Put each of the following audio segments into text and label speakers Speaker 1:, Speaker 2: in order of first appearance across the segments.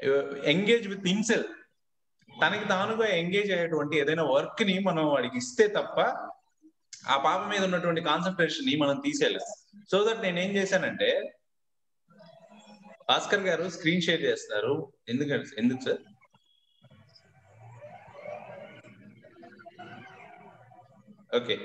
Speaker 1: Engage with himself తనకి తానుగా engage అయ్యేటువంటి ఏదైనా వర్క్ ని మనం వాడికి ఇస్తే తప్ప ఆ పాప మీద ఉన్నటువంటి కాన్సన్ట్రేషన్ ని మనం తీసేయలేం సో దట్ నేను ఏం చేశానంటే భాస్కర్ గారు స్క్రీన్ షేర్ చేస్తారు ఎందుకంటే ఎందుకు సార్ ఓకే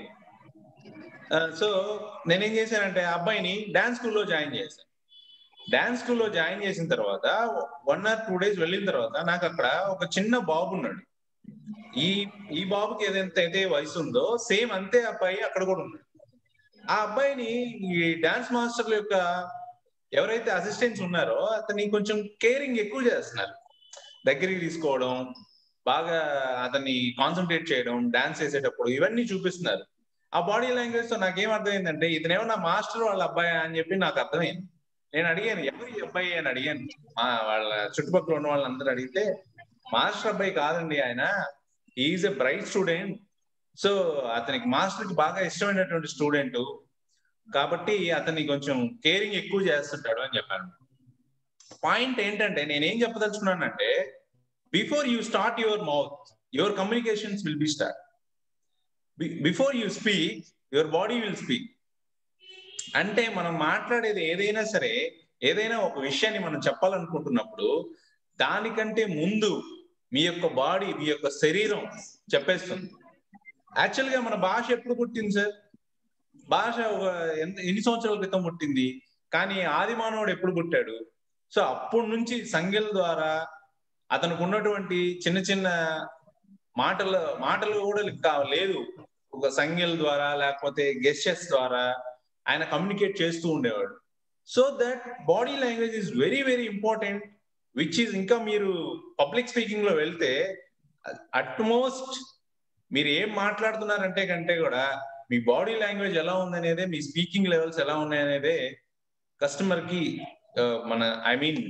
Speaker 1: సో నేనేం చేశానంటే ఆ అబ్బాయిని డాన్స్ స్కూల్లో జాయిన్ చేశాను డాన్స్ స్కూల్లో జాయిన్ చేసిన తర్వాత వన్ ఆర్ టూ డేస్ వెళ్ళిన తర్వాత నాకు అక్కడ ఒక చిన్న బాబు ఉన్నాడు ఈ ఈ బాబుకి ఏదైతే అయితే వయసు ఉందో సేమ్ అంతే అబ్బాయి అక్కడ కూడా ఉన్నాడు ఆ అబ్బాయిని ఈ డాన్స్ మాస్టర్ల యొక్క ఎవరైతే అసిస్టెంట్స్ ఉన్నారో అతన్ని కొంచెం కేరింగ్ ఎక్కువ చేస్తున్నారు దగ్గరికి తీసుకోవడం బాగా అతన్ని కాన్సన్ట్రేట్ చేయడం డాన్స్ చేసేటప్పుడు ఇవన్నీ చూపిస్తున్నారు ఆ బాడీ లాంగ్వేజ్ తో నాకేం అర్థమైందంటే ఇతనేమో నా మాస్టర్ వాళ్ళ అబ్బాయి అని చెప్పి నాకు అర్థమైంది నేను అడిగాను ఎవరు ఈ అబ్బాయి అని అడిగాను మా వాళ్ళ చుట్టుపక్కల ఉన్న వాళ్ళందరూ అడిగితే మాస్టర్ అబ్బాయి కాదండి ఆయన is a bright student so అతనికి మాస్టర్ కి బాగా ఇష్టమైనటువంటి స్టూడెంట్ కాబట్టి అతన్ని కొంచెం కేరింగ్ ఎక్కువ చేస్తుంటాడు అని చెప్పాను పాయింట్ ఏంటంటే నేనేం చెప్పదలుచుకున్నానంటే before you start your mouth your communications will be start before you speak your body will speak అంటే మనం మాట్లాడేది ఏదైనా సరే ఏదైనా ఒక విషయాన్ని మనం చెప్పాలనుకుంటున్నప్పుడు దానికంటే ముందు మీ యొక్క బాడీ మీ యొక్క శరీరం చెప్పేస్తుంది యాక్చువల్ గా మన భాష ఎప్పుడు పుట్టింది సార్ భాష ఒక ఎంత ఎన్ని సంవత్సరాల క్రితం పుట్టింది కానీ ఆది మానవుడు ఎప్పుడు పుట్టాడు సో అప్పటి నుంచి సంఖ్యల ద్వారా అతనికి ఉన్నటువంటి చిన్న చిన్న మాటలు మాటలు కూడా కా- లేదు ఒక సంఖ్యల ద్వారా లేకపోతే గెస్టర్స్ ద్వారా ఆయన కమ్యూనికేట్ చేస్తూ ఉండేవాడు so that body language is very very important which is ఇంకా మీరు పబ్లిక్ స్పీకింగ్ లో వెళ్తే అట్మోస్ట్ మీరు ఏం మాట్లాడుతున్నారంటే కంటే కూడా మీ బాడీ లాంగ్వేజ్ ఎలా ఉందనేదే మీ స్పీకింగ్ లెవెల్స్ ఎలా ఉన్నాయనేదే కస్టమర్ కి ఆ, మన ఐ మీన్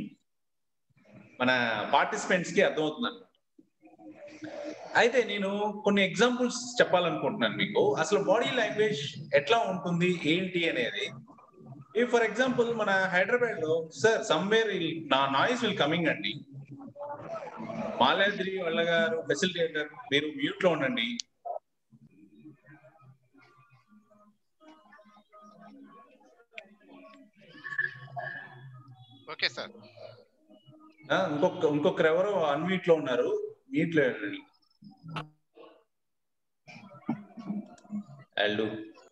Speaker 1: మన పార్టిసిపెంట్స్ కి అర్థమవుతుంది అనమాట అయితే నేను కొన్ని ఎగ్జాంపుల్స్ చెప్పాలనుకుంటున్నాను మీకు అసలు బాడీ లాంగ్వేజ్ ఎట్లా ఉంటుంది ఏంటి అనేది ఈ ఫర్ ఎగ్జాంపుల్ మన హైదరాబాద్ లో సార్ సమ్వేర్ నా నాయిస్ విల్ కమింగ్ అండి మాలాద్రి వాళ్ళ గారు ఫెసిలిటేటర్ మీరు మ్యూట్ లో ఉండండి
Speaker 2: ఓకే సార్
Speaker 1: ఆ, ఇంకొక ఇంకొకరు ఎవరో అన్మ్యూట్ లో ఉన్నారు మ్యూట్ లో ఉండండి Allu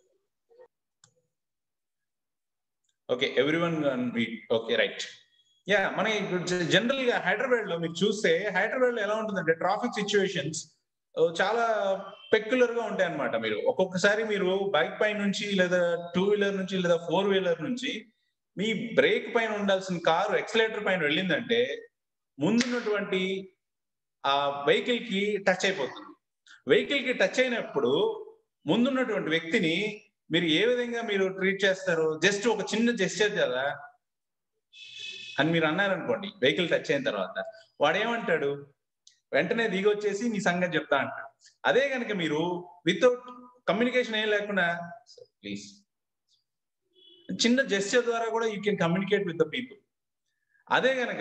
Speaker 1: okay everyone okay right yeah మన జనరల్ గా హైదరాబాద్ లో మీరు చూస్తే హైదరాబాద్ లో ఎలా ఉంటుందంటే ట్రాఫిక్ సిచ్యువేషన్స్ చాలా పెక్యులర్ గా ఉంటాయి అన్నమాట మీరు ఒక్కొక్కసారి మీరు బైక్ పై నుంచి లేదా టూ వీలర్ నుంచి లేదా ఫోర్ వీలర్ నుంచి మీ బ్రేక్ పైన ఉండాల్సిన కారు ఎక్సలేటర్ పైన వెళ్ళిందంటే ముందున్నటువంటి ఆ వెహికల్ కి టచ్ అయిపోతుంది వెహికల్ కి టచ్ అయినప్పుడు ముందున్నటువంటి వ్యక్తిని మీరు ఏ విధంగా మీరు ట్రీట్ చేస్తారు జస్ట్ ఒక చిన్న జెస్చర్ కదా అని మీరు అన్నారనుకోండి వెహికల్ టచ్ అయిన తర్వాత వాడు ఏమంటాడు వెంటనే దిగి వచ్చేసి నీ సంగతి చెప్తా అంటాడు అదే కనుక మీరు వితౌట్ కమ్యూనికేషన్ ఏం లేకుండా ప్లీజ్ చిన్న జెస్చర్ ద్వారా కూడా you can communicate with the people అదే గనక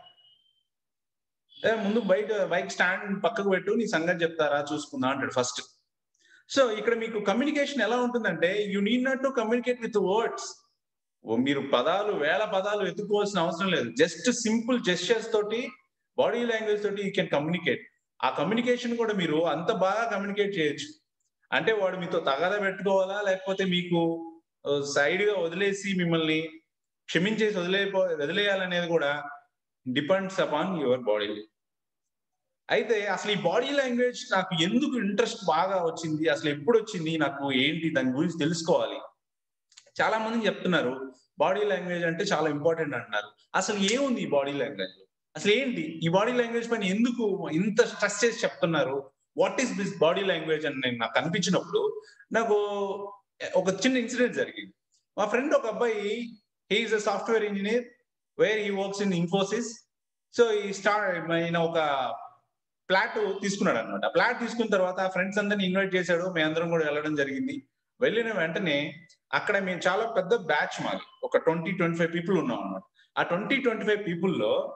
Speaker 1: ఏ, ముందు బయట బైక్ స్టాండ్ పక్కకు పెట్టు నీ సంగతి చెప్తారా చూసుకుందా అంటాడు ఫస్ట్ సో ఇక్కడ మీకు కమ్యూనికేషన్ ఎలా ఉంటుందంటే you need not to communicate with words మీరు పదాలు వేల పదాలు ఎత్తుకోవాల్సిన అవసరం లేదు జస్ట్ సింపుల్ జెస్చర్స్ తోటి బాడీ లాంగ్వేజ్ తోటి యూ కెన్ కమ్యూనికేట్ ఆ కమ్యూనికేషన్ కూడా మీరు అంత బాగా కమ్యూనికేట్ చేయొచ్చు అంటే వాడు మీతో తగాదా పెట్టుకోవాలా లేకపోతే మీకు సైడ్ గా వదిలేసి మిమ్మల్ని క్షమించేసి వదిలేపో వదిలేయాలనేది కూడా డిపెండ్స్ అపాన్ యువర్ బాడీ అయితే అసలు ఈ బాడీ లాంగ్వేజ్ నాకు ఎందుకు ఇంట్రెస్ట్ బాగా వచ్చింది అసలు ఎప్పుడు వచ్చింది నాకు ఏంటి దాని గురించి తెలుసుకోవాలి చాలా మంది చెప్తున్నారు బాడీ లాంగ్వేజ్ అంటే చాలా ఇంపార్టెంట్ అంటున్నారు అసలు ఏముంది ఈ బాడీ లాంగ్వేజ్ అసలు ఏంటి ఈ బాడీ లాంగ్వేజ్ పైన ఎందుకు ఇంత స్ట్రెస్ చేసి చెప్తున్నారు what is this body language అని నేను నాకు అనిపించినప్పుడు నాకు ఒక చిన్న ఇన్సిడెంట్ జరిగింది మా ఫ్రెండ్ ఒక అబ్బాయి he's a software engineer where he works in Infosys so ఈ స్టార్ట్ ఆయన ఒక ఫ్లాట్ తీసుకున్నాడు అనమాట ఫ్లాట్ తీసుకున్న తర్వాత ఆ ఫ్రెండ్స్ అందరిని ఇన్వైట్ చేశాడు మేము అందరం కూడా వెళ్ళడం జరిగింది వెళ్ళిన వెంటనే అక్కడ మేము చాలా పెద్ద బ్యాచ్ మాది ఒక ట్వంటీ ట్వంటీ ఫైవ్ పీపుల్ ఉన్నాం అనమాట ఆ ట్వంటీ ట్వంటీ ఫైవ్ పీపుల్ లో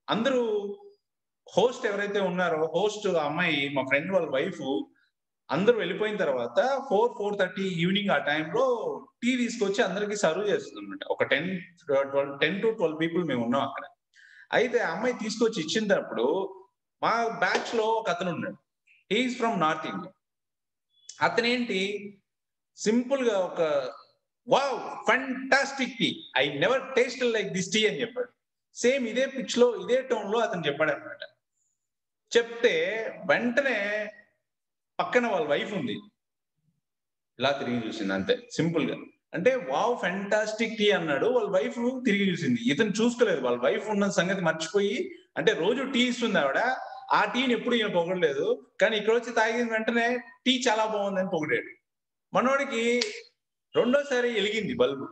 Speaker 1: అందరూ హోస్ట్ ఎవరైతే ఉన్నారో హోస్ట్ అమ్మాయి మా ఫ్రెండ్ వాళ్ళ వైఫ్ అందరూ వెళ్ళిపోయిన తర్వాత ఫోర్ ఫోర్ థర్టీ ఈవినింగ్ ఆ టైంలో టీ తీసుకొచ్చి అందరికి సర్వ్ చేస్తుంది అనమాట ఒక ten twelve ten to twelve people మేము ఉన్నాం అక్కడ అయితే ఆ అమ్మాయి తీసుకొచ్చి ఇచ్చినప్పుడు మా బ్యాచ్ లో ఒక అతను ఉన్నాడు హీఈస్ ఫ్రమ్ నార్త్ ఇండియా అతనేంటి సింపుల్ గా ఒక wow fantastic tea I never taste like this tea అని చెప్పాడు సేమ్ ఇదే పిచ్ లో ఇదే టోన్ లో అతను చెప్పాడు అనమాట చెప్తే వెంటనే పక్కన వాళ్ళ వైఫ్ ఉంది ఇలా తిరిగి చూసింది అంతే సింపుల్ గా అంటే వావ్ ఫెంటాస్టిక్ టీ అన్నాడు వాళ్ళ వైఫ్ తిరిగి చూసింది ఇతను చూసుకోలేదు వాళ్ళ వైఫ్ ఉన్న సంగతి మర్చిపోయి అంటే రోజు టీ ఇస్తుంది ఆవిడ ఆ టీని ఎప్పుడు ఈయన పొగడలేదు కానీ ఇక్కడ వచ్చి తాగిన వెంటనే టీ చాలా బాగుందని పొగిడాడు మనోడికి రెండోసారి వెలిగింది బల్బు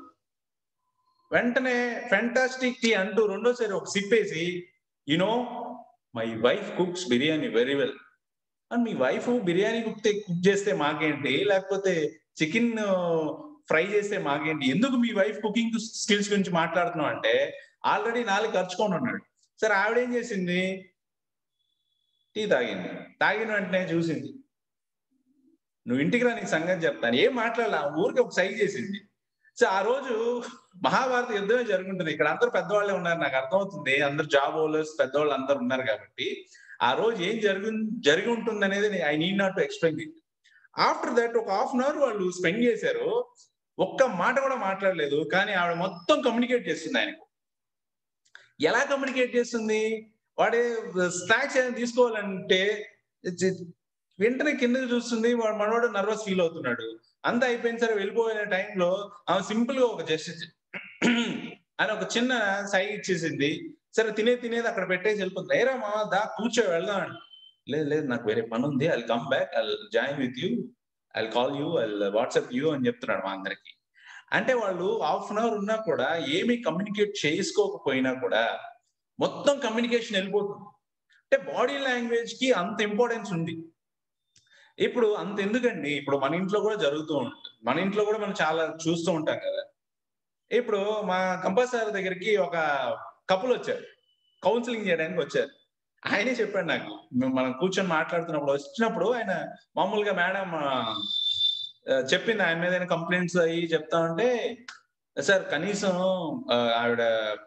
Speaker 1: వెంటనే ఫెంటాస్టిక్ టీ అంటూ రెండోసారి ఒక సిప్ వేసి you know my wife cooks biryani very well and మీ వైఫ్ బిర్యానీ కుక్ కుక్ చేస్తే మాకేంటి లేకపోతే చికెన్ ఫ్రై చేస్తే మాకేంటి ఎందుకు మీ వైఫ్ కుకింగ్ స్కిల్స్ గురించి మాట్లాడుతున్నావు అంటే ఆల్రెడీ నాలుగు ఖర్చుకొని ఉన్నాడు సరే ఆవిడ ఏం చేసింది టీ తాగింది తాగిన వెంటనే చూసింది నువ్వు ఇంటికి రా నీకు సంగతి చెప్తాను ఏం మాట్లాడాల ఊరికి ఒక సైజ్ చేసింది సో ఆ రోజు మహాభారత యుద్ధమే జరుగుంటుంది ఇక్కడ అందరూ పెద్దవాళ్ళే ఉన్నారు నాకు అర్థమవుతుంది అందరు జాబ్ హోల్డర్స్ పెద్దవాళ్ళు అందరు ఉన్నారు కాబట్టి ఆ రోజు ఏం జరిగి జరిగి ఉంటుంది అనేది I need not to explain it after that ఒక హాఫ్ అన్ అవర్ వాళ్ళు స్పెండ్ చేశారు ఒక్క మాట కూడా మాట్లాడలేదు కానీ ఆవిడ మొత్తం కమ్యూనికేట్ చేస్తుంది ఆయనకు ఎలా కమ్యూనికేట్ చేస్తుంది వాడే స్నాక్స్ ఏమైనా తీసుకోవాలంటే వెంటనే కిందకి చూస్తుంది వాడు మనవాడు నర్వస్ ఫీల్ అవుతున్నాడు అంతా అయిపోయిన సరే వెళ్ళిపోయిన టైంలో ఆమె సింపుల్ గా ఒక జస్ట్ అని ఒక చిన్న సైడ్ ఇచ్చేసింది సరే తినే తినేది అక్కడ పెట్టేసి వెళ్ళిపోతుంది ఏరా మా దా కూర్చో వెళ్దాం అని లేదు లేదు నాకు వేరే పని ఉంది I come back I join with you I call you I WhatsApp you అని చెప్తున్నాడు మా అందరికి అంటే వాళ్ళు హాఫ్ అన్ అవర్ ఉన్నా కూడా ఏమీ కమ్యూనికేట్ చేసుకోకపోయినా కూడా మొత్తం కమ్యూనికేషన్ వెళ్ళిపోతుంది అంటే బాడీ లాంగ్వేజ్ కి అంత ఇంపార్టెన్స్ ఉంది ఇప్పుడు అంత ఎందుకండి ఇప్పుడు మన ఇంట్లో కూడా జరుగుతూ ఉంటుంది మన ఇంట్లో కూడా మనం చాలా చూస్తూ ఉంటాం కదా ఇప్పుడు మా కంపల్సరీ దగ్గరికి ఒక కపుల్ వచ్చారు కౌన్సిలింగ్ చేయడానికి వచ్చారు ఆయనే చెప్పాడు నాకు మనం కూర్చొని మాట్లాడుతున్నప్పుడు వచ్చినప్పుడు ఆయన మామూలుగా మేడం చెప్పింది ఆయన మీద కంప్లైంట్స్ అయ్యి చెప్తా ఉంటే సార్ కనీసం ఆవిడ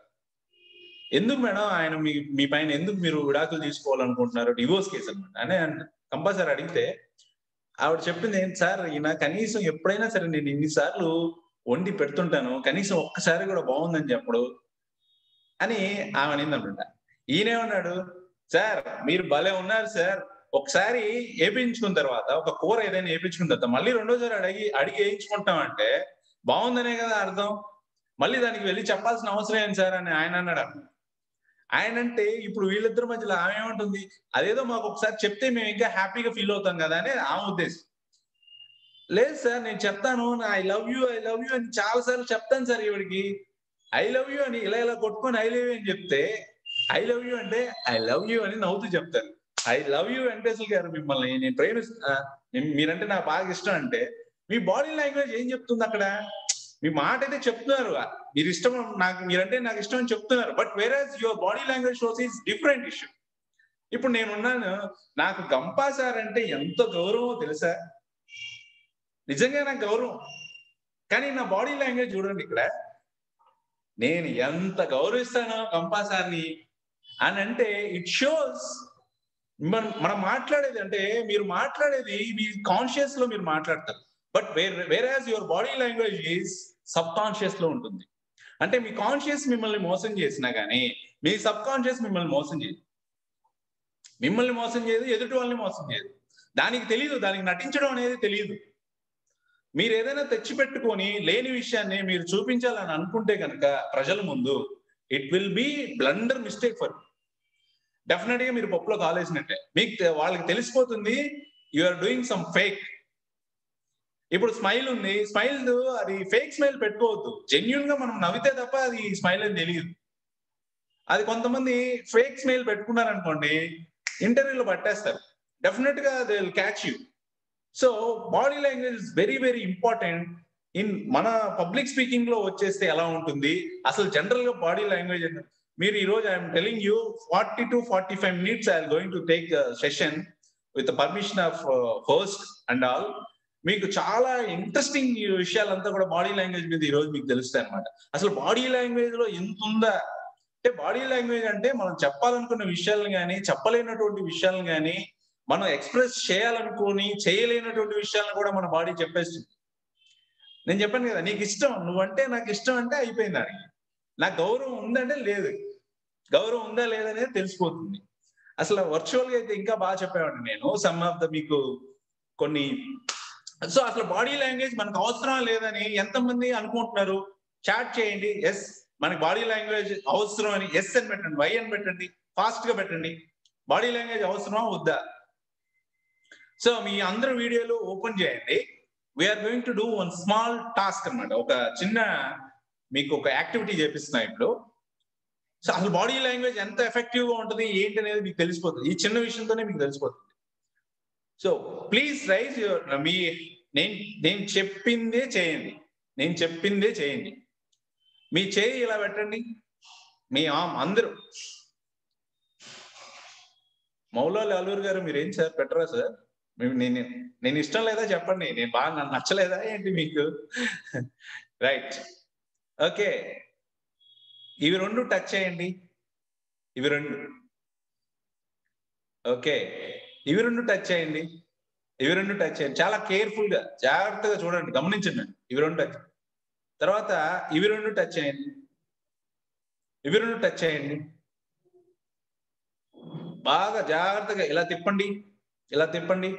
Speaker 1: ఎందుకు మేడం ఆయన మీ మీ పైన ఎందుకు మీరు విడాకులు తీసుకోవాలనుకుంటున్నారు డివోర్స్ కేసు అనమాట అని కంపల్సరీ అడిగితే ఆవిడ చెప్పింది ఏంటి సార్ ఈయన కనీసం ఎప్పుడైనా సరే నేను ఇన్నిసార్లు వండి పెడుతుంటాను కనీసం ఒక్కసారి కూడా బాగుందని చెప్పడు అని ఆమె అనిందనమాట ఈయనేమన్నాడు సార్ మీరు భలే ఉన్నారు సార్ ఒకసారి వేపించుకున్న తర్వాత ఒక కూర ఏదైనా వేపించుకున్న తర్వాత మళ్ళీ రెండోసారి అడిగి అడిగి వేయించుకుంటామంటే బాగుందనే కదా అర్థం మళ్ళీ దానికి వెళ్ళి చెప్పాల్సిన అవసరం ఏంటి సార్ అని ఆయన అన్నాడు ఆయన అంటే ఇప్పుడు వీళ్ళిద్దరి మధ్యలో ఆమె ఏమంటుంది అదేదో మాకు ఒకసారి చెప్తే మేము ఇంకా హ్యాపీగా ఫీల్ అవుతాం కదా అని ఆమె ఉద్దేశం లేదు సార్ నేను చెప్తాను I love you I love you అని చాలా సార్లు చెప్తాను సార్ ఈవిడికి ఐ లవ్ యూ అని ఇలా ఇలా కొట్టుకొని ఐ లవ్ యూ అని చెప్తే ఐ లవ్ యూ అంటే ఐ లవ్ యూ అని నవ్వుతూ చెప్తాను ఐ లవ్ యూ వెంకటేశ్వర గారు మిమ్మల్ని నేను ప్రేమిస్తా మీరంటే నాకు బాగా ఇష్టం అంటే మీ బాడీ లాంగ్వేజ్ ఏం చెప్తుంది అక్కడ మీ మాట అయితే చెప్తున్నారు మీరు ఇష్టం నాకు మీరంటే నాకు ఇష్టం అని చెప్తున్నారు బట్ వేరే your body language shows is different issue ఇప్పుడు నేనున్నాను నాకు గంపా సార్ అంటే ఎంత గౌరవమో తెలుసా నిజంగా నాకు గౌరవం కానీ నా బాడీ లాంగ్వేజ్ చూడండి ఇక్కడ నేను ఎంత గౌరవిస్తానో గంపా సార్ని అని అంటే ఇట్ షోస్ మనం మనం మాట్లాడేది అంటే మీరు మాట్లాడేది మీ కాన్షియస్ లో మీరు మాట్లాడతారు but where whereas your body language is subconscious లో ఉంటుంది అంటే మీ కాన్షియస్ మిమ్మల్ని మోసం చేసినా కానీ మీ సబ్ కాన్షియస్ మిమ్మల్ని మోసం చేయదు మిమ్మల్ని మోసం చేయదు ఎదుటి వాళ్ళని మోసం చేయదు దానికి తెలియదు దానికి నటించడం అనేది తెలియదు మీరు ఏదైనా తెచ్చిపెట్టుకొని లేని విషయాన్ని మీరు చూపించాలని అనుకుంటే కనుక ప్రజల ముందు it will be blunder mistake for definite గా మీరు పప్పులో కాలేసినట్టే మీకు వాళ్ళకి తెలిసిపోతుంది you are doing some fake ఇప్పుడు స్మైల్ ఉంది స్మైల్ అది ఫేక్ స్మైల్ పెట్టుకోవద్దు జెన్యున్ గా మనం నవ్వితే తప్ప అది స్మైల్ అని తెలియదు అది కొంతమంది ఫేక్ స్మైల్ పెట్టుకున్నారనుకోండి ఇంటర్వ్యూలో పట్టేస్తారు డెఫినెట్ గా they will catch you so body language is very very important in మన పబ్లిక్ స్పీకింగ్ లో వచ్చేస్తే ఎలా ఉంటుంది అసలు జనరల్ గా బాడీ లాంగ్వేజ్ మీరు ఈ రోజు I'm telling you forty to forty five minutes I going to take session with permission of host and all మీకు చాలా ఇంట్రెస్టింగ్ విషయాలంతా కూడా బాడీ లాంగ్వేజ్ మీద ఈ రోజు మీకు తెలుస్తాయి అనమాట అసలు బాడీ లాంగ్వేజ్ లో ఎంత ఉందా అంటే బాడీ లాంగ్వేజ్ అంటే మనం చెప్పాలనుకున్న విషయాలను కానీ చెప్పలేనటువంటి విషయాలను కానీ మనం ఎక్స్ప్రెస్ చేయాలనుకుని చేయలేనటువంటి విషయాలను కూడా మన బాడీ చెప్పేస్తుంది నేను చెప్పాను కదా నీకు ఇష్టం నువ్వంటే నాకు ఇష్టం అంటే అయిపోయింది దానికి నాకు గౌరవం ఉందంటే లేదు గౌరవం ఉందా లేదనేది తెలిసిపోతుంది అసలు వర్చువల్ గా అయితే ఇంకా బాగా చెప్పేవాడిని నేను సమ్ ఆఫ్ ద మీకు కొన్ని సో అసలు బాడీ లాంగ్వేజ్ మనకు అవసరం లేదని ఎంతమంది అనుకుంటున్నారు చాట్ చేయండి ఎస్ మనకి బాడీ లాంగ్వేజ్ అవసరం అని ఎస్ అని పెట్టండి వై అని పెట్టండి ఫాస్ట్ గా పెట్టండి బాడీ లాంగ్వేజ్ అవసరమా వద్దా సో మీ అందరు వీడియోలు ఓపెన్ చేయండి we're going to do one small task అనమాట ఒక చిన్న మీకు ఒక యాక్టివిటీ చేపిస్తున్నా ఇప్పుడు సో అసలు బాడీ లాంగ్వేజ్ ఎంత ఎఫెక్టివ్ గా ఉంటుంది ఏంటి అనేది మీకు తెలిసిపోతుంది ఈ చిన్న విషయంతోనే మీకు తెలిసిపోతుంది సో ప్లీజ్ రైజ్ మీ నేను నేను చెప్పిందే చేయండి నేను చెప్పిందే చేయండి మీ చేయి ఇలా పెట్టండి మీ ఆమ్ అందరూ మౌలాలి అల్లూరు గారు మీరేం సార్ పెట్టరా సార్ నేను నేను ఇష్టం లేదా చెప్పండి నేను బాగా నన్ను నచ్చలేదా ఏంటి మీకు రైట్ ఓకే ఇవి రెండు టచ్ చేయండి ఇవి రెండు ఓకే ఇవి రెండు టచ్ చేయండి ఇవి రెండు టచ్ చేయండి చాలా కేర్ఫుల్ గా జాగ్రత్తగా చూడండి గమనించండి ఇవి రెండు టచ్ తర్వాత ఇవి రెండు టచ్ చేయండి ఇవి రెండు టచ్ చేయండి బాగా జాగ్రత్తగా ఇలా తిప్పండి ఇలా తిప్పండి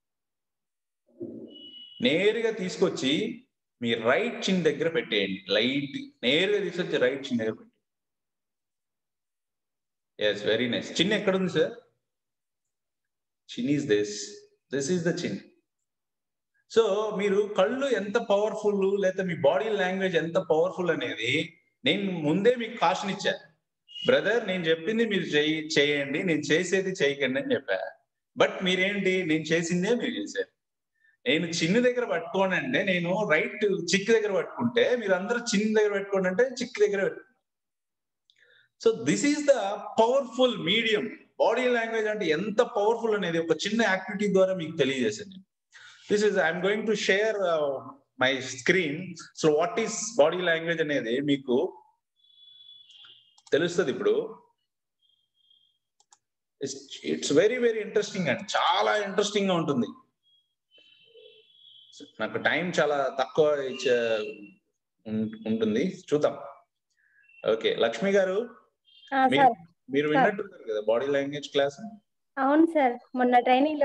Speaker 1: నేరుగా తీసుకొచ్చి మీ రైట్ చిన్ దగ్గర పెట్టేయండి లైట్ నేరుగా తీసుకొచ్చి రైట్ చిన్ దగ్గర పెట్టండి ఎస్ వెరీ నైస్ చిన్ ఎక్కడుంది సార్ chin is this this is the chin so మీరు కళ్ళు ఎంత పవర్ఫుల్ లేదా మీ బాడీ లాంగ్వేజ్ ఎంత పవర్ఫుల్ అనేది నేను ముందే మీకు కాషన్ ఇచ్చా బ్రదర్ నేను చెప్పింది మీరు చేయండి నేను చేసేది చేయకండి అని చెప్పా బట్ మీరేంటి నేను చేసిందే మీరు చేశారు నేను చిన్న దగ్గర పట్టుకోండి అంటే నేను రైట్ చిక్ దగ్గర పట్టుకుంటే మీరు అందరూ చిన్న దగ్గర పెట్టుకోండి అంటే చిక్ దగ్గర పెట్టుకుంటారు so this is the powerful medium body language అంటే ఎంత పవర్ఫుల్ అనేది ఒక చిన్న యాక్టివిటీ ద్వారా మీకు తెలియజేసింది this is I'm going to share my screen so what is body language అనేది మీకు తెలుస్తుంది ఇప్పుడు ఇట్స్ వెరీ వెరీ ఇంట్రెస్టింగ్ అండి చాలా ఇంట్రెస్టింగ్ గా ఉంటుంది నాకు టైం చాలా తక్కువ ఇచ్చే ఉంటుంది చూద్దాం ఓకే లక్ష్మి గారు మీరు విన్నట్టున్నారు కదా బాడీ లాంగ్వేజ్ క్లాస్
Speaker 2: అవును సార్ మొన్న ట్రైనింగ్ లో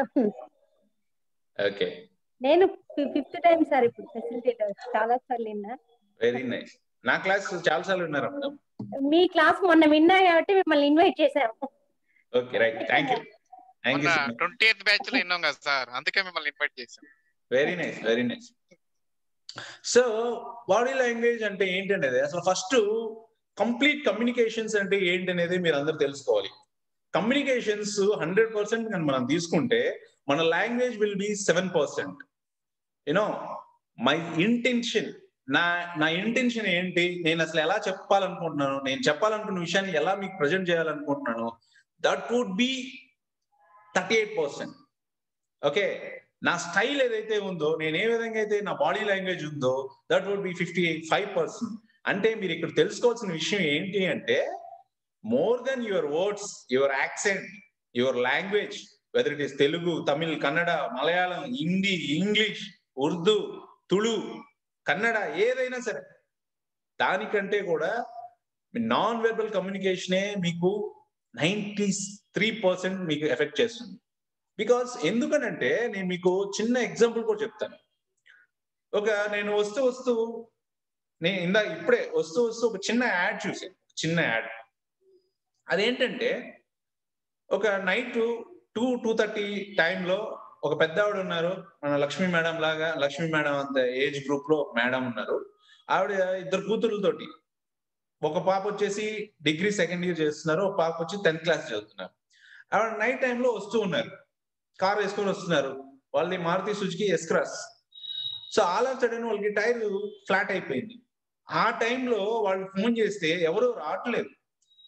Speaker 1: ఓకే
Speaker 2: నేను ఫిఫ్త్ టైం సార్ ఇప్పుడు ఫెసిలిటేటర్ చాలా సార్లు విన్నా
Speaker 1: వెరీ నైస్ నా క్లాస్ చాలా సార్లు విన్నారా మేడం
Speaker 2: మీ క్లాస్ మొన్న విన్నా కాబట్టి మిమ్మల్ని ఇన్వైట్ చేశాము
Speaker 1: okay right thank you thank you
Speaker 3: twenty eighth batch లో విన్నాం కదా సార్ అందుకే మిమ్మల్ని ఇన్వైట్ చేశాం
Speaker 1: very nice very nice so body language అంటే ఏంటనేది అసలు ఫస్ట్ కంప్లీట్ కమ్యూనికేషన్స్ అంటే ఏంటనేది మీరు అందరూ తెలుసుకోవాలి కమ్యూనికేషన్స్ హండ్రెడ్ పర్సెంట్ కానీ మనం తీసుకుంటే మన language will be seven percent you know my intention నా నా ఇంటెన్షన్ ఏంటి నేను అసలు ఎలా చెప్పాలనుకుంటున్నాను నేను చెప్పాలనుకున్న విషయాన్ని ఎలా మీకు ప్రజెంట్ చేయాలనుకుంటున్నాను that would be thirty eight percent okay నా స్టైల్ ఏదైతే ఉందో నేను ఏ విధంగా అయితే నా బాడీ లాంగ్వేజ్ ఉందో that would be fifty five percent అంటే మీరు ఇక్కడ తెలుసుకోవాల్సిన విషయం ఏంటి అంటే more than your words your accent your language whether it is Telugu Tamil Kannada Malayalam Hindi English Urdu Tulu Kannada ఏదైనా సరే దానికంటే కూడా నాన్ వెర్బల్ కమ్యూనికేషనే మీకు నైంటీ త్రీ పర్సెంట్ మీకు ఎఫెక్ట్ చేస్తుంది బికాస్ ఎందుకనంటే నేను మీకు చిన్న ఎగ్జాంపుల్ కూడా చెప్తాను ఒక నేను వస్తూ వస్తూ నేను ఇందా ఇప్పుడే వస్తూ వస్తూ ఒక చిన్న యాడ్ చూసాను చిన్న యాడ్ అదేంటంటే ఒక నైట్ టూ టూ థర్టీ టైంలో ఒక పెద్ద ఆవిడ ఉన్నారు మన లక్ష్మీ మేడం లాగా లక్ష్మీ మేడం అంత ఏజ్ గ్రూప్ లో మేడం ఉన్నారు ఆవిడ ఇద్దరు కూతురులతోటి ఒక పాప వచ్చేసి డిగ్రీ సెకండ్ ఇయర్ చేస్తున్నారు ఒక పాప వచ్చి టెన్త్ క్లాస్ చదువుతున్నారు ఆవిడ నైట్ టైంలో వస్తూ ఉన్నారు కార్ వేసుకొని వస్తున్నారు వాళ్ళది Maruti Suzuki S Cross so all of sudden వాళ్ళకి టైర్ ఫ్లాట్ అయిపోయింది ఆ టైంలో వాళ్ళు ఫోన్ చేస్తే ఎవరు రావట్లేదు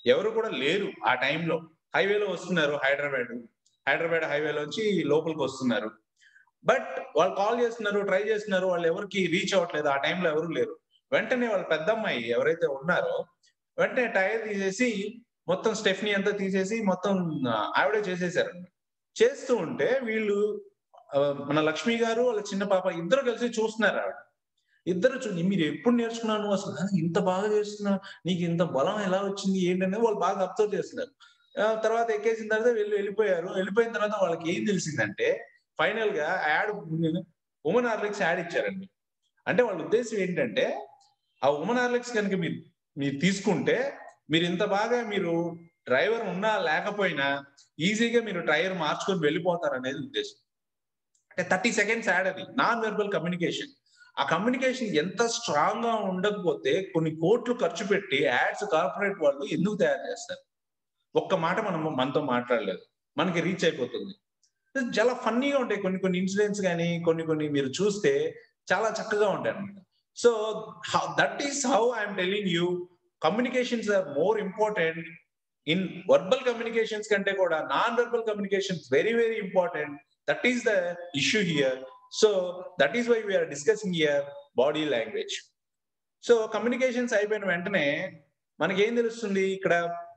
Speaker 1: ఎవరు కూడా లేరు ఆ టైంలో హైవేలో వస్తున్నారు హైదరాబాద్ హైదరాబాద్ హైవేలోంచి లోపలికి వస్తున్నారు బట్ వాళ్ళు కాల్ చేస్తున్నారు ట్రై చేస్తున్నారు వాళ్ళు ఎవరికి రీచ్ అవ్వట్లేదు ఆ టైంలో ఎవరు లేరు వెంటనే వాళ్ళ పెద్దమ్మాయి ఎవరైతే ఉన్నారో వెంటనే టైర్ తీసేసి మొత్తం స్టెఫ్నీ అంతా తీసేసి మొత్తం ఆవిడే చేసేసారు చేస్తూ ఉంటే వీళ్ళు ఆ, మన లక్ష్మి గారు వాళ్ళ చిన్న పాప ఇద్దరు కలిసి చూస్తున్నారు ఆవిడ ఇద్దరు చూ మీరు ఎప్పుడు నేర్చుకున్నాను అసలు ఆ, ఇంత బాగా చేస్తున్నావు నీకు ఇంత బలం ఎలా వచ్చింది ఏంటనేది వాళ్ళు బాగా అబ్జర్వ్ చేస్తున్నారు ఆ, తర్వాత ఎక్కేసిన తర్వాత వెళ్ళి వెళ్ళిపోయారు వెళ్ళిపోయిన తర్వాత వాళ్ళకి ఏం తెలిసిందంటే ఫైనల్ గా యాడ్ ఉమెన్ ఆర్లిక్స్ యాడ్ ఇచ్చారండి అంటే వాళ్ళ ఉద్దేశం ఏంటంటే ఆ ఉమెన్ ఆర్లిక్స్ కనుక మీరు మీరు తీసుకుంటే మీరు ఇంత బాగా మీరు డ్రైవర్ ఉన్నా లేకపోయినా ఈజీగా మీరు టైర్ మార్చుకొని వెళ్ళిపోతారు అనేది ఉద్దేశం అంటే థర్టీ సెకండ్స్ యాడ్ అది నాన్ వెర్బల్ కమ్యూనికేషన్ ఆ కమ్యూనికేషన్ ఎంత స్ట్రాంగ్ గా ఉండకపోతే కొన్ని కోట్లు ఖర్చు పెట్టి యాడ్స్ కార్పొరేట్ వాళ్ళు ఎందుకు తయారు చేస్తారు ఒక్క మాట మనం మనతో మాట్లాడలేదు మనకి రీచ్ అయిపోతుంది చాలా ఫన్నీగా ఉంటాయి కొన్ని కొన్ని ఇన్సిడెంట్స్ కానీ కొన్ని కొన్ని మీరు చూస్తే చాలా చక్కగా ఉంటాయి అనమాట so that is how I'm telling you communications are more important in verbal communications కంటే కూడా non verbal communications very very important that is the issue here so that is why we're discussing here body language so communications అయిపోయిన వెంటనే మనకి ఏం తెలుస్తుంది ఇక్కడ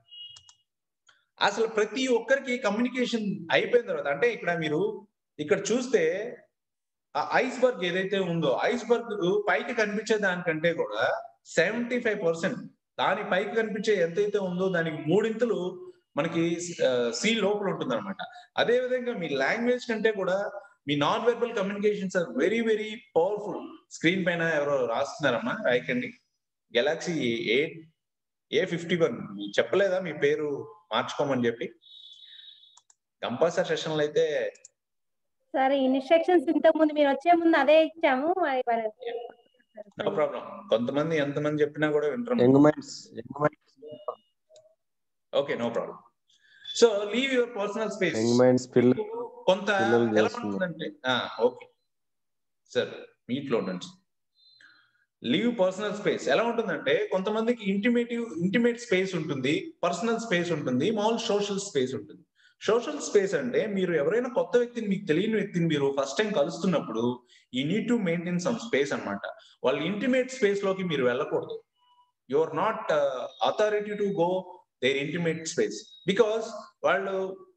Speaker 1: అసలు ప్రతి ఒక్కరికి కమ్యూనికేషన్ అయిపోయిన తర్వాత అంటే ఇక్కడ మీరు ఇక్కడ చూస్తే ఆ ఐస్ బర్గ్ ఏదైతే ఉందో ఐస్ బర్గ్ పైకి కనిపించే దానికంటే కూడా సెవెంటీ ఫైవ్ పర్సెంట్ దాని పైకి కనిపించే ఎంతైతే ఉందో దానికి మూడింతలు మనకి సీ లోపల ఉంటుంది అనమాట అదే విధంగా మీ లాంగ్వేజ్ కంటే కూడా మీ non verbal communications are very very powerful screen పైన ఎవరో రాస్తున్నారమ్మా రాయకండి Galaxy A A fifty one చెప్పలేదా మీ పేరు మార్చుకోమని చెప్పి కంపల్సరీ సెషన్లు అయితే
Speaker 2: సార్ ఇన్స్ట్రక్షన్స్ ఇంతకు ముందు మీరు వచ్చే ముందు అదే ఇచ్చాము అది మరి
Speaker 1: నో ప్రాబ్లం కొంతమంది ఎంతమంది చెప్పినా కూడా వింటారు
Speaker 4: young minds young minds
Speaker 1: okay no problem so leave your personal space
Speaker 4: young minds పిల్లలు
Speaker 1: కొంత
Speaker 4: పిల్లలు
Speaker 1: ఎలా
Speaker 4: చేస్తున్నారు.
Speaker 1: ఉంటుందంటే ఓకే సార్ మీట్లో ఉండండి లీవ్ పర్సనల్ స్పేస్ ఎలా ఉంటుందంటే కొంతమందికి ఇంటిమేటివ్ ఇంటిమేట్ స్పేస్ ఉంటుంది పర్సనల్ స్పేస్ ఉంటుంది మామూలు సోషల్ స్పేస్ ఉంటుంది సోషల్ స్పేస్ అంటే మీరు ఎవరైనా కొత్త వ్యక్తిని మీకు తెలియని వ్యక్తిని మీరు ఫస్ట్ టైం కలుస్తున్నప్పుడు ఈ need to maintain some space అన్నమాట వాళ్ళ ఇంటిమేట్ స్పేస్ లోకి మీరు వెళ్ళకూడదు you are not authority to go there intimate space because వాళ్ళు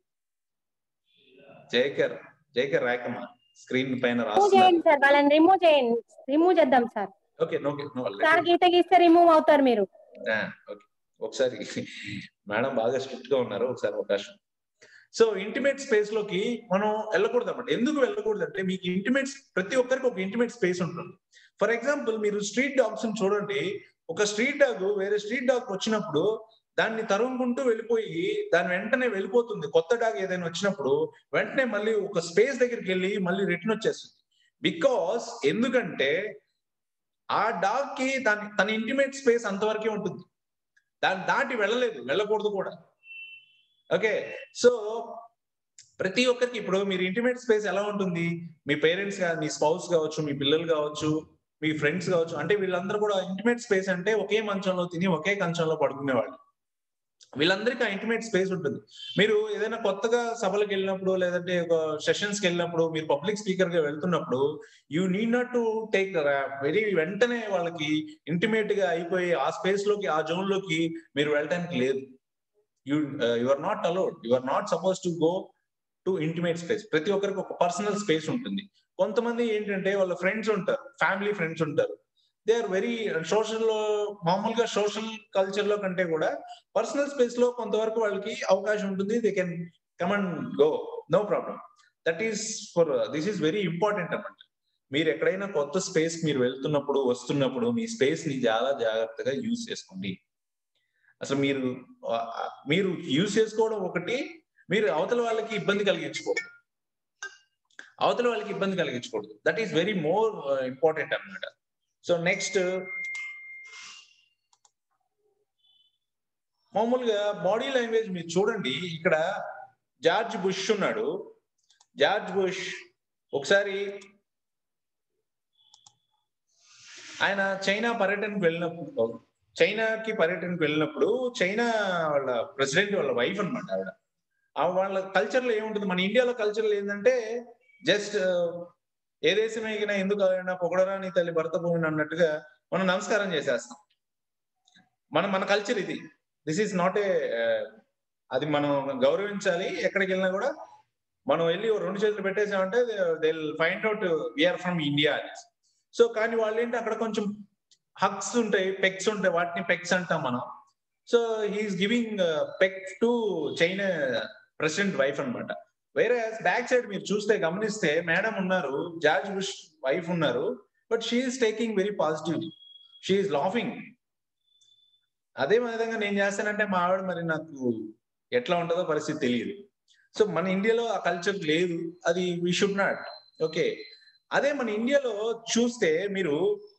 Speaker 1: జయకర్ జయకర్ రాయకమ్మ స్క్రీన్ పైన
Speaker 2: రిమూవ్
Speaker 1: రాస్తున్నారు
Speaker 2: చేయండి సార్ వాళ్ళని రిమూవ్ చేయండి రిమూవ్ చేద్దాం sir
Speaker 1: okay no no
Speaker 2: sir గీత గీస్తే రిమూవ్ అవుతారు మీరు
Speaker 1: ఓకే ఒకసారి మేడం బాగా స్ట్రిక్ట్ గా ఉన్నారు ఒకసారి అవకాశం సో ఇంటిమేట్ స్పేస్ లోకి మనం వెళ్ళకూడదు అనమాట ఎందుకు వెళ్ళకూడదు అంటే మీకు ఇంటిమేట్ ప్రతి ఒక్కరికి ఒక ఇంటిమేట్ స్పేస్ ఉంటుంది ఫర్ ఎగ్జాంపుల్ మీరు స్ట్రీట్ డాగ్స్ చూడండి ఒక స్ట్రీట్ డాగ్ వేరే స్ట్రీట్ డాగ్ వచ్చినప్పుడు దాన్ని తరుముకుంటూ వెళ్ళిపోయి దాని వెంటనే వెళ్ళిపోతుంది కొత్త డాగ్ ఏదైనా వచ్చినప్పుడు వెంటనే మళ్ళీ ఒక స్పేస్ దగ్గరికి వెళ్ళి మళ్ళీ రిటర్న్ వచ్చేస్తుంది బికాస్ ఎందుకంటే ఆ డాగ్ కి దాని తన ఇంటిమేట్ స్పేస్ అంతవరకే ఉంటుంది దాన్ని దాటి వెళ్ళలేదు వెళ్ళకూడదు కూడా ఓకే సో ప్రతి ఒక్కరికి ఇప్పుడు మీరు ఇంటిమేట్ స్పేస్ ఎలా ఉంటుంది మీ పేరెంట్స్ మీ స్పౌస్ కావచ్చు మీ పిల్లలు కావచ్చు మీ ఫ్రెండ్స్ కావచ్చు అంటే వీళ్ళందరూ కూడా ఇంటిమేట్ స్పేస్ అంటే ఒకే మంచంలో తిని ఒకే కంచంలో పడుకునేవాళ్ళు వీళ్ళందరికీ ఆ ఇంటిమేట్ స్పేస్ ఉంటుంది మీరు ఏదైనా కొత్తగా సభలకు వెళ్ళినప్పుడు లేదంటే ఒక సెషన్స్ కి వెళ్ళినప్పుడు మీరు పబ్లిక్ స్పీకర్ గా వెళ్తున్నప్పుడు you need not to take very వెంటనే వాళ్ళకి ఇంటిమేట్ గా అయిపోయి ఆ స్పేస్ లోకి ఆ జోన్ లోకి మీరు వెళ్ళడానికి లేదు you you are not allowed you are not suppose to go to intimate space ప్రతి ఒక్కరికి ఒక పర్సనల్ స్పేస్ ఉంటుంది కొంతమంది ఏంటంటే వాళ్ళ ఫ్రెండ్స్ ఉంటారు ఫ్యామిలీ ఫ్రెండ్స్ ఉంటారు దే ఆర్ వెరీ సోషల్ మామూలుగా సోషల్ కల్చర్ లో కంటే కూడా పర్సనల్ స్పేస్ లో కొంతవరకు వాళ్ళకి అవకాశం ఉంటుంది they can come and go no problem that is for this is very important అన్నమాట మీరు ఎక్కడైనా కొత్త స్పేస్ మీరు వెళ్తున్నప్పుడు వస్తున్నప్పుడు మీ స్పేస్ ని చాలా జాగ్రత్తగా యూజ్ చేసుకోండి అసలు మీరు ఆ, మీరు యూజ్ చేసుకోవడం ఒకటి మీరు అవతల వాళ్ళకి ఇబ్బంది కలిగించకూడదు అవతల వాళ్ళకి ఇబ్బంది కలిగించకూడదు that is very more important అన్నమాట సో నెక్స్ట్ మామూలుగా బాడీ లాంగ్వేజ్ మీరు చూడండి ఇక్కడ జార్జ్ బుష్ ఉన్నాడు జార్జ్ బుష్ ఒకసారి ఆయన చైనా పర్యటనకు వెళ్ళినప్పుడు చైనాకి పర్యటనకు వెళ్ళినప్పుడు చైనా వాళ్ళ ప్రెసిడెంట్ వాళ్ళ వైఫ్ అనమాట ఆవిడ ఆ వాళ్ళ కల్చర్ లో ఏముంటుంది మన ఇండియాలో కల్చర్ లో ఏంటంటే జస్ట్ ఏ దేశమైనా ఎందుకు అయినా పొగడరా నీ తల్లి భర్త భూమిని అన్నట్టుగా మనం నమస్కారం చేసేస్తాం మన మన కల్చర్ ఇది దిస్ ఈస్ నాట్ ఏ అది మనం గౌరవించాలి ఎక్కడికి వెళ్ళినా కూడా మనం వెళ్ళి ఓ రెండు చేతులు పెట్టేసామంటే they find out we're from India so కానీ వాళ్ళు ఏంటి అక్కడ కొంచెం హక్స్ ఉంటాయి పెక్స్ ఉంటాయి వాటిని పెక్స్ అంటాం మనం so he's giving peck to China president wife అన్నమాట వేరే బ్యాక్ సైడ్ మీరు చూస్తే గమనిస్తే మేడం ఉన్నారు జార్జ్ బుష్ వైఫ్ ఉన్నారు but she's taking very positive she's laughing అదే విధంగా నేను చేస్తానంటే మా ఆవిడ మరి నాకు ఎట్లా ఉంటుందో పరిస్థితి తెలియదు సో మన ఇండియాలో ఆ కల్చర్ లేదు అది వి షుడ్ నాట్ ఓకే అదే మన ఇండియాలో చూస్తే మీరు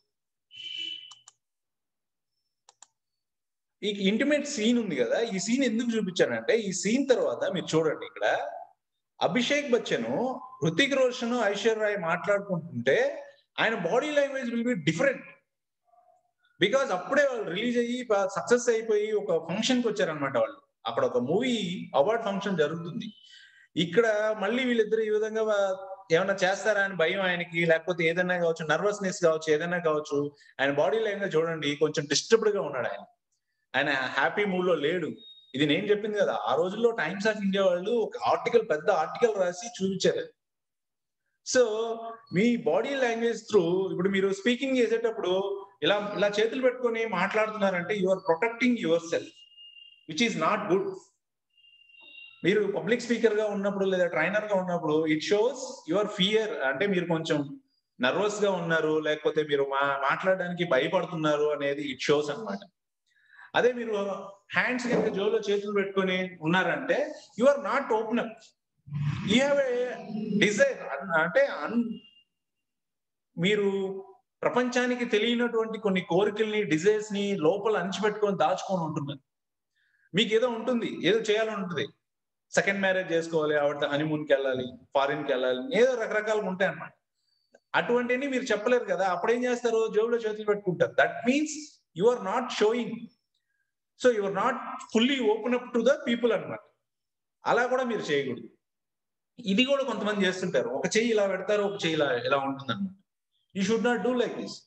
Speaker 1: ఈ ఇంటిమేట్ సీన్ ఉంది కదా ఈ సీన్ ఎందుకు చూపించానంటే ఈ సీన్ తర్వాత మీరు చూడండి ఇక్కడ అభిషేక్ బచ్చన్ హృతిక్ రోషన్ ఐశ్వర్య రాయ్ మాట్లాడుకుంటుంటే ఆయన body language will be different because అప్పుడే వాళ్ళు రిలీజ్ అయ్యి సక్సెస్ అయిపోయి ఒక ఫంక్షన్ కి వచ్చారనమాట వాళ్ళు అక్కడ ఒక మూవీ అవార్డ్ ఫంక్షన్ జరుగుతుంది ఇక్కడ మళ్ళీ వీళ్ళిద్దరు ఈ విధంగా ఏమైనా చేస్తారా అని భయం ఆయనకి లేకపోతే ఏదైనా కావచ్చు నర్వస్నెస్ కావచ్చు ఏదైనా కావచ్చు ఆయన బాడీ లాంగ్వేజ్ చూడండి కొంచెం డిస్టర్బ్డ్ గా ఉన్నాడు ఆయన ఆయన హ్యాపీ మూడ్ లో లేడు ఇది నేను చెప్పింది కదా ఆ రోజుల్లో టైమ్స్ ఆఫ్ ఇండియా వాళ్ళు ఒక ఆర్టికల్ పెద్ద ఆర్టికల్ రాసి చూపించారు సో మీ బాడీ లాంగ్వేజ్ త్రూ ఇప్పుడు మీరు స్పీకింగ్ చేసేటప్పుడు ఇలా ఇలా చేతులు పెట్టుకొని మాట్లాడుతున్నారంటే you are protecting yourself which is not good మీరు పబ్లిక్ స్పీకర్ గా ఉన్నప్పుడు లేదా ట్రైనర్ గా ఉన్నప్పుడు ఇట్ షోస్ యువర్ ఫియర్ అంటే మీరు కొంచెం నర్వస్ గా ఉన్నారు లేకపోతే మీరు మా మాట్లాడడానికి భయపడుతున్నారు అనేది ఇట్ షోస్ అనమాట అదే మీరు హ్యాండ్స్ కనుక జోలో చేతులు పెట్టుకొని ఉన్నారంటే you are not open up you have a desire అంటే అన్ మీరు ప్రపంచానికి తెలియనటువంటి కొన్ని కోరికల్ని డిజైర్స్ ని లోపల అణిచిపెట్టుకొని దాచుకొని ఉంటున్నారు మీకు ఏదో ఉంటుంది ఏదో చేయాలని ఉంటుంది సెకండ్ మ్యారేజ్ చేసుకోవాలి ఆవిడ హనీమూన్కి వెళ్ళాలి ఫారిన్కి వెళ్ళాలి ఏదో రకరకాలుగా ఉంటాయి అన్నమాట అటువంటివి మీరు చెప్పలేరు కదా అప్పుడేం చేస్తారు జోబులో చేతులు పెట్టుకుంటారు that means you are not showing so you are not fully open up to the people అనమాట అలా కూడా మీరు చేయకూడదు ఇది కూడా కొంతమంది చేస్తుంటారు ఒక చెయ్యి ఇలా పెడతారు ఒక చెయ్యి ఇలా ఇలా ఉంటుంది అనమాట you should not do like this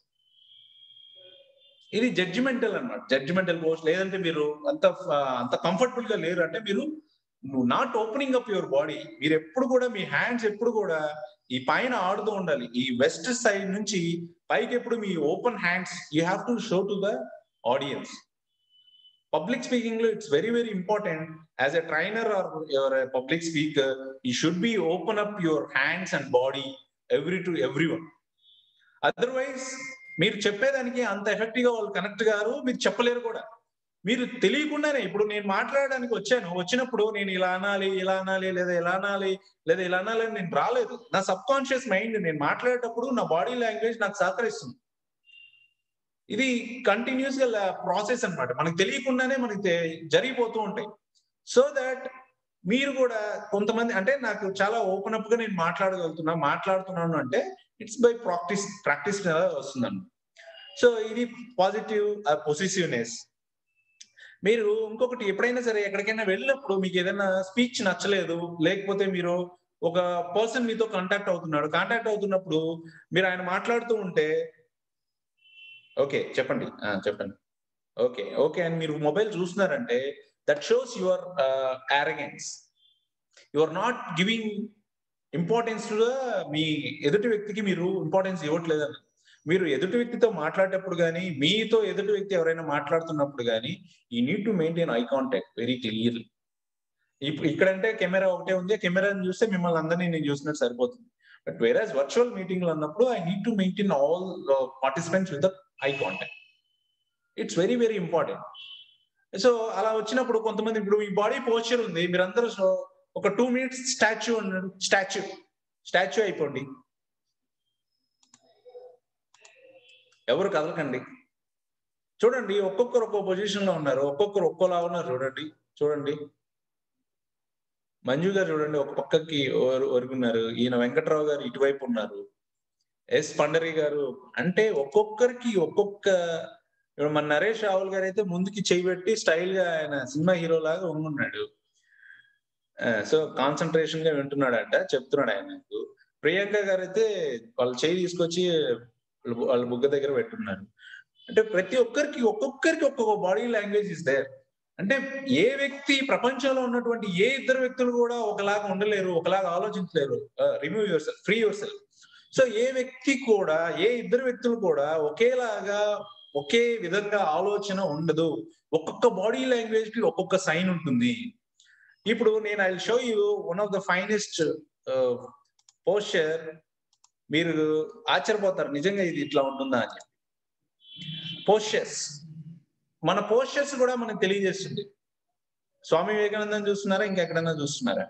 Speaker 1: ఇది జడ్జిమెంటల్ అనమాట జడ్జిమెంటల్ పోస్ట్ లేదంటే మీరు అంత అంత కంఫర్టబుల్ గా లేరు అంటే మీరు not opening up your body మీరు ఎప్పుడు కూడా మీ హ్యాండ్స్ ఎప్పుడు కూడా ఈ పైన ఆడుతూ ఉండాలి ఈ వెస్ట్ సైడ్ నుంచి పైకి ఎప్పుడు మీ open hands you have to show to the audience public speaking లో it's very very important as a trainer or your public speaker you should be open up your hands and body every to every one otherwise మీరు చెప్పేదానికి అంత effective గా వాళ్ళు connect గారు మీరు చెప్పలేరు కూడా మీరు తెలియకుండానే ఇప్పుడు నేను మాట్లాడడానికి వచ్చాను వచ్చినప్పుడు నేను ఇలా అనాలి ఇలా అనాలి లేదా ఇలా అనాలి లేదా ఇలా అనాలి అని నేను రాలేదు నా సబ్ కాన్షియస్ మైండ్ నేను మాట్లాడేటప్పుడు నా బాడీ లాంగ్వేజ్ నాకు సహకరిస్తుంది ఇది కంటిన్యూస్ గా ప్రాసెస్ అనమాట మనకు తెలియకుండానే మనకి జరిగిపోతూ ఉంటాయి సో దట్ మీరు కూడా కొంతమంది అంటే నాకు చాలా ఓపెన్ అప్ గా నేను మాట్లాడగలుగుతున్నా మాట్లాడుతున్నాను అంటే ఇట్స్ బై ప్రాక్టీస్ ప్రాక్టీస్ వస్తుందండి సో ఇది పాజిటివ్ పొసిసివ్నెస్ మీరు ఇంకొకటి ఎప్పుడైనా సరే ఎక్కడికైనా వెళ్ళినప్పుడు మీకు ఏదైనా స్పీచ్ నచ్చలేదు లేకపోతే మీరు ఒక పర్సన్ మీతో కాంటాక్ట్ అవుతున్నాడు కాంటాక్ట్ అవుతున్నప్పుడు మీరు ఆయన మాట్లాడుతూ ఉంటే ఓకే చెప్పండి చెప్పండి ఓకే ఓకే అని మీరు మొబైల్ చూస్తున్నారంటే that shows your arrogance you are not giving importance to మీ ఎదుటి వ్యక్తికి మీరు ఇంపార్టెన్స్ ఇవ్వట్లేదని మీరు ఎదుటి వ్యక్తితో మాట్లాడేటప్పుడు కానీ మీతో ఎదుటి వ్యక్తి ఎవరైనా మాట్లాడుతున్నప్పుడు కానీ ఈ need to maintain eye contact very clearly ఇప్పుడు ఇక్కడంటే కెమెరా ఒకటే ఉంది కెమెరాని చూస్తే మిమ్మల్ని అందరినీ నేను చూసినట్టు సరిపోతుంది బట్ వేరే వర్చువల్ మీటింగ్ లో అన్నప్పుడు I need to maintain all participants with eye contact it's very very important so అలా వచ్చినప్పుడు కొంతమంది ఇప్పుడు మీ బాడీ పోస్చర్ ఉంది మీరందరూ ఒక టూ మినిట్స్ స్టాచ్యూ అన్నాడు స్టాచ్యూ స్టాచ్యూ అయిపోండి ఎవరు కదలకండి చూడండి ఒక్కొక్కరు ఒక్కో పొజిషన్ లో ఉన్నారు ఒక్కొక్కరు ఒక్కోలా ఉన్నారు చూడండి చూడండి మంజు గారు చూడండి ఒక పక్కకి ఒరుగున్నారు ఈయన వెంకట్రావు గారు ఇటువైపు ఉన్నారు ఎస్ పండరి గారు అంటే ఒక్కొక్కరికి ఒక్కొక్క ఇప్పుడు మన నరేష్ రావుల్ గారు అయితే ముందుకి చేయబెట్టి స్టైల్ గా ఆయన సినిమా హీరో లాగా ఉంగున్నాడు సో కాన్సన్ట్రేషన్ గా వింటున్నాడంట చెప్తున్నాడు ఆయనకు ప్రియాంక గారు అయితే వాళ్ళ చేయి తీసుకొచ్చి వాళ్ళ- వాళ్ళ బుగ్గ దగ్గర పెట్టున్నారు అంటే ప్రతి ఒక్కరికి ఒక్కొక్కరికి ఒక్కొక్క బాడీ లాంగ్వేజ్ ఇస్ దేర్ అంటే ఏ వ్యక్తి ప్రపంచంలో ఉన్నటువంటి ఏ ఇద్దరు వ్యక్తులు కూడా ఒకలాగా ఉండలేరు ఒకలాగా ఆలోచించలేరు remove yourself free yourself so ఏ వ్యక్తి కూడా ఏ ఇద్దరు వ్యక్తులు కూడా ఒకేలాగా ఒకే విధంగా ఆలోచన ఉండదు ఒక్కొక్క బాడీ లాంగ్వేజ్ కి ఒక్కొక్క సైన్ ఉంటుంది ఇప్పుడు నేను I show you one of the finest posture మీరు ఆశ్చర్యపోతారు నిజంగా ఇది ఇట్లా ఉంటుందా అని చెప్పి పోస్చర్స్ మన పోస్చర్స్ కూడా మనకు తెలియజేస్తుంది స్వామి వివేకానందం చూస్తున్నారా ఇంకెక్కడన్నా చూస్తున్నారా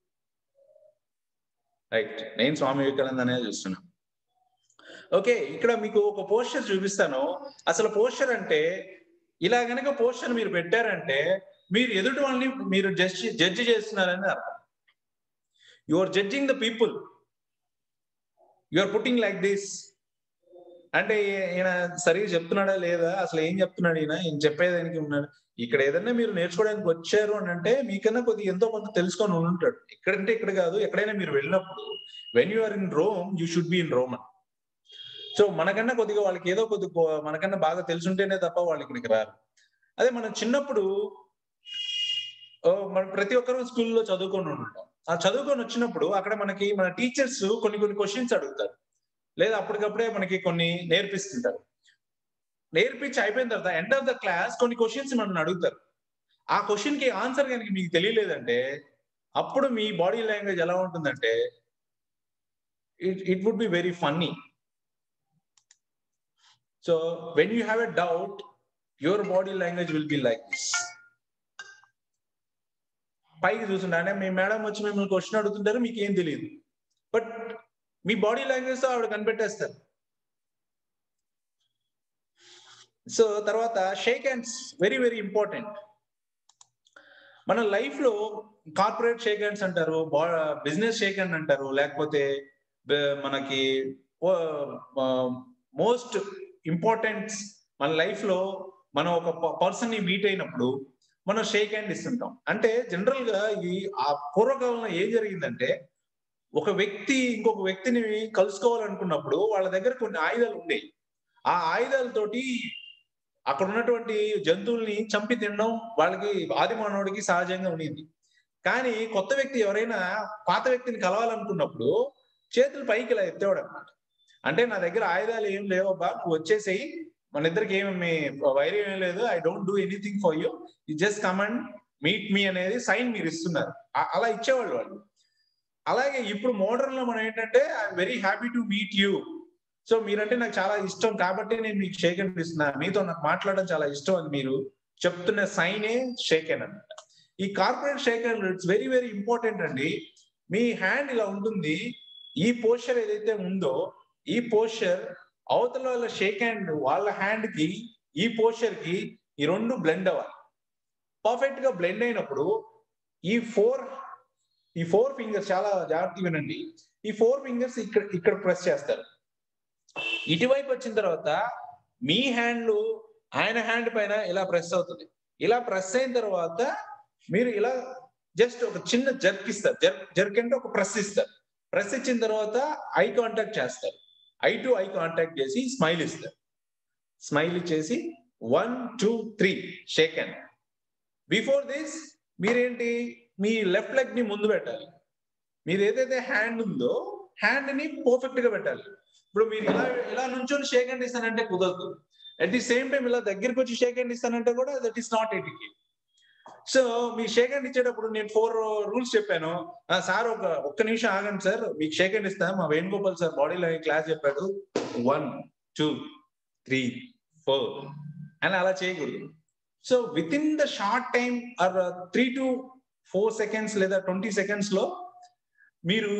Speaker 1: రైట్ నేను స్వామి వివేకానందనే చూస్తున్నా ఓకే ఇక్కడ మీకు ఒక పోస్టర్ చూపిస్తాను అసలు పోస్టర్ అంటే ఇలా గనక పోస్టర్ మీరు పెట్టారంటే మీరు ఎదుటి వాళ్ళని మీరు జడ్జి జడ్జి చేస్తున్నారని అర్థం you are judging the people you are putting like this అంటే ఈయన సరిగా చెప్తున్నాడా లేదా అసలు ఏం చెప్తున్నాడు ఈయన ఈయన చెప్పేదానికి ఉన్నాడు ఇక్కడ ఏదైనా మీరు నేర్చుకోవడానికి వచ్చారు అని అంటే మీకన్నా కొద్దిగా ఎంతో కొంత తెలుసుకొని ఉండి ఉంటాడు ఎక్కడంటే ఇక్కడ కాదు ఎక్కడైనా మీరు వెళ్ళినప్పుడు when you are in Rome you should be in Roman so మనకన్నా కొద్దిగా వాళ్ళకి ఏదో కొద్ది మనకన్నా బాగా తెలుసుంటేనే తప్ప వాళ్ళు ఇక్కడికి రారు అదే మనం చిన్నప్పుడు ఓ, మన ప్రతి ఒక్కరు స్కూల్లో చదువుకొని ఉంటాం ఆ చదువుకొని వచ్చినప్పుడు అక్కడ మనకి మన టీచర్స్ కొన్ని కొన్ని క్వశ్చన్స్ అడుగుతారు లేదా అప్పటికప్పుడే మనకి కొన్ని నేర్పిస్తుంటారు నేర్పించి అయిపోయిన తర్వాత ఎండ్ ఆఫ్ ద క్లాస్ కొన్ని క్వశ్చన్స్ మనం అడుగుతారు ఆ క్వశ్చన్ కి ఆన్సర్ కనుక మీకు తెలియలేదంటే అప్పుడు మీ బాడీ లాంగ్వేజ్ ఎలా ఉంటుందంటే it it would be very funny so when you have a doubt your body language will be like this పైకి చూస్తుంటే అంటే మీ మేడం వచ్చి మిమ్మల్ని క్వశ్చన్ అడుగుతుంటారు మీకు ఏం తెలియదు బట్ మీ బాడీ లాంగ్వేజ్ తో ఆవిడ కనిపెట్టేస్తారు సో తర్వాత shake hands very very important మన లైఫ్ లో కార్పొరేట్ షేక్ హ్యాండ్స్ అంటారు బిజినెస్ షేక్ హ్యాండ్ అంటారు లేకపోతే బ- మనకి మోస్ట్ ఇంపార్టెంట్ మన లైఫ్ లో మనం ఒక పర్సన్ ని మీట్ అయినప్పుడు మనం షేక్ హ్యాండ్ ఇస్తుంటాం అంటే జనరల్ గా ఈ ఆ పూర్వకాలంలో ఏం జరిగిందంటే ఒక వ్యక్తి ఇంకొక వ్యక్తిని కలుసుకోవాలనుకున్నప్పుడు వాళ్ళ దగ్గర కొన్ని ఆయుధాలు ఉండేవి ఆ ఆయుధాలతోటి అక్కడ ఉన్నటువంటి జంతువుల్ని చంపి తినడం వాళ్ళకి ఆది మానవుడికి సహజంగా ఉండేది కానీ కొత్త వ్యక్తి ఎవరైనా పాత వ్యక్తిని కలవాలనుకున్నప్పుడు చేతులు పైకి ఇలా ఎత్తేవాడు అనమాట అంటే నా దగ్గర ఆయుధాలు ఏం లేవబ్బా నువ్వు వచ్చేసేయి మన ఇద్దరికి ఏమి వైరం ఏం లేదు I don't do anything for you you just come and meet me అనేది సైన్ మీరు ఇస్తున్నారు అ- అలా ఇచ్చేవాళ్ళు వాళ్ళు అలాగే ఇప్పుడు మోడర్న్ లో మనం ఏంటంటే I'm very happy to meet you so మీరంటే నాకు చాలా ఇష్టం కాబట్టి నేను మీకు షేక్ హ్యాండ్ ఇస్తున్నా మీతో నాకు మాట్లాడడం చాలా ఇష్టం అని మీరు చెప్తున్న సైనే షేక్ హ్యాండ్ అనమాట ఈ corporate shake hand it's very very important అండి మీ హ్యాండ్ ఇలా ఉంటుంది ఈ పోస్చర్ ఏదైతే ఉందో ఈ పోస్చర్ అవతల వాళ్ళ షేక్ హ్యాండ్ వాళ్ళ హ్యాండ్ కి ఈ పోస్చర్ కి ఈ రెండు బ్లెండ్ అవ్వాలి పర్ఫెక్ట్ గా బ్లెండ్ అయినప్పుడు ఈ ఫోర్ ఈ ఫోర్ ఫింగర్స్ చాలా జాగ్రత్తగా వినండి ఈ ఫోర్ ఫింగర్స్ ఇక్కడ ఇక్కడ ప్రెస్ చేస్తారు ఇటువైపు వచ్చిన తర్వాత మీ హ్యాండ్ ఆయన హ్యాండ్ పైన ఇలా ప్రెస్ అవుతుంది ఇలా ప్రెస్ అయిన తర్వాత మీరు ఇలా జస్ట్ ఒక చిన్న జర్క్ ఇస్తారు జర్క్ జర్క్ అంటే ఒక ప్రెస్ ఇస్తారు ప్రెస్ ఇచ్చిన తర్వాత ఐ కాంటాక్ట్ చేస్తారు ఐ టు ఐ కాంటాక్ట్ చేసి స్మైల్ ఇస్తారు స్మైల్ ఇచ్చేసి one two three shake hand before this మీరేంటి మీ లెఫ్ట్ లెగ్ ని ముందు పెట్టాలి మీరు ఏదైతే హ్యాండ్ ఉందో హ్యాండ్ ని పర్ఫెక్ట్ గా పెట్టాలి ఇప్పుడు మీరు ఇలా ఇలా నుంచొని షేక్ హ్యాండ్ ఇస్తానంటే కుదరదు అట్ ది సేమ్ టైం ఇలా దగ్గరికి వచ్చి షేక్ హ్యాండ్ ఇస్తానంటే కూడా that is not etiquette so మీ షేక్ హ్యాండ్ ఇచ్చేటప్పుడు నేను ఫోర్ రూల్స్ చెప్పాను ఆ, సార్ ఒక ఒక్క నిమిషం ఆగండి సార్ మీకు షేక్ హ్యాండ్ ఇస్తా మా Venugopal sir body language class చెప్పాడు వన్ టూ త్రీ ఫోర్ అని అలా చేయకూడదు so with in the short time or three to four seconds లేదా ట్వంటీ సెకండ్స్ లో మీరు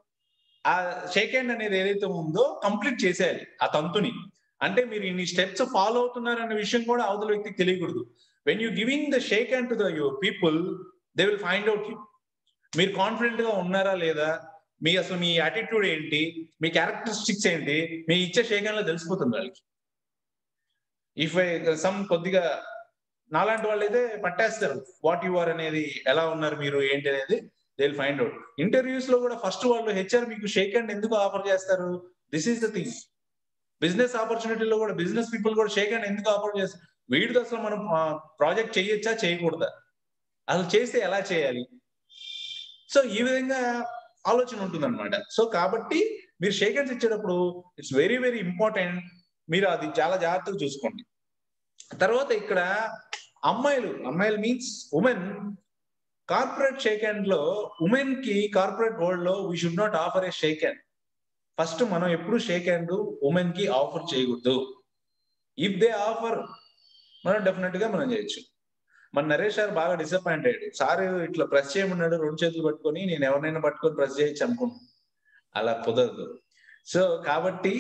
Speaker 1: ఆ షేక్ హ్యాండ్ అనేది ఏదైతే ఉందో కంప్లీట్ చేసేయాలి ఆ తంతుని అంటే మీరు ఇన్ని స్టెప్స్ ఫాలో అవుతున్నారనే విషయం కూడా అవతల వ్యక్తికి తెలియకూడదు when you giving the shake hand to the your people they will find out you మీరు కాన్ఫిడెంట్ గా ఉన్నారా లేదా మీ అసలు మీ యాటిట్యూడ్ ఏంటి మీ క్యారెక్టరిస్టిక్స్ ఏంటి మీ ఇచ్చే షేక్ హ్యాండ్ లో తెలిసిపోతుంది వాళ్ళకి ఇఫ్ ఐ సమ్ కొద్దిగా నాలాంటి వాళ్ళు అయితే పట్టేస్తారు వాట్ యు ఆర్ అనేది ఎలా ఉన్నారు మీరు ఏంటి అనేది they will find out interviews లో కూడా ఫస్ట్ వాళ్ళు హెచ్ఆర్ మీకు షేక్ హ్యాండ్ ఎందుకు ఆఫర్ చేస్తారు this is the thing business ఆపర్చునిటీలో కూడా బిజినెస్ పీపుల్ కూడా షేక్ హ్యాండ్ ఎందుకు ఆఫర్ చేస్తారు వీడితో అసలు మనం ప్రాజెక్ట్ చేయొచ్చా చేయకూడదా అసలు చేస్తే ఎలా చేయాలి సో ఈ విధంగా ఆలోచన ఉంటుంది అనమాట సో కాబట్టి మీరు షేక్ హ్యాండ్స్ ఇచ్చేటప్పుడు ఇట్స్ వెరీ వెరీ ఇంపార్టెంట్ మీరు అది చాలా జాగ్రత్తగా చూసుకోండి తర్వాత ఇక్కడ అమ్మాయిలు అమ్మాయిలు means women corporate shake hand లో ఉమెన్ కి కార్పొరేట్ వరల్డ్ లో we should not offer a shake hand first మనం ఎప్పుడు షేక్ హ్యాండ్ ఉమెన్ కి ఆఫర్ చేయకూడదు ఇఫ్ దే ఆఫర్ మనం డెఫినెట్ గా మనం చేయొచ్చు మన నరేష్ సార్ బాగా డిసప్పాయింట్ అయ్యాడు సార్ ఇట్లా ప్రెస్ చేయమన్నాడు రెండు చేతులు పట్టుకొని నేను ఎవరినైనా పట్టుకొని ప్రెస్ చేయొచ్చు అనుకున్నాను అలా కుదరదు సో కాబట్టి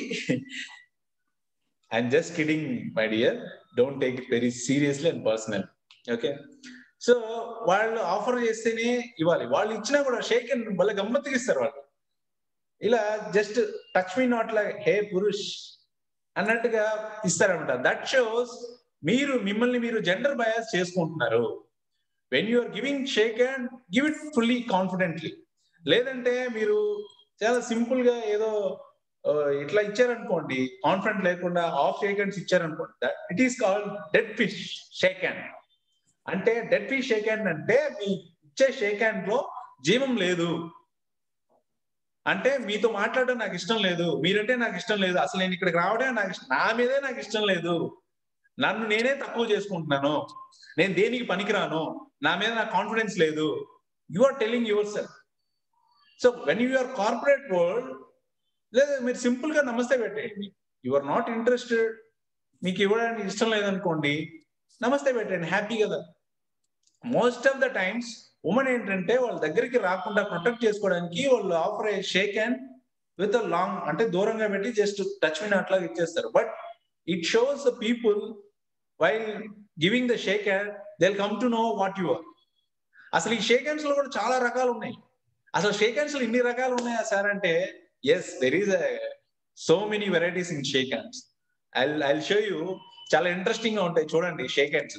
Speaker 1: I'm just kidding my dear don't take it very seriously and personal okay so వాళ్ళు ఆఫర్ చేస్తేనే ఇవ్వాలి వాళ్ళు ఇచ్చినా కూడా షేక్ అండ్ భలే గమ్మత్తుగా ఇస్తారు వాళ్ళు ఇలా జస్ట్ టచ్ మీ నాట్ లా హే పురుష్ అన్నట్టుగా ఇస్తారనమాట దట్ షోస్ మీరు మిమ్మల్ని మీరు జెండర్ బయాస్ చేసుకుంటున్నారు when you are giving shake and give it fully confidently లేదంటే మీరు చాలా సింపుల్ గా ఏదో ఇట్లా ఇచ్చారనుకోండి కాన్ఫిడెంట్ లేకుండా ఆఫ్ షేక్ హ్యాండ్స్ ఇచ్చారనుకోండి that it is called dead fish shake hand అంటే డెడ్ ఫిష్ షేక్ హ్యాండ్ అంటే మీ ఇచ్చే షేక్ హ్యాండ్ లో జీవం లేదు అంటే మీతో మాట్లాడడం నాకు ఇష్టం లేదు మీరంటే నాకు ఇష్టం లేదు అసలు నేను ఇక్కడికి రావడం నాకు ఇష్టం నా మీదే నాకు ఇష్టం లేదు నన్ను నేనే తక్కువ చేసుకుంటున్నాను నేను దేనికి పనికిరాను నా మీద నాకు కాన్ఫిడెన్స్ లేదు you are telling yourself so when you are corporate world లేదా మీరు సింపుల్ గా నమస్తే పెట్టేయండి యు ఆర్ నాట్ ఇంట్రెస్టెడ్ మీకు ఇవ్వడానికి ఇష్టం లేదనుకోండి నమస్తే పెట్టండి హ్యాపీ కదా most of the times women ఏంటంటే వాళ్ళ దగ్గరికి రాకుండా ప్రొటెక్ట్ చేసుకోవడానికి వాళ్ళు offer a shake hand with long అంటే దూరంగా పెట్టి జస్ట్ టచ్ మీ అట్లా ఇచ్చేస్తారు but it shows the people while giving the shake hand they come to know what you are అసలు ఈ షేక్ హ్యాండ్స్ లో కూడా చాలా రకాలు ఉన్నాయి అసలు షేక్ హ్యాండ్స్ లో ఇన్ని రకాలు ఉన్నాయా సార్ అంటే yes there is so many varieties in shake hands I I show you చాలా ఇంట్రెస్టింగ్ గా ఉంటాయి చూడండి షేక్ హ్యాండ్స్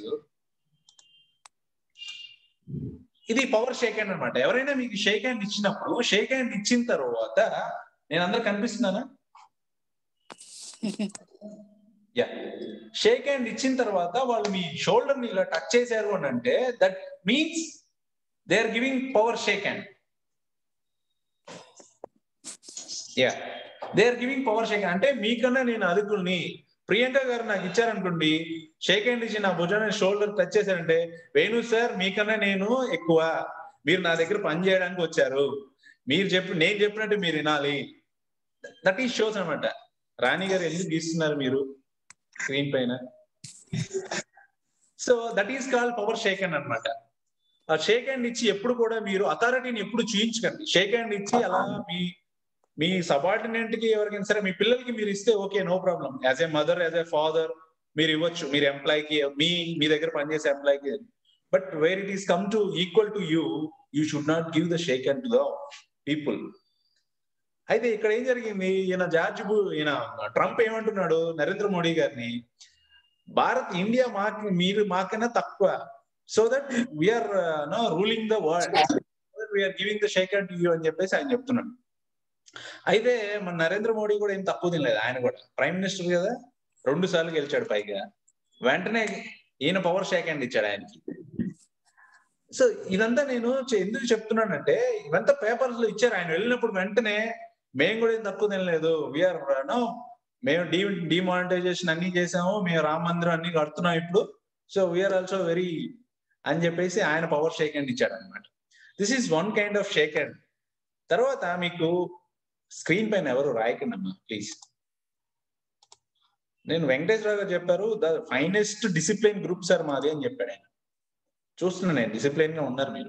Speaker 1: ఇది పవర్ షేక్ హ్యాండ్ అనమాట ఎవరైనా మీకు షేక్ హ్యాండ్ ఇచ్చినప్పుడు షేక్ హ్యాండ్ ఇచ్చిన తర్వాత నేను అందరు కనిపిస్తున్నానా యా షేక్ హ్యాండ్ ఇచ్చిన తర్వాత వాళ్ళు మీ షోల్డర్ ని ఇలా టచ్ చేశారు అని అంటే that means they are giving power shake hand yeah they are giving power shake అంటే మీకన్నా నేను అదుకుల్ని ప్రియాంక గారు నాకు ఇచ్చారనుకోండి షేక్ హ్యాండ్ ఇచ్చి నా భుజాన్ని షోల్డర్ టచ్ చేశారంటే వేణు సార్ మీకన్నా నేను ఎక్కువ మీరు నా దగ్గర పని చేయడానికి వచ్చారు మీరు చెప్పి నేను చెప్పినట్టు మీరు వినాలి దట్ ఈస్ షోస్ అనమాట రాణి గారు ఎందుకు గీస్తున్నారు మీరు స్క్రీన్ పైన so that is call power shake hand అనమాట ఆ షేక్ హ్యాండ్ ఇచ్చి ఎప్పుడు కూడా మీరు అథారిటీని ఎప్పుడు చూయించకండి షేక్ హ్యాండ్ ఇచ్చి అలా మీ మీ సబార్డినేట్ కి ఎవరికైనా సరే మీ పిల్లలకి మీరు ఇస్తే okay no problem as a mother as a father మీరు ఇవ్వచ్చు మీరు ఎంప్లాయీకి మీ మీ దగ్గర పనిచేసే ఎంప్లాయీకి but where it is come to equal to you you should not give the shake hand to the people అయితే ఇక్కడ ఏం జరిగింది ఈయన జార్జ్ బు ఈయన ట్రంప్ ఏమంటున్నాడు నరేంద్ర మోడీ గారిని భారత్ ఇండియా మాకు మీరు మాకన్నా తక్కువ so that we're no ruling the world we're giving the shake hand to you అని చెప్పేసి ఆయన చెప్తున్నాడు అయితే మన నరేంద్ర మోడీ కూడా ఏం తక్కువ తినలేదు ఆయన కూడా ప్రైమ్ మినిస్టర్ కదా రెండు సార్లు గెలిచాడు పైగా వెంటనే ఈయన పవర్ షేక్ హ్యాండ్ ఇచ్చాడు ఆయనకి సో ఇదంతా నేను ఎందుకు చెప్తున్నానంటే ఇవంతా పేపర్స్ లో ఇచ్చారు ఆయన వెళ్ళినప్పుడు వెంటనే మేము కూడా ఏం తక్కువ తినలేదు వీఆర్ నో మేము డీ డిమానిటైజేషన్ అన్ని చేసాము మేము రామ మందిరం అన్ని కడుతున్నాం ఇప్పుడు సో వీఆర్ ఆల్సో వెరీ అని చెప్పేసి ఆయన పవర్ షేక్ హ్యాండ్ ఇచ్చాడు అనమాట this is one kind of shake hand తర్వాత మీకు స్క్రీన్ పైన ఎవరు రాయకండి అమ్మా ప్లీజ్ నేను వెంకటేశ్వరరావు గారు చెప్పారు the finest discipline group sir మాది అని చెప్పాడు ఆయన చూస్తున్నా నేను డిసిప్లిన్ గా ఉన్నారు మీరు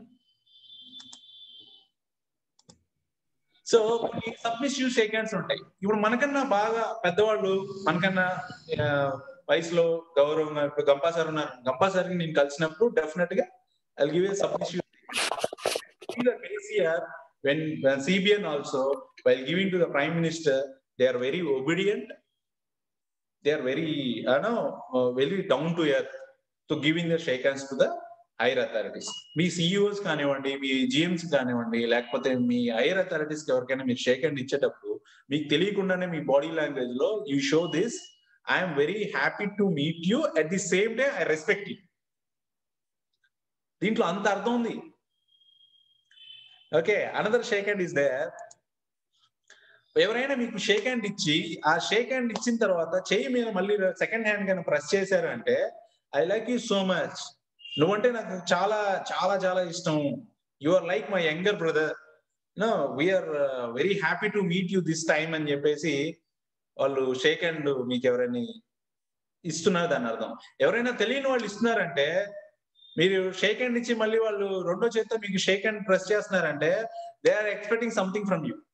Speaker 1: సో కొన్ని సబ్మిసివ్ సెకండ్స్ ఉంటాయి ఇప్పుడు మనకన్నా బాగా పెద్దవాళ్ళు మనకన్నా వయసులో గౌరవంగా ఇప్పుడు గంపా సార్ ఉన్నారు గంపా సార్ నేను కలిసినప్పుడు డెఫినెట్ గా I give a submissive KCR when, when CBN also, while giving to the Prime Minister, they are very obedient. They are very no very down to earth to giving the shake hands to the higher authorities మీ CEOs కానివ్వండి మీ GMs కానివ్వండి లేకపోతే మీ higher authorities ఎవరికైనా మీరు shake hand ఇచ్చేటప్పుడు మీకు తెలియకుండానే మీ బాడీ లాంగ్వేజ్ లో you show this I'm very happy to meet you at the same day I respect you దీంట్లో అంత అర్థం ఉంది okay another shake hand is there ఎవరైనా మీకు షేక్ హ్యాండ్ ఇచ్చి ఆ షేక్ హ్యాండ్ ఇచ్చిన తర్వాత చేయి మీద మళ్ళీ సెకండ్ హ్యాండ్ కనుక ప్రెస్ చేశారు అంటే I like you so much నువ్వంటే నాకు చాలా చాలా చాలా ఇష్టం you are like my younger brother no we're very happy to meet you this time అని చెప్పేసి వాళ్ళు షేక్ హ్యాండ్ మీకు ఎవరైనా ఇస్తున్నారు దాని అర్థం ఎవరైనా తెలియని వాళ్ళు ఇస్తున్నారంటే మీరు షేక్ హ్యాండ్ ఇచ్చి మళ్ళీ వాళ్ళు రెండో చేత్తో మీకు షేక్ హ్యాండ్ ప్రెస్ చేస్తున్నారంటే they are expecting something from you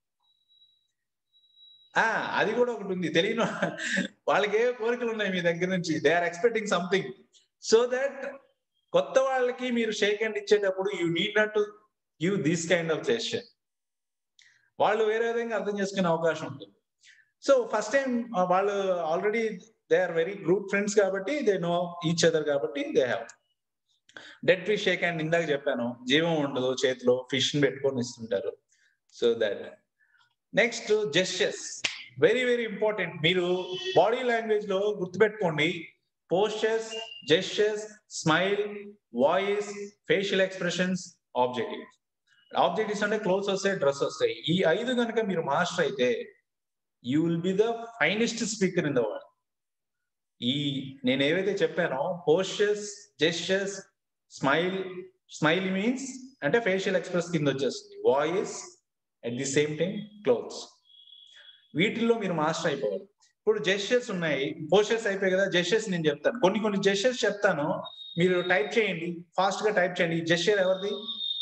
Speaker 1: ఆ అది కూడా ఒకటి ఉంది తెలియని వాళ్ళకి ఏ కోరికలు ఉన్నాయి మీ దగ్గర నుంచి they are expecting something so that కొత్త వాళ్ళకి మీరు షేక్ హ్యాండ్ ఇచ్చేటప్పుడు you need not to give this kind of gesture వాళ్ళు వేరే విధంగా అర్థం చేసుకునే అవకాశం ఉంటుంది సో ఫస్ట్ టైం వాళ్ళు already they are very group friends కాబట్టి దే నో ఈచ్ అదర్ కాబట్టి they have dead fish shake hand ఇందాక చెప్పాను జీవం ఉండదు చేతిలో ఫిష్ పెట్టుకొని ఇస్తుంటారు so that next gestures very very important మీరు బాడీ లాంగ్వేజ్ లో గుర్తుపెట్టుకోండి postures gestures smile voice facial expressions objective objectives అంటే క్లోత్స్ వస్తాయి డ్రెస్ వస్తాయి ఈ ఐదు కనుక మీరు మాస్టర్ అయితే you will be the finest speaker in the world ఈ నేను ఏవైతే చెప్పానో postures gestures smile smile means అంటే ఫేషియల్ ఎక్స్ప్రెస్ కింద వచ్చేస్తుంది voice at the same time clothes వీటిల్లో మీరు మాస్టర్ అయిపోవాలి ఇప్పుడు జెస్టర్స్ ఉన్నాయి పోస్టర్స్ అయిపోయాయి కదా జెస్టర్స్ నేను చెప్తాను కొన్ని కొన్ని జెస్టర్స్ చెప్తాను మీరు టైప్ చేయండి ఫాస్ట్ గా టైప్ చేయండి ఈ జెస్టర్ ఎవరిది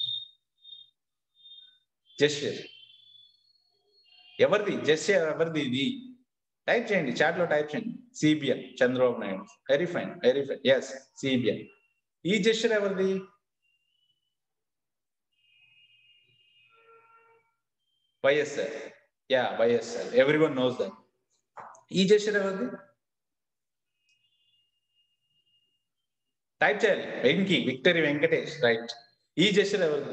Speaker 1: జెస్టర్ ఎవరిది జెస్టర్ ఎవరిది ఇది టైప్ చేయండి చాట్ లో టైప్ చేయండి CBN Chandrababu Naidu very fine very fine yes CBN ఈ జెస్టర్ ఎవరిది YSR yeah YSR every one knows that ఈ జెస్టర్ ఎవరిది టైప్ చేయాలి వెంకి విక్టరీ వెంకటేష్ రైట్ ఈ జెస్టర్ ఎవరిది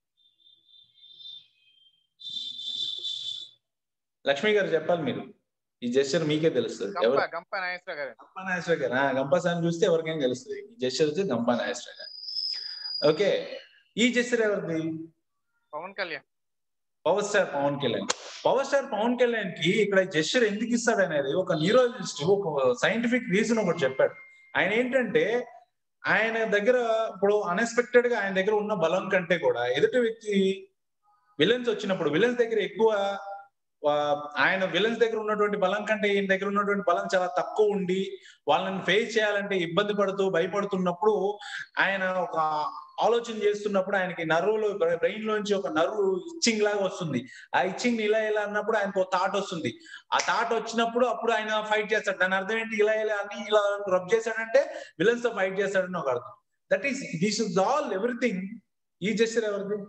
Speaker 1: లక్ష్మి గారు చెప్పాలి మీరు ఈ జెస్టర్ మీకే తెలుస్తుంది ఎవరు
Speaker 3: గంప గంప నాగేశ్వర గారు
Speaker 1: గంపా నాగేశ్వర గారు ఆ, గంపా సార్ చూస్తే ఎవరికైనా తెలుస్తుంది ఈ జెస్టర్ వచ్చి గంపా నాగేశ్వర గారు ఓకే ఈ జెస్టర్ ఎవరిది
Speaker 3: Pawan Kalyan
Speaker 1: power star Pawan Kalyan power star Pawan Kalyan కి ఇక్కడ జెస్టర్ ఎందుకు ఇస్తాడు అనేది ఒక న్యూరాలజిస్ట్ ఒక సైంటిఫిక్ రీజన్ ఒకటి చెప్పాడు ఆయన ఏంటంటే ఆయన దగ్గర ఇప్పుడు అన్ఎక్స్పెక్టెడ్ గా ఆయన దగ్గర ఉన్న బలం కంటే కూడా ఎదుటి వ్యక్తి విలన్స్ వచ్చినప్పుడు విలన్స్ దగ్గర ఎక్కువ ఆ, ఆయన విలన్స్ దగ్గర ఉన్నటువంటి బలం కంటే ఈయన దగ్గర ఉన్నటువంటి బలం చాలా తక్కువ ఉండి వాళ్ళని ఫేస్ చేయాలంటే ఇబ్బంది పడుతూ భయపడుతున్నప్పుడు ఆయన ఒక ఆలోచన చేస్తున్నప్పుడు ఆయనకి నర్వులు బ్రెయిన్ లోంచి ఒక నర్వు ఇచ్చింగ్ లాగా వస్తుంది ఆ ఇచ్చింగ్ ఇలా ఇలా అన్నప్పుడు ఆయనకు ఒక థాట్ వస్తుంది ఆ థాట్ వచ్చినప్పుడు అప్పుడు ఆయన ఫైట్ చేస్తాడు దాని అర్థం ఏంటి ఇలా ఇలా అని ఇలా రబ్ చేశాడంటే విలన్స్ తో ఫైట్ చేస్తాడని ఒక అర్థం that is this is all everything ఈ జెస్టర్ ఎవరిది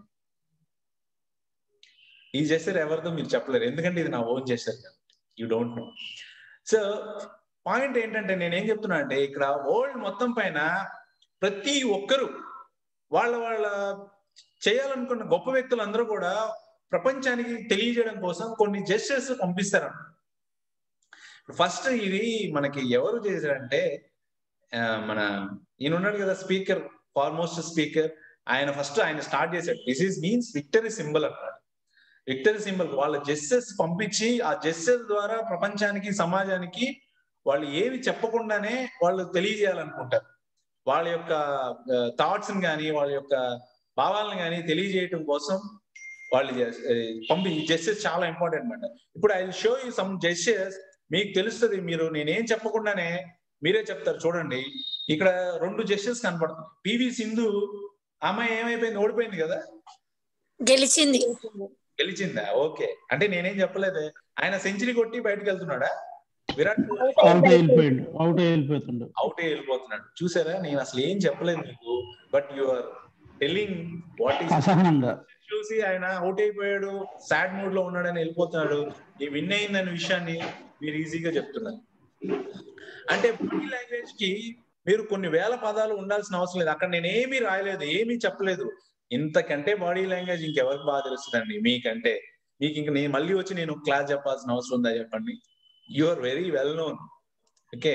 Speaker 1: ఈ జెస్టర్ ఎవరిదో మీరు చెప్పలేరు ఎందుకంటే ఇది నా own gesture you don't know so point ఏంటంటే నేనేం చెప్తున్నా అంటే ఇక్కడ వరల్డ్ మొత్తం పైన ప్రతి ఒక్కరు వాళ్ళ వాళ్ళ చేయాలనుకున్న గొప్ప వ్యక్తులు అందరూ కూడా ప్రపంచానికి తెలియజేయడం కోసం కొన్ని జెస్టర్స్ పంపిస్తారు ఫస్ట్ ఇది మనకి ఎవరు చేశారంటే ఆ, మన ఈయన ఉన్నాడు కదా స్పీకర్ ఫార్మోస్ట్ స్పీకర్ ఆయన ఫస్ట్ ఆయన స్టార్ట్ చేశాడు this is means victory symbol అన్నాడు విక్టరీ సింబల్ వాళ్ళ జెస్టర్స్ పంపించి ఆ జెస్టర్స్ ద్వారా ప్రపంచానికి సమాజానికి వాళ్ళు ఏవి చెప్పకుండానే వాళ్ళు తెలియజేయాలనుకుంటారు వాళ్ళ యొక్క థాట్స్ కానీ వాళ్ళ యొక్క భావాలను కానీ తెలియజేయటం కోసం వాళ్ళు చేస్- ఏ, పంపి జెస్టర్స్ చాలా ఇంపార్టెంట్ అనమాట ఇప్పుడు I show you some gestures మీకు తెలుస్తుంది మీరు నేనేం చెప్పకుండానే మీరే చెప్తారు చూడండి ఇక్కడ రెండు జెస్టర్స్ కనపడుతుంది పివి సింధు అమ్మాయి ఏమైపోయింది ఓడిపోయింది కదా
Speaker 5: గెలిచింది
Speaker 1: గెలిచిందా ఓకే అంటే నేనేం చెప్పలేదు ఆయన సెంచరీ కొట్టి బయటకు వెళ్తున్నాడా విరాట్
Speaker 6: అవుట్ వెళ్ళిపోయిండు అవుట్ వెళ్ళిపోతుండు
Speaker 1: అవుటే వెళ్ళిపోతున్నాడు చూసారా నేను అసలు ఏం చెప్పలేదు మీకు but you are telling what is
Speaker 6: అసహనంగా
Speaker 1: చూసి ఆయన అవుట్ అయిపోయాడు సాడ్ మూడ్ లో ఉన్నాడని వెళ్ళిపోతున్నాడు ఈ విన్ అయిందనే విషయాన్ని మీరు ఈజీగా చెప్తున్నారు అంటే బాడీ లాంగ్వేజ్ కి మీరు కొన్ని వేల పదాలు ఉండాల్సిన అవసరం లేదు అక్కడ నేను ఏమీ రాయలేదు ఏమీ చెప్పలేదు ఇంతకంటే బాడీ లాంగ్వేజ్ ఇంకెవరికి బాగా తెలుస్తుందండి మీకంటే మీకు ఇంక నేను మళ్ళీ వచ్చి నేను క్లాస్ చెప్పాల్సిన అవసరం ఉందా చెప్పండి you are very well known okay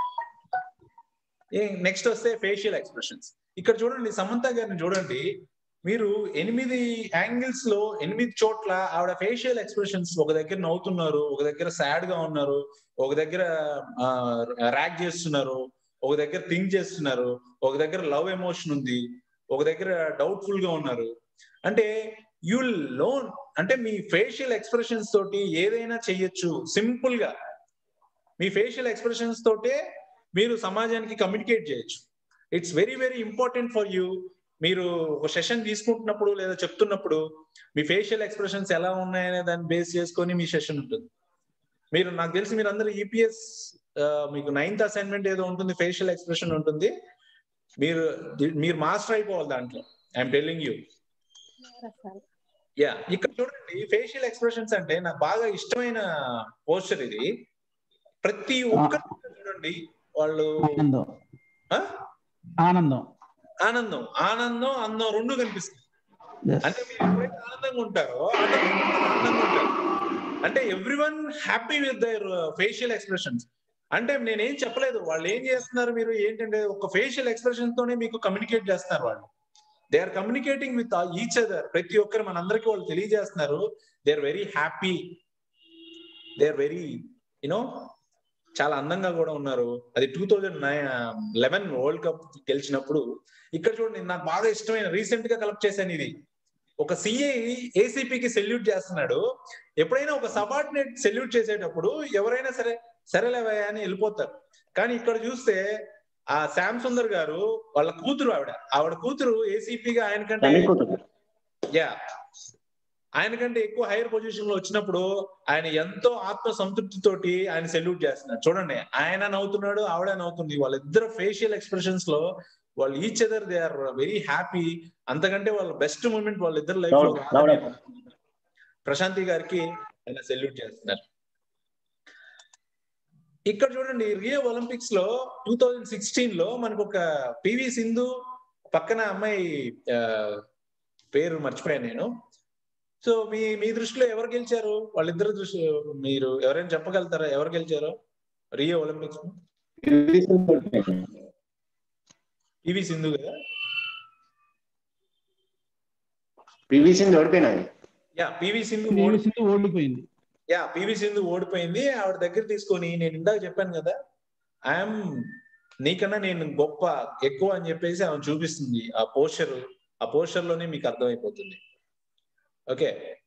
Speaker 1: next వస్తే ఫేషియల్ ఎక్స్ప్రెషన్స్ ఇక్కడ చూడండి సమంత గారిని చూడండి మీరు ఎనిమిది యాంగిల్స్ లో ఎనిమిది చోట్ల ఆవిడ ఫేషియల్ ఎక్స్ప్రెషన్స్ ఒక దగ్గర నవ్వుతున్నారు ఒక దగ్గర సాడ్ గా ఉన్నారు ఒక దగ్గర ర్యాక్ చేస్తున్నారు ఒక దగ్గర థింక్ చేస్తున్నారు ఒక దగ్గర లవ్ ఎమోషన్ ఉంది ఒక దగ్గర డౌట్ఫుల్ గా ఉన్నారు అంటే యూ లోన్ అంటే మీ ఫేషియల్ ఎక్స్ప్రెషన్స్ తోటి ఏదైనా చెయ్యొచ్చు సింపుల్ గా మీ ఫేషియల్ ఎక్స్ప్రెషన్స్ తోటే మీరు సమాజానికి కమ్యూనికేట్ చేయొచ్చు it's very very important for you మీరు ఒక సెషన్ తీసుకుంటున్నప్పుడు లేదా చెప్తున్నప్పుడు మీ ఫేషియల్ ఎక్స్ప్రెషన్స్ ఎలా ఉన్నాయనే దాన్ని బేస్ చేసుకొని మీ సెషన్ ఉంటుంది మీరు నాకు తెలిసి మీరు అందరూ ఈపీఎస్ మీకు నైన్త్ అసైన్మెంట్ ఏదో ఉంటుంది ఫేషియల్ ఎక్స్ప్రెషన్ ఉంటుంది మీరు మీరు మాస్టర్ అయిపోవాలి దాంట్లో ఐఎమ్ టెల్లింగ్ యూ యా ఇక్కడ చూడండి ఫేషియల్ ఎక్స్ప్రెషన్స్ అంటే నాకు బాగా ఇష్టమైన పోస్టర్ ఇది ప్రతి ఒక్కరు చూడండి వాళ్ళు
Speaker 6: ఆనందం
Speaker 1: ఆ?
Speaker 6: ఆనందం
Speaker 1: ఆనందం ఆనందం అందం రెండు కనిపిస్తుంది
Speaker 6: Yes.
Speaker 1: అంటే మీరు ఎప్పుడైతే ఆనందంగా ఉంటారో ఆటోమేటిక్గా ఆనందంగా ఉంటారు అంటే every one happy with their facial expressions అంటే నేనేం చెప్పలేదు వాళ్ళు ఏం చేస్తున్నారు మీరు ఏంటంటే ఒక ఫేషియల్ ఎక్స్ప్రెషన్ తోనే మీకు కమ్యూనికేట్ చేస్తున్నారు వాళ్ళు they are communicating with each other ప్రతి ఒక్కరు మనందరికీ వాళ్ళు తెలియజేస్తున్నారు they are very happy they are very you know చాలా అందంగా కూడా ఉన్నారు అది two thousand nine eleven world cup గెలిచినప్పుడు ఇక్కడ చూడండి నాకు బాగా ఇష్టమైన రీసెంట్ గా కలెక్ట్ చేశాను ఇది ఒక సిఐ ఏసీపీకి సెల్యూట్ చేస్తున్నాడు ఎప్పుడైనా ఒక సబార్డినేట్ సెల్యూట్ చేసేటప్పుడు ఎవరైనా సరే సరేలేవయ్యా అని వెళ్ళిపోతారు కానీ ఇక్కడ చూస్తే ఆ శ్యామ్ సుందర్ గారు వాళ్ళ కూతురు ఆవిడ ఆవిడ కూతురు ఏసీపీగా ఆయన కంటే యా ఆయన కంటే ఎక్కువ హైయర్ పొజిషన్ లో వచ్చినప్పుడు ఆయన ఎంతో ఆత్మ సంతృప్తి తోటి ఆయన సెల్యూట్ చేస్తున్నాడు చూడండి ఆయన నవ్వుతున్నాడు ఆవిడ నవ్వుతుంది వాళ్ళిద్దరు ఫేషియల్ ఎక్స్ప్రెషన్స్ లో వాళ్ళు each other they are very happy అంతకంటే వాళ్ళ బెస్ట్ మూమెంట్ వాళ్ళిద్దరు లైఫ్ లో కాదని ప్రశాంతి గారికి ఆయన సెల్యూట్ చేస్తున్నారు ఇక్కడ చూడండి రియో ఒలింపిక్స్ లో టూ థౌజండ్ సిక్స్టీన్ లో మనకు ఒక పివి సింధు పక్కన అమ్మాయి ఆ, పేరు మర్చిపోయాను నేను సో మీ మీ దృష్టిలో ఎవరు గెలిచారు వాళ్ళిద్దరు దృష్టి మీరు ఎవరైనా చెప్పగలుగుతారా ఎవరు గెలిచారో రియో ఒలింపిక్స్ పివి సింధు కదా
Speaker 7: పివి సింధు ఓడిపోయినది
Speaker 1: యా పివి సింధు
Speaker 6: పివి
Speaker 1: ఓడి-
Speaker 6: సింధు ఓడిపోయింది
Speaker 1: యా పివి సింధు ఓడిపోయింది ఆవిడ దగ్గర తీసుకొని నేను ఇందాక చెప్పాను కదా ఐఎమ్ నీకన్నా నేను గొప్ప ఎక్కువ అని చెప్పేసి ఆమె చూపిస్తుంది ఆ పోస్టర్ ఆ పోస్టర్ లోనే మీకు అర్థమైపోతుంది ఓకే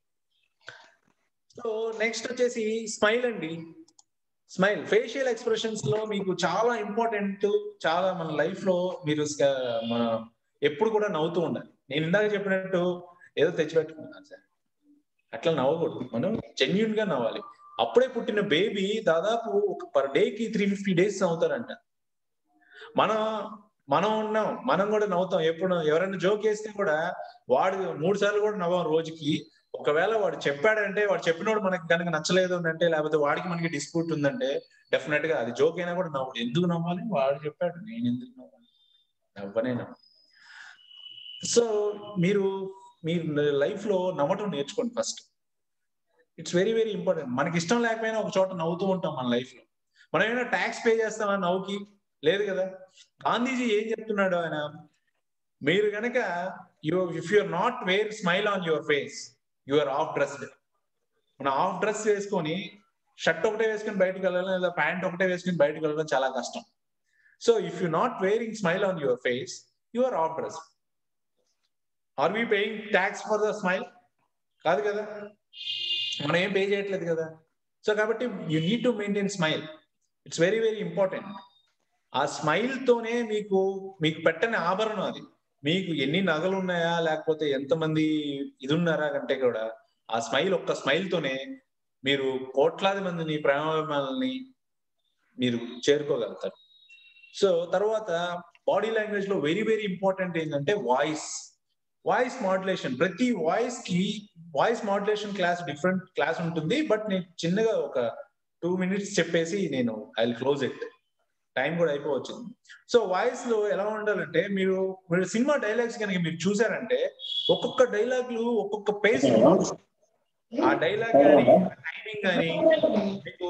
Speaker 1: సో నెక్స్ట్ వచ్చేసి స్మైల్ అండి స్మైల్ ఫేషియల్ ఎక్స్ప్రెషన్స్ లో మీకు చాలా ఇంపార్టెంట్ చాలా మన లైఫ్ లో మీరు స్క- మన ఎప్పుడు కూడా నవ్వుతూ ఉండాలి నేను ఇందాక చెప్పినట్టు ఏదో తెచ్చిపెట్టుకున్నాను సార్ అట్లా నవ్వకూడదు మనం జెన్యున్ గా నవ్వాలి అప్పుడే పుట్టిన బేబీ దాదాపు ఒక పర్ డే కి త్రీ ఫిఫ్టీ డేస్ నవ్వుతారంట మనం మనం ఉన్నాం మనం కూడా నవ్వుతాం ఎప్పుడు ఎవరైనా జోక్ వేస్తే కూడా వాడు మూడు సార్లు కూడా నవ్వం రోజుకి ఒకవేళ వాడు చెప్పాడంటే వాడు చెప్పినోడు మనకి కనుక నచ్చలేదు అని అంటే లేకపోతే వాడికి మనకి డిస్ప్యూట్ ఉందంటే డెఫినెట్ గా అది జోక్ అయినా కూడా నవ్వు ఎందుకు నవ్వాలి వాడు చెప్పాడు నేను ఎందుకు నవ్వాలి నవ్వనే నవ్వు సో మీరు మీ లైఫ్ లో నవ్వటం నేర్చుకోండి first it's very very important మనకి ఇష్టం లేకపోయినా ఒక చోట నవ్వుతూ ఉంటాం మన లైఫ్ లో మనం ఏమైనా ట్యాక్స్ పే చేస్తామా నవ్వుకి లేదు కదా గాంధీజీ ఏం చెప్తున్నాడు ఆయన మీరు గనక you if you're not wear smile on your face you're half dressed మన ఆఫ్ డ్రెస్ వేసుకొని షర్ట్ ఒకటే వేసుకొని బయటకు వెళ్ళాలి లేదా ప్యాంట్ ఒకటే వేసుకొని బయటకు వెళ్ళడం చాలా కష్టం so if you not wearing smile on your face you're half dress are we paying tax for the smile కాదు కదా మనం ఏం పే చేయట్లేదు కదా సో కాబట్టి you need to maintain smile it's very very important ఆ స్మైల్ తోనే మీకు మీకు పెట్టని ఆభరణం అది మీకు ఎన్ని నగలు ఉన్నాయా లేకపోతే ఎంతమంది ఇది ఉన్నారా కంటే కూడా ఆ స్మైల్ ఒక్క స్మైల్ తోనే మీరు కోట్లాది మందిని ప్రేమాభిమానుల్ని మీరు చేరుకోగలుగుతారు సో తర్వాత బాడీ లాంగ్వేజ్ లో వెరీ వెరీ ఇంపార్టెంట్ ఏంటంటే వాయిస్ వాయిస్ మాడ్యులేషన్ ప్రతి వాయిస్ కి voice modulation class different class ఉంటుంది బట్ నేను చిన్నగా ఒక టూ మినిట్స్ చెప్పేసి నేను ఐ క్లోజ్ ఇట్ టైం కూడా అయిపోవచ్చింది సో వాయిస్ లో ఎలా ఉండాలంటే మీరు మీరు సినిమా డైలాగ్స్ కనుక మీరు చూసారంటే ఒక్కొక్క డైలాగ్లు ఒక్కొక్క పేజ్ ఆ డైలాగ్ కానీ టైమింగ్ కానీ మీకు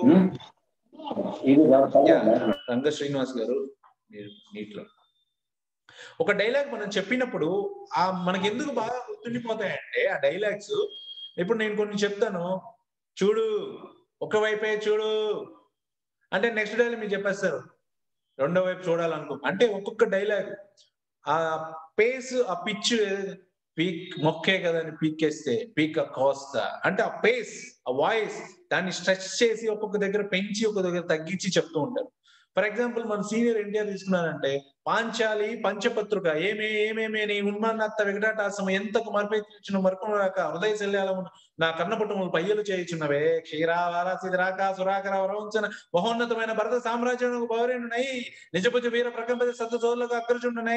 Speaker 1: యా, రంగ శ్రీనివాస్ గారు మీరు నీటిలో ఒక డైలాగ్ మనం చెప్పినప్పుడు ఆ మనకి ఎందుకు బాగా గుర్తుండిపోతాయంటే ఆ డైలాగ్స్ ఇప్పుడు నేను కొన్ని చెప్తాను చూడు ఒక వైపే చూడు అంటే నెక్స్ట్ డైలాగ్ మీరు చెప్పేస్తారు రెండో వైపు చూడాలనుకో అంటే ఒక్కొక్క డైలాగ్ ఆ పేస్ ఆ పిచ్ పీక్ మొక్కే కదా అని పీకేస్తే పీక్ కోస్తా అంటే ఆ పేస్ ఆ వాయిస్ దాన్ని స్ట్రెచ్ చేసి ఒక్కొక్క దగ్గర పెంచి ఒక్కొక్క దగ్గర తగ్గించి చెప్తూ ఉంటారు ఫర్ ఎగ్జాంపుల్ మన సీనియర్ ఎన్టీఆర్ తీసుకున్నారంటే పాంచాలి పంచపత్రిక ఏమే ఏమేమే నీ ఉన్మాన్నత్త వికటాటాసం ఎంతకు మరిపించిన మరకును రాక హృదయ శల్యాల నా కన్నపుటములు పయ్యలు చేయుచున్నవే క్షీరావారాసి రాక సురాకర వరవంచన మహోన్నతమైన భరత సామ్రాజ్యం పౌరేణునై నిజభుజ వీర ప్రకంప సత సోదరులకు అక్కరుచుండునై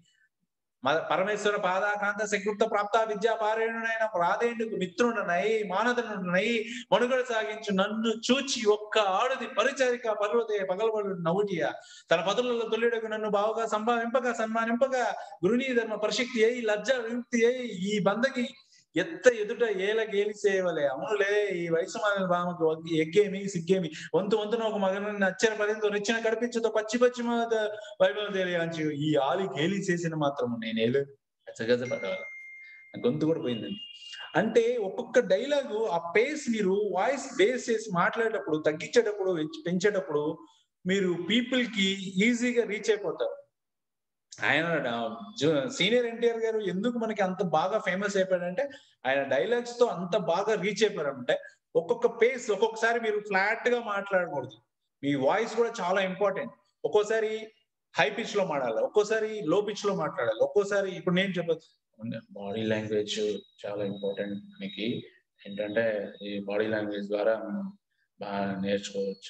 Speaker 1: మ- పరమేశ్వర పాదాకాంత శకృప్త ప్రాప్త విద్యా పారేణునైన రాధేందుకు మిత్రుడనై మానదనుడనై మనుగడ సాగించు నన్ను చూచి ఒక్క ఆడుది పరిచారిక పర్వతే పగలబడు నవ్వుటియ తన పదులలో తొలిడకు నన్ను బావుగా సంభావింపగా సన్మానింపగా గురుని ధర్మ పరిశక్తి అయి లజ్జ విముక్తి అయి ఈ బందకి ఎత్త ఎదుట ఏల గేలి చేయవలే అమనులే ఈ వయసు మన భామకు వగ్గి- ఎగ్గేమి సిగ్గేమి వంతు వంతున ఒక మగను అచ్చర పదింతో రెచ్చిన కడిపించుతో పచ్చి పచ్చి మాత వైభవం తెలియంచి ఈ ఆలి గేలి చేసిన మాత్రం నేను ఏలు గజగజ పడవాలి నా గొంతు కూడా పోయిందండి అంటే ఒక్కొక్క డైలాగు ఆ పేస్ మీరు వాయిస్ బేస్ చేసి మాట్లాడేటప్పుడు తగ్గించేటప్పుడు పెంచేటప్పుడు మీరు పీపుల్ కి ఈజీగా రీచ్ అయిపోతారు ఆయన సీనియర్ ఎన్టీఆర్ గారు ఎందుకు మనకి అంత బాగా ఫేమస్ అయిపోయాడంటే ఆయన డైలాగ్స్ తో అంత బాగా రీచ్ అయిపోయారంటే ఒక్కొక్క పేస్ ఒక్కొక్కసారి మీరు ఫ్లాట్ గా మాట్లాడకూడదు మీ వాయిస్ కూడా చాలా ఇంపార్టెంట్ ఒక్కోసారి హై పిచ్ లో మాట్లాడాలి ఒక్కోసారి లో పిచ్ లో మాట్లాడాలి ఒక్కోసారి ఇప్పుడు నేను చెప్పచ్చు బాడీ లాంగ్వేజ్ చాలా ఇంపార్టెంట్ మనకి ఏంటంటే ఈ బాడీ లాంగ్వేజ్ ద్వారా మనం బాగా నేర్చుకోవచ్చు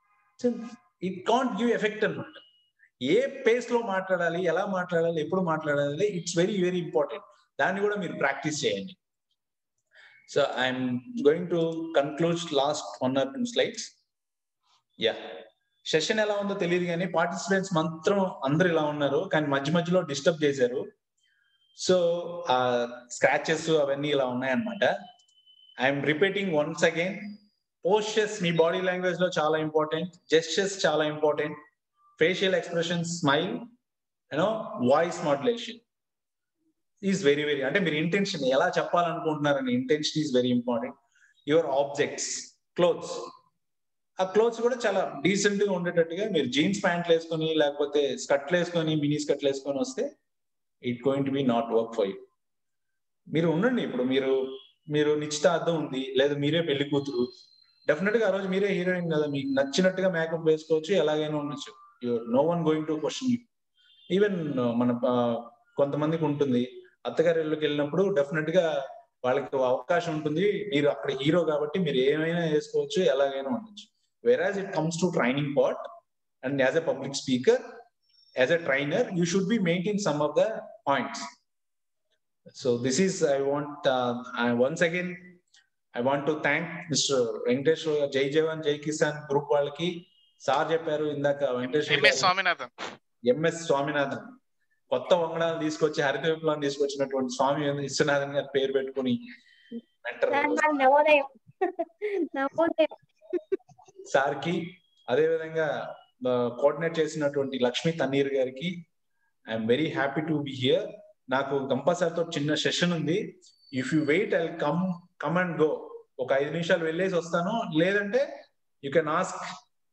Speaker 1: ఇట్ కాంట్ గివ్ ఎఫెక్ట్ అనమాట ఏ పేస్ లో మాట్లాడాలి ఎలా మాట్లాడాలి ఎప్పుడు మాట్లాడాలి ఇట్స్ వెరీ వెరీ ఇంపార్టెంట్ దాన్ని కూడా మీరు ప్రాక్టీస్ చేయండి so I'm going to conclude last one or two slides yeah session ఎలా ఉందో తెలియదు కానీ పార్టిసిపెంట్స్ మాత్రం అందరు ఇలా ఉన్నారు కానీ మధ్య మధ్యలో డిస్టర్బ్ చేశారు సో ఆ స్క్రాచెస్ అవన్నీ ఇలా ఉన్నాయన్నమాట I'm repeating once again posters మీ బాడీ లాంగ్వేజ్ లో చాలా ఇంపార్టెంట్ జెస్టర్స్ చాలా important facial expression smile you know voice modulation is very very అంటే మీరు ఇంటెన్షన్ ఎలా చెప్పాలనుకుంటున్నారని intention is very important your objects clothes ఆ క్లోత్స్ కూడా చాలా డీసెంట్ గా ఉండేటట్టుగా మీరు జీన్స్ ప్యాంట్లు వేసుకొని లేకపోతే స్కట్లు వేసుకొని మినీ స్కట్లు వేసుకొని వస్తే it going to be not work for you మీరు ఉండండి ఇప్పుడు మీరు మీరు నిశ్చితార్థం ఉంది లేదా మీరే పెళ్లి కూతురు డెఫినెట్ గా ఆ రోజు మీరే హీరోయిన్ కదా మీకు నచ్చినట్టుగా మేకప్ వేసుకోవచ్చు ఎలాగైనా ఉండొచ్చు no one going to question you even మన ఆ, కొంతమందికి ఉంటుంది అత్తగారి ఇళ్ళకి వెళ్ళినప్పుడు డెఫినెట్ గా వాళ్ళకి అవకాశం ఉంటుంది మీరు అక్కడ హీరో కాబట్టి మీరు ఏమైనా వేసుకోవచ్చు ఎలాగైనా ఉండొచ్చు whereas it comes to training part and as a public speaker as a trainer you should be maintain some of the points so this is I want once again I want to thank mister Venkateswara జై జవాన్ జై Kisan group వాళ్ళకి sir చెప్పారు ఇందాక Venkateswara
Speaker 3: MS
Speaker 1: గారు-
Speaker 3: Swaminathan
Speaker 1: MS Swaminathan కొత్త వంగడాలు తీసుకొచ్చి హరిత విప్లవం తీసుకొచ్చినటువంటి స్వామి విశ్వనాథన్ గారి పేరు పెట్టుకుని mentor
Speaker 2: సార్ మాది నవోదయం నవోదయం
Speaker 1: సార్ కి అదే విధంగా కోఆర్డినేట్ చేసినటువంటి లక్ష్మీ తన్నీర్ గారికి I'm very happy to be here నాకు కంపల్సరీ తో చిన్న సెషన్ ఉంది if you wait I come come and go ఒక ఐదు నిమిషాలు వెళ్ళేసి వస్తాను లేదంటే you can ask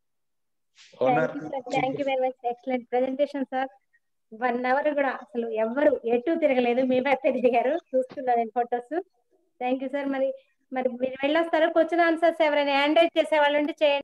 Speaker 2: thank you very much excellent presentation sir one hour కూడా అసలు ఎవ్వరు ఎటు తిరగలేదు మేమే తిరిగారు చూస్తున్నాను నేను ఫొటోస్ థ్యాంక్ యూ సార్ మరి మరి మీరు వెళ్ళొస్తారు క్వశ్చన్ ఆన్సర్స్ ఎవరైనా హ్యాండ్ రైజ్ చేసే వాళ్ళు ఉంటే చేయండి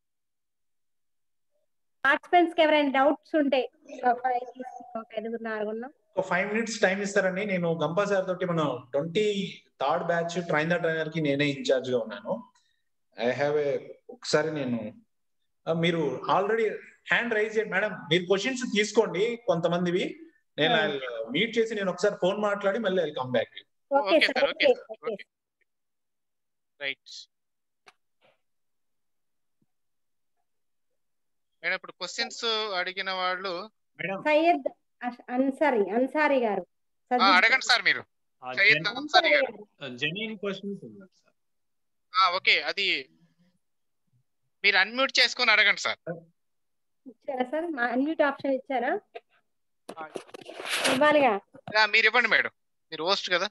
Speaker 2: పార్టిసిపెంట్స్ కి ఎవరైనా డౌట్స్ ఉంటే ఒక five, ఒక ఐదుగురు నాలుగున్నాం
Speaker 1: ఒక ఫైవ్ మినిట్స్ టైం ఇస్తారని నేను గంపా సార్ తోటి మనం twenty third batch train the trainer కి నేనే ఇన్ఛార్జ్ గా ఉన్నాను ఐ హ్యావ్ ఏ ఒకసారి నేను ఆ, మీరు ఆల్రెడీ హ్యాండ్ రైజ్ చేయండి మేడం మీరు క్వశ్చన్స్ తీసుకోండి కొంతమందివి నేను మీట్ చేసి నేను ఒకసారి ఫోన్ మాట్లాడి మళ్ళీ I come back
Speaker 2: okay
Speaker 3: okay
Speaker 2: sir
Speaker 3: sir okay
Speaker 2: okay
Speaker 3: sir okay right madam ఇప్పుడు క్వశ్చన్స్ అడిగిన వాళ్ళు
Speaker 1: మేడం
Speaker 2: సయ్యద్ అష్- అన్సారీ అన్సారీ గారు
Speaker 3: ఆ,
Speaker 2: సజ్జద్
Speaker 3: అడగండి సార్ మీరు Syed
Speaker 1: genuine
Speaker 3: Ansari garu
Speaker 1: genuine questions ఉన్నాయి సార్
Speaker 3: ఆ, ఓకే అది మీరు అన్మ్యూట్ చేసుకొని అడగండి సార్
Speaker 2: ఇచ్చారా సార్ అన్మ్యూట్ ఆప్షన్ ఇచ్చారా
Speaker 3: ఆ,
Speaker 2: ఇవ్వాలిగా
Speaker 3: ఆ, మీరు ఇవ్వండి మేడం మీరు హోస్ట్ కదా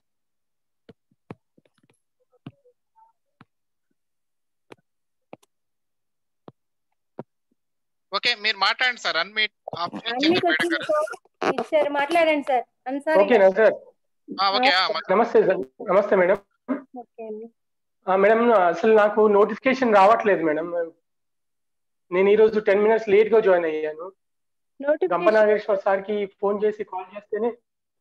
Speaker 3: ఓకే మీరు మాట్లాడండి సార్ అన్మీట్ ఆప్షన్ ఇచ్చింది
Speaker 2: అన్మ్యూట్
Speaker 3: మేడం
Speaker 2: వచ్చింది
Speaker 3: గారు
Speaker 2: సార్ ఇచ్చారు మాట్లాడండి సార్ అన్సారీ
Speaker 8: ఓకేనా సార్
Speaker 3: ఆ, ఓకే ఆ, మా-
Speaker 8: నమస్తే సార్ నమస్తే మేడం
Speaker 2: ఓకే అండి
Speaker 8: ఆ, మేడం అసలు నాకు నోటిఫికేషన్ రావట్లేదు మేడం నేను ఈ రోజు టెన్ మినిట్స్ లేట్ గా జాయిన్ అయ్యాను గంప
Speaker 2: నోటిఫికేషన్
Speaker 8: నాగేశ్వర్ సార్ కి ఫోన్ చేసి కాల్ చేస్తేనే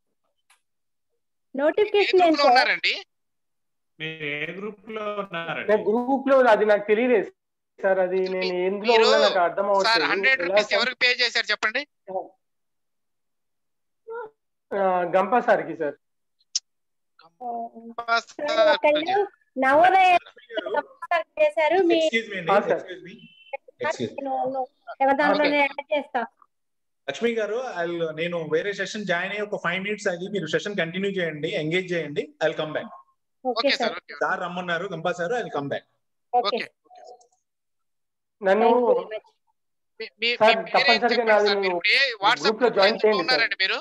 Speaker 3: ఏ
Speaker 2: నోటిఫికేషన్
Speaker 3: గ్రూప్
Speaker 2: ఏంటి
Speaker 3: లో
Speaker 2: సార్
Speaker 3: ఉన్నారండి
Speaker 1: మీరు ఏ గ్రూప్ లో
Speaker 8: నా
Speaker 1: ఉన్నారండి
Speaker 8: గ్రూప్ లో అది నాకు తెలియలేదు సార్ అది నేను ఎందులో
Speaker 3: మీరు
Speaker 8: ఉన్నా నాకు అర్థం
Speaker 3: సార్
Speaker 8: అవ్వట్లేదు
Speaker 3: హండ్రెడ్
Speaker 8: ఎలా
Speaker 3: రూపీస్
Speaker 8: సార్?
Speaker 3: ఎవరికి పే చేశారు చెప్పండి
Speaker 8: ఆ, గంప సార్ కి సార్
Speaker 2: సార్ ఒకళ్ళు నవోదయ చేశారు మీ
Speaker 1: ఎక్స్క్యూజ్ మీ
Speaker 8: ఆ, సార్.
Speaker 1: ఎక్స్క్యూజ్ మీ ఎక్స్క్యూజ్
Speaker 2: నేను ఎవరి దాంట్లోనే యాడ్ చేస్తా
Speaker 1: లక్ష్మి గారు I'll- నేను వేరే సెషన్ జాయిన్ అయ్యి ఒక ఫైవ్ మినిట్స్ ఆగి మీరు సెషన్ కంటిన్యూ చేయండి ఎంగేజ్ చేయండి I come back
Speaker 2: okay
Speaker 3: okay
Speaker 2: sir
Speaker 3: sir okay
Speaker 1: sir రమ్మన్నారు Gampa sir I come back
Speaker 2: okay
Speaker 3: okay
Speaker 8: నన్ను
Speaker 2: థ్యాంక్ యూ వెరీ మచ్
Speaker 3: మీ- మీ-
Speaker 8: సార్,
Speaker 3: మీ పేరు ఏం
Speaker 8: తప్పనిసరిగా
Speaker 3: చెప్పండి
Speaker 8: నాది
Speaker 3: సార్? మీరు
Speaker 8: నువ్వు
Speaker 3: ఇప్పుడు ఏ వాట్సాప్
Speaker 8: గ్రూప్ లో
Speaker 3: గ్రూప్
Speaker 8: జాయిన్
Speaker 3: ఎందులో
Speaker 8: చేయండి సార్.
Speaker 3: ఉన్నారండి మీరు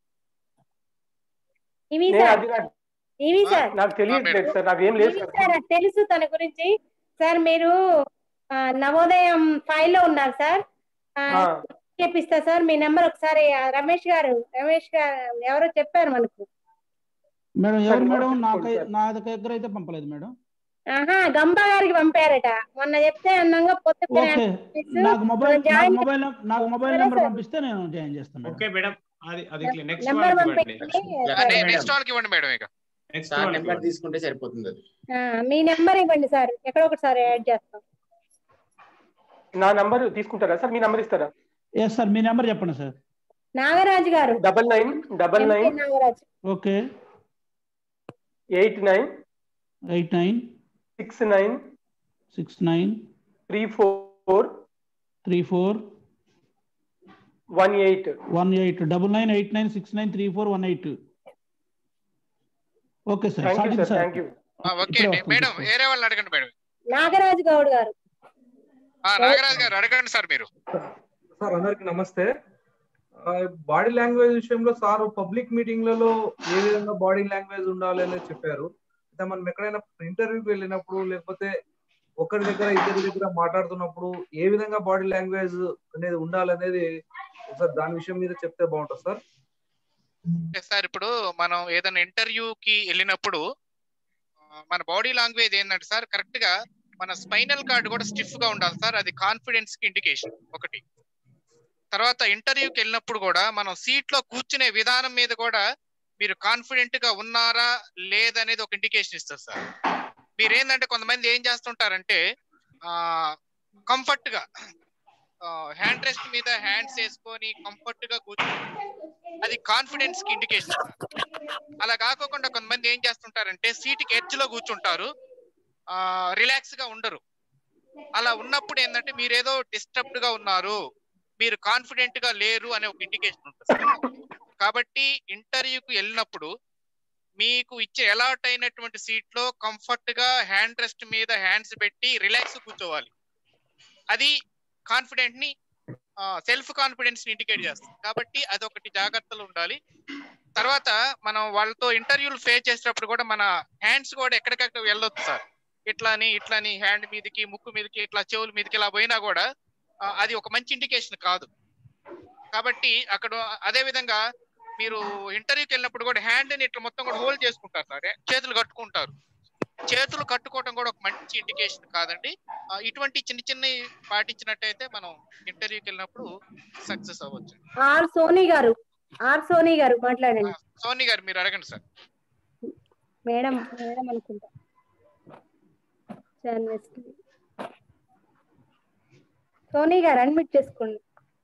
Speaker 2: ఇవి
Speaker 8: నేను
Speaker 2: సార్
Speaker 8: అది నాకు
Speaker 2: ఇవి
Speaker 3: ఆ,
Speaker 2: సార్
Speaker 8: నాకు తెలియట్లేదు సార్ నాకేం లేదు
Speaker 2: ఇవి
Speaker 8: సార్
Speaker 2: సార్ నాకు తెలుసు తన గురించి సార్ మీరు ఆ, నవోదయం ఫైవ్ లో ఉన్నారు సార్ ఆ,
Speaker 8: ఆ,
Speaker 2: చేపిస్తా సార్ మీ నెంబర్ ఒకసారి ఆ, రమేష్ గారు రమేష్ గారు ఎవరో చెప్పారు మనకు
Speaker 6: మేడం
Speaker 8: సార్,
Speaker 6: ఎవరు మేడం
Speaker 8: నోట్
Speaker 6: నాకు
Speaker 8: చేసుకోండి సార్.
Speaker 6: నా దగ్గర అయితే పంపలేదు మేడం
Speaker 2: ఆహా గంపా గారికి పంపారట మొన్న చెప్తే అన్నంగా పొత్తు
Speaker 6: ఓకే నాకు మొబైల్ నాకు
Speaker 2: జాయిన్
Speaker 6: మొబైల్ నాకు మొబైల్
Speaker 2: సరే
Speaker 6: నెంబర్
Speaker 2: సార్.
Speaker 6: పంపిస్తే నేను జాయిన్ చేస్తాను మేడం
Speaker 1: ఓకే మేడం అది అది నెక్స్ట్
Speaker 2: నెంబర్
Speaker 1: వాళ్ళకి ఇవ్వండి
Speaker 2: పంపించండి
Speaker 3: నెక్స్ట్ వాళ్ళకి ఇవ్వండి మేడం ఇక
Speaker 1: నెక్స్ట్
Speaker 7: సార్
Speaker 1: వాళ్ళకి
Speaker 7: నెంబర్
Speaker 1: ఇవ్వండి
Speaker 7: తీసుకుంటే సరిపోతుంది అది
Speaker 2: ఆ, మీ నెంబర్ ఇవ్వండి సార్ ఎక్కడ ఒకసారి యాడ్ చేస్తాం
Speaker 8: నా నంబర్ తీసుకుంటారా సార్ మీ నంబర్ ఇస్తారా
Speaker 6: ఎస్ సార్ మీ నెంబర్ చెప్పండి sir
Speaker 2: Nagaraju garu
Speaker 8: double nine double
Speaker 2: MP
Speaker 8: nine
Speaker 2: Nagaraju
Speaker 6: okay
Speaker 8: eight nine
Speaker 6: eight nine
Speaker 8: six nine
Speaker 6: six nine
Speaker 8: three four
Speaker 6: three four
Speaker 8: one eight
Speaker 6: one eight double nine eight nine six nine three four one eight okay sir
Speaker 8: thank you
Speaker 6: సాధించు
Speaker 8: sir
Speaker 6: sir
Speaker 8: thank you
Speaker 3: ఆ, okay
Speaker 6: ఇప్పుడే
Speaker 3: అండి
Speaker 6: వస్తుంది
Speaker 3: madam
Speaker 6: sir.
Speaker 3: వేరే వాళ్ళని అడగండి madam
Speaker 2: Nagaraju Goud గారు
Speaker 3: ఆ, నాగరాజు గారు అడగండి సార్ మీరు
Speaker 9: సార్ అందరికి నమస్తే బాడీ లాంగ్వేజ్ విషయంలో సార్ పబ్లిక్ మీటింగ్లలో ఏ విధంగా బాడీ లాంగ్వేజ్ ఉండాలి అనేది చెప్పారు అయితే మనం ఎక్కడైనా ఇంటర్వ్యూకి వెళ్ళినప్పుడు లేకపోతే ఒకరి దగ్గర ఇద్దరి దగ్గర మాట్లాడుతున్నప్పుడు ఏ విధంగా బాడీ లాంగ్వేజ్ అనేది ఉండాలనేది ఒకసారి దాని విషయం మీద చెప్తే బాగుంటుంది సార్
Speaker 3: ఓకే సార్ ఇప్పుడు మనం ఏదైనా ఇంటర్వ్యూకి వెళ్ళినప్పుడు ఆ, మన బాడీ లాంగ్వేజ్ ఏంటంటే సార్ కరెక్ట్ గా మన స్పైనల్ కార్డ్ కూడా స్టిఫ్ గా ఉండాలి సార్ అది కాన్ఫిడెన్స్ కి ఇండికేషన్ ఒకటి తర్వాత ఇంటర్వ్యూకి వెళ్ళినప్పుడు కూడా మనం సీట్ లో కూర్చునే విధానం మీద కూడా మీరు కాన్ఫిడెంట్ గా ఉన్నారా లేదనేది ఒక ఇండికేషన్ ఇస్తారు సార్ మీరు ఏంటంటే కొంతమంది ఏం చేస్తుంటారంటే ఆ కంఫర్ట్ గా హ్యాండ్ రెస్ట్ మీద హ్యాండ్స్ వేసుకొని కంఫర్ట్ గా కూర్చుంటారు అది కాన్ఫిడెన్స్ కి ఇండికేషన్ అలా కాకోకుండా కొంతమంది ఏం చేస్తుంటారంటే సీట్ కి ఎడ్జ్ లో కూర్చుంటారు ఆ రిలాక్స్ గా ఉండరు అలా ఉన్నప్పుడు ఏంటంటే మీరు ఏదో డిస్టర్బ్డ్ గా ఉన్నారు మీరు కాన్ఫిడెంట్ గా లేరు అనే ఒక ఇండికేషన్ ఉంటుంది కాబట్టి ఇంటర్వ్యూకి వెళ్ళినప్పుడు మీకు ఇచ్చే అలాట్ అయినటువంటి సీట్ లో కంఫర్ట్ గా హ్యాండ్ రెస్ట్ మీద హ్యాండ్స్ పెట్టి రిలాక్స్ కూర్చోవాలి అది కాన్ఫిడెంట్ ని సెల్ఫ్ కాన్ఫిడెన్స్ ని ఇండికేట్ చేస్తుంది కాబట్టి అదొకటి జాగ్రత్తలు ఉండాలి తర్వాత మనం వాళ్ళతో ఇంటర్వ్యూలు ఫేస్ చేసేటప్పుడు కూడా మన హ్యాండ్స్ కూడా ఎక్కడికక్కడ వెళ్ళొచ్చు సార్ ఇట్లా అని ఇట్లా అని హ్యాండ్ మీదకి ముక్కు మీదకి ఇట్లా చెవుల మీదకి ఇలా పోయినా కూడా ఆ, అది ఒక మంచి ఇండికేషన్ కాదు కాబట్టి అక్కడ అదే విధంగా మీరు ఇంటర్వ్యూకి వెళ్ళినప్పుడు కూడా హ్యాండ్ ని ఇట్లా మొత్తం కూడా హోల్డ్ చేసుకుంటారు సార్ చేతులు కట్టుకుంటారు చేతులు కట్టుకోవడం కూడా ఒక మంచి ఇండికేషన్ కాదండి ఆ, ఇటువంటి చిన్న చిన్నవి పాటించినట్టయితే మనం ఇంటర్వ్యూకి వెళ్ళినప్పుడు సక్సెస్ అవ్వచ్చు
Speaker 2: ఆర్ సోనీ గారు ఆర్ సోనీ గారు మాట్లాడండి
Speaker 3: సోని గారు మీరు అడగండి సార్
Speaker 2: మేడం మేడం అనుకుంటా చాన్ వెస్ట్ సోనీ గారు అడ్మిట్ చేసుకోండి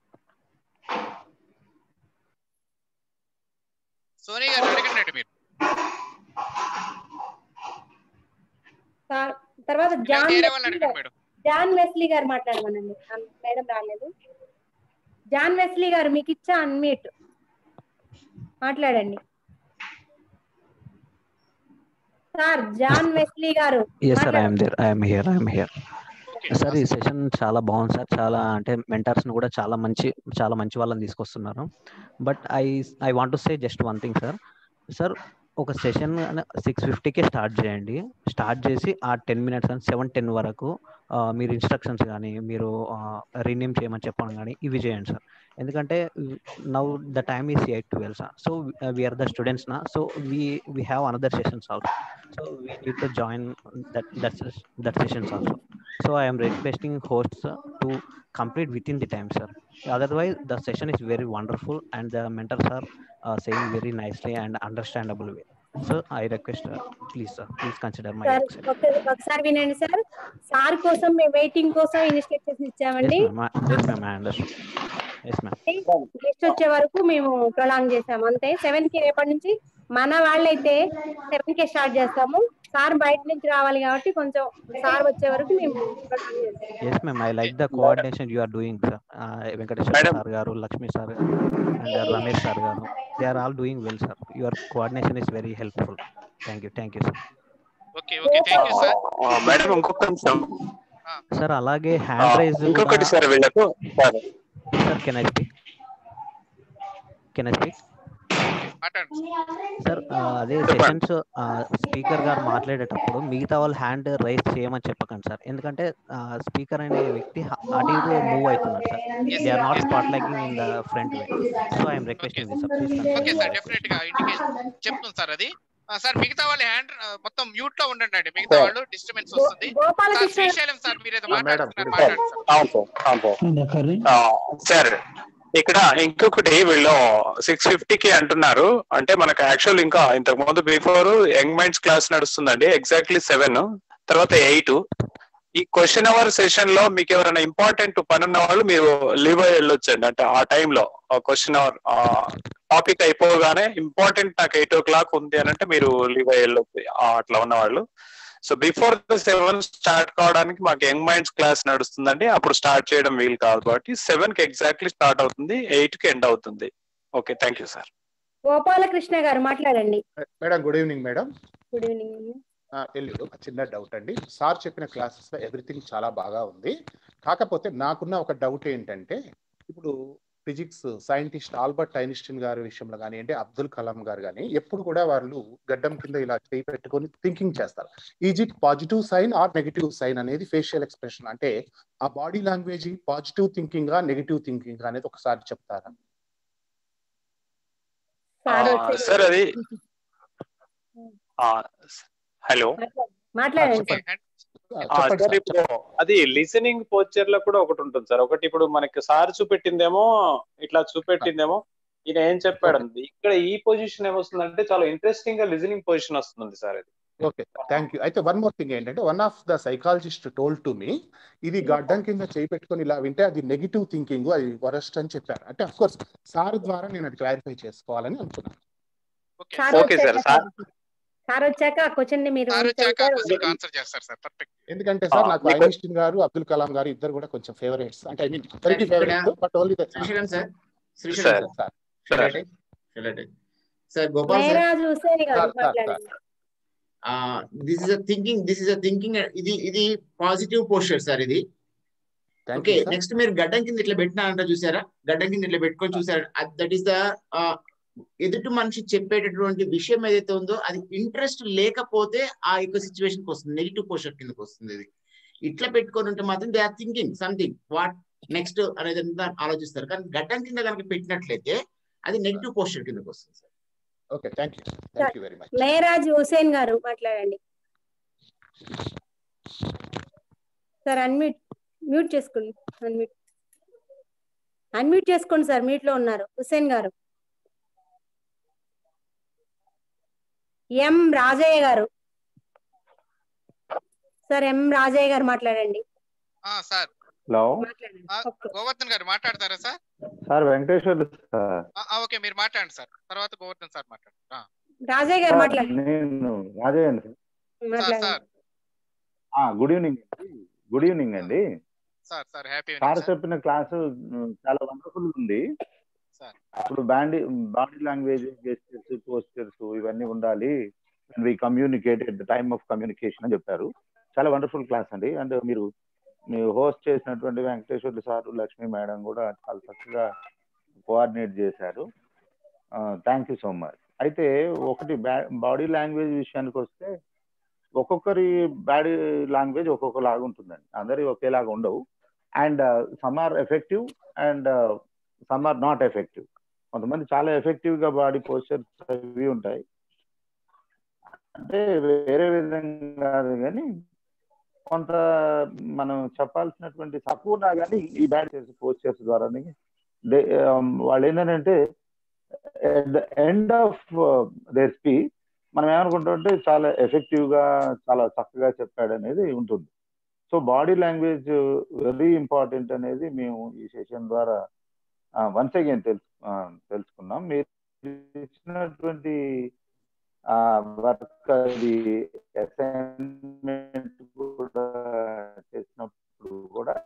Speaker 3: సోని గారు అడగండి అండి మీరు
Speaker 2: తా- తర్వాత
Speaker 3: లేదా
Speaker 2: జాన్
Speaker 3: వేరే వాళ్ళని
Speaker 2: వెస్లీ
Speaker 3: అడగండి
Speaker 2: గారు
Speaker 3: మేడం
Speaker 2: జాన్ వెస్లీ గారు మాట్లాడమనండి ఆ, మేడం రాలేదు జాన్ వెస్లీ గారు మీకు ఇచ్చా అన్మ్యూట్ మాట్లాడండి sir John Wesley garu
Speaker 10: yes sir I'm
Speaker 2: మాట్లాడండి.
Speaker 10: There I'm here I'm here sir ఈ సెషన్ చాలా బాగుంది సార్ చాలా అంటే మెంటర్స్ ని కూడా చాలా మంచి చాలా మంచి వాళ్ళని తీసుకొస్తున్నారు but I I want to say just one thing sir sir ఒక సెషన్ సిక్స్ ఫిఫ్టీకే స్టార్ట్ చేయండి స్టార్ట్ చేసి ఆ టెన్ మినిట్స్ కానీ సెవెన్ టెన్ వరకు ఆ, మీరు ఇన్స్ట్రక్షన్స్ కానీ మీరు రీనేమ్ చేయమని చెప్పడం కానీ ఇవి చేయండి సార్ ఎందుకంటే now the time is eight twelve sir so we're the students నా so we we have another sessions also so we need to join that that that sessions also so i am requesting hosts uh, to complete within the time sir otherwise the session is very wonderful and the mentors are uh, saying very nicely and understandable way so i request uh, please sir please consider my
Speaker 2: sir
Speaker 10: request.
Speaker 2: ఒక- ఒకసారి వినండి sir sir కోసం మేము waiting కోసం instructions
Speaker 10: yes
Speaker 2: ఇచ్చామండి
Speaker 10: ma'am I- yes ma'am i understand yes ma'am
Speaker 2: guest వచ్చే వరకు మేము ప్రొలాంగ్ చేసాము అంతే సెవెన్ కి రేపటి నుంచి మన వాళ్ళైతే సెవెన్ కి స్టార్ట్ చేస్తాము సార్ బయట నుంచి రావాలి కాబట్టి కొంచెం సార్ వచ్చే వరకు మేము prolong చేస్తాము.
Speaker 10: yes ma'am i like the coordination you are doing sir uh, venkateshwar
Speaker 11: Madam.
Speaker 10: sir garu lakshmi sir and uh, ramesh sir garu they are all doing well sir your coordination is very helpful thank you thank you sir
Speaker 3: okay okay thank you sir
Speaker 11: madam ఇంకొక నిమిషం
Speaker 10: sir అలాగే
Speaker 11: ఆ,
Speaker 10: hand raise
Speaker 11: ఇంకొకటి sir వీళ్ళకు sir
Speaker 10: sir can I speak can I speak
Speaker 3: మాట్లాడండి
Speaker 10: sir అదే sessions speaker garu మాట్లాడేటప్పుడు మిగతా వాళ్ళు హ్యాండ్ రైజ్ చేయమని చెప్పకండి సార్ ఎందుకంటే స్పీకర్ అనే వ్యక్తి హ- అటు ఇటు మూవ్ అవుతున్నారు sir they are not spot liking in the front way so I'm requesting this
Speaker 3: okay sir definite గా ఇండికేషన్ చెప్తుంది సార్ అది ఆ, సార్ మిగతా వాళ్ళ హ్యాండ్ మొత్తం మ్యూట్ లో ఉండండి అండి మిగతా వాళ్ళు డిస్టర్బెన్స్ వస్తుంది సార్
Speaker 2: గోపాలకృష్ణ
Speaker 3: శ్రీశైలం సార్ మీరు ఏదో
Speaker 11: మేడం
Speaker 3: మాట్లాడుతున్నారు మాట్లాడండి సార్
Speaker 11: అవును సార్ అవును సార్
Speaker 6: కర్రీ
Speaker 11: ఆ, సార్ ఇక్కడ ఇంకొకటి వీళ్ళు సిక్స్ కి అంటున్నారు అంటే మనకు యాక్చువల్ ఇంకా ఇంతకు ముందు బిఫోర్ యంగ్ మైండ్స్ క్లాస్ నడుస్తుందండి ఎగ్జాక్ట్లీ సెవెన్ తర్వాత ఎయిట్ ఈ క్వశ్చన్ అవర్ సెషన్ లో మీకు ఎవరైనా ఇంపార్టెంట్ పని ఉన్న వాళ్ళు మీరు లీవ్ అయ్యి వెళ్ళొచ్చండి అంటే ఆ టైంలో క్వశ్చన్ అవర్ టాపిక్ అయిపోగానే ఇంపార్టెంట్ నాకు ఎయిట్ ఓ క్లాక్ ఉంది అని అంటే మీరు లీవ్ అయ్యి వెళ్ళొచ్చు ఆ, అట్లా ఉన్న వాళ్ళు so before the seven start కావడానికి మాకు యంగ్ మైండ్స్ క్లాస్ నడుస్తుందండి అప్పుడు స్టార్ట్ చేయడం వీలు కాదు కాబట్టి సెవెన్ కి ఎగ్జాక్ట్లీ స్టార్ట్ అవుతుంది ఎయిట్ కి ఎండ్ అవుతుంది okay thank you sir
Speaker 2: Gopalakrishna garu మాట్లాడండి
Speaker 12: madam good evening madam
Speaker 2: good evening
Speaker 12: ఆ, ఎల్లు ఒక చిన్న డౌట్ అండి సార్ చెప్పిన క్లాసెస్ లో ఎవ్రీథింగ్ చాలా బాగా ఉంది కాకపోతే నాకున్న ఒక డౌట్ ఏంటంటే ఇప్పుడు ఫిజిక్స్ సైంటిస్ట్ ఆల్బర్ట్ ఐన్స్టీన్ గారి విషయంలో కానీ అంటే అబ్దుల్ కలాం గారు కానీ ఎప్పుడు కూడా వాళ్ళు గడ్డం కింద ఇలా చేయి పెట్టుకొని థింకింగ్ చేస్తారు is it positive sign or negative sign అనేది ఫేషియల్ ఎక్స్ప్రెషన్ అంటే ఆ body language positive thinking negative thinking అనేది ఒకసారి చెప్తారా
Speaker 2: సార్
Speaker 11: ఆ,
Speaker 2: వచ్చి-
Speaker 11: సార్ అది హలో
Speaker 2: మాట్లాడండి
Speaker 11: చెప్పండి.
Speaker 2: సార్
Speaker 11: ఆ, సార్ ఇప్పుడు అది లిసనింగ్ పోస్చర్ లో కూడా ఒకటి ఉంటుంది సార్ ఒకటి ఇప్పుడు మనకి సార్ చూపెట్టిందేమో ఇట్లా చూపెట్టిందేమో ఈయన ఏం చెప్పాడు ఇక్కడ ఈ పొజిషన్ ఏమొస్తుందంటే చాలా ఇంట్రెస్టింగ్ గా లిసనింగ్ పొజిషన్ వస్తుంది సార్ ఇది
Speaker 12: ఓకే థ్యాంక్ యూ అయితే వన్ మోర్ థింగ్ ఏంటంటే one of the psychologist told to me ఇది గడ్డం కింద చేయి పెట్టుకొని ఇలా వింటే అది నెగిటివ్ థింకింగ్ అది వరస్ట్ అని చెప్పారు అంటే అఫ్ కోర్స్ సార్ ద్వారా నేను అది క్లారిఫై చేసుకోవాలని అనుకున్నాను
Speaker 2: సార్
Speaker 11: ఓకే సార్
Speaker 2: వచ్చాక
Speaker 11: సార్
Speaker 2: సార్ వచ్చాక ఆ క్వశ్చన్ ని మీరు
Speaker 3: సార్ వచ్చాక
Speaker 2: చదివారు.
Speaker 3: క్వశ్చన్ ఆన్సర్ చేస్తారు సార్ పర్ఫెక్ట్
Speaker 12: ఎందుకంటే సార్
Speaker 11: ఆ,
Speaker 12: నాకు
Speaker 11: మీకు-
Speaker 12: ఐన్స్టీన్ గారు అబ్దుల్ కలాం గారు ఇద్దరు కూడా కొంచెం ఫేవరెట్స్ అంటే ఐ మీన్ ఇద్దరికి favourite but only
Speaker 13: Srisailam sir
Speaker 11: sir
Speaker 13: Srisailam
Speaker 12: sir
Speaker 13: sir sir sir Gopal sir
Speaker 2: Meraj Hussain గారు
Speaker 12: సార్, సార్,
Speaker 2: మాట్లాడండి
Speaker 13: this is a thinking this is a thinking ఇది ఇది పాజిటివ్ పోస్చర్ సార్ ఇది
Speaker 12: thank
Speaker 13: okay
Speaker 12: you sir
Speaker 13: next మీరు గడ్డం కింద ఇట్లా పెట్టినారంట చూసారా గడ్డం కింద ఇట్లా పెట్టుకొని చూసారా దట్ ఈస్ ద ఎదుటి మనిషి చెప్పేటటువంటి విషయం ఏదైతే ఉందో అది ఇంట్రెస్ట్ లేకపోతే ఆ యొక్క సిచ్యువేషన్ కి వస్తుంది నెగిటివ్ పోస్టర్ కిందకి వస్తుంది ఇది ఇట్లా పెట్టుకొని ఉంటే మాత్రం they are thinking something what next అనేది అంతా ఆలోచిస్తారు కానీ గడ్డం కింద కనుక పెట్టినట్లయితే అది నెగిటివ్ పోస్టర్ కిందకి వస్తుంది sir
Speaker 12: okay thank you thank you very much
Speaker 2: Meraj Hussain గారు మాట్లాడండి సార్ అన్మ్యూట్ మ్యూట్ చేసుకోండి అన్మ్యూట్ అన్మ్యూట్ చేసుకోండి సార్ మ్యూట్ లో ఉన్నారు హుసేన్ గారు ఎం రాజయ్య గారు సార్ ఎం రాజయ్య గారు మాట్లాడండి
Speaker 3: ఆ, సార్
Speaker 14: హలో
Speaker 2: మాట్లాడండి
Speaker 3: ఆ, గోవర్ధన్ గారు మాట్లాడతారా సార్
Speaker 14: సార్ వెంకటేశ్వర్లు సార్
Speaker 3: ఆ, ఆ, ఓకే మీరు మాట్లాడండి సార్ తర్వాత గోవర్ధన్ సార్ మాట్లాడండి ఆ,
Speaker 2: రాజయ్య గారు
Speaker 14: సార్,
Speaker 2: మాట్లాడండి
Speaker 14: నేను రాజయ్య అండి
Speaker 3: సార్
Speaker 2: మాట్లాడండి
Speaker 3: sir
Speaker 14: good evening good evening అండి
Speaker 3: సార్ సార్ హ్యాపీ
Speaker 14: సార్ చెప్పిన క్లాసు ఉమ్, చాలా వండర్ఫుల్ ఉంది
Speaker 3: సార్
Speaker 14: ఇప్పుడు body body language gestures postures ఇవన్నీ ఉండాలి we communicate at the time of communication అని చెప్పారు చాలా వండర్ఫుల్ క్లాస్ అండి అండ్ మీరు మీరు హోస్ట్ చేసినటువంటి వెంకటేశ్వర్లు సార్ లక్ష్మీ మేడం కూడా చాలా చక్కగా కోఆర్డినేట్ చేశారు థ్యాంక్ యూ సో మచ్ అయితే ఒకటి బాడీ లాంగ్వేజ్ విషయానికి వస్తే ఒక్కొక్కరి బాడీ లాంగ్వేజ్ ఒక్కొక్క లాగా ఉంటుందండి అందరి ఒకేలాగా ఉండవు and some are effective and some are not effective కొంతమంది చాలా ఎఫెక్టివ్ గా బాడీ పోస్చర్స్ అవి ఉంటాయి అంటే వేరే విధంగా కాదు కానీ కొంత మనం చెప్పాల్సినటువంటి తక్కువ ఉన్నా కానీ ఈ బ్యాడ్ పోస్చర్స్ ద్వారా వాళ్ళు ఏంటంటే at the end of their speech మనం ఏమనుకుంటామంటే చాలా ఎఫెక్టివ్ గా చాలా చక్కగా చెప్పాడు అనేది ఉంటుంది so body language very important అనేది మేము ఈ సెషన్ ద్వారా వన్స్ అగైన్ తెలుసు ఆ, తెలుసుకున్నాం మీరు ఇచ్చినటువంటి వర్క్ అది అసైన్మెంట్ కూడా చేసినప్పుడు కూడా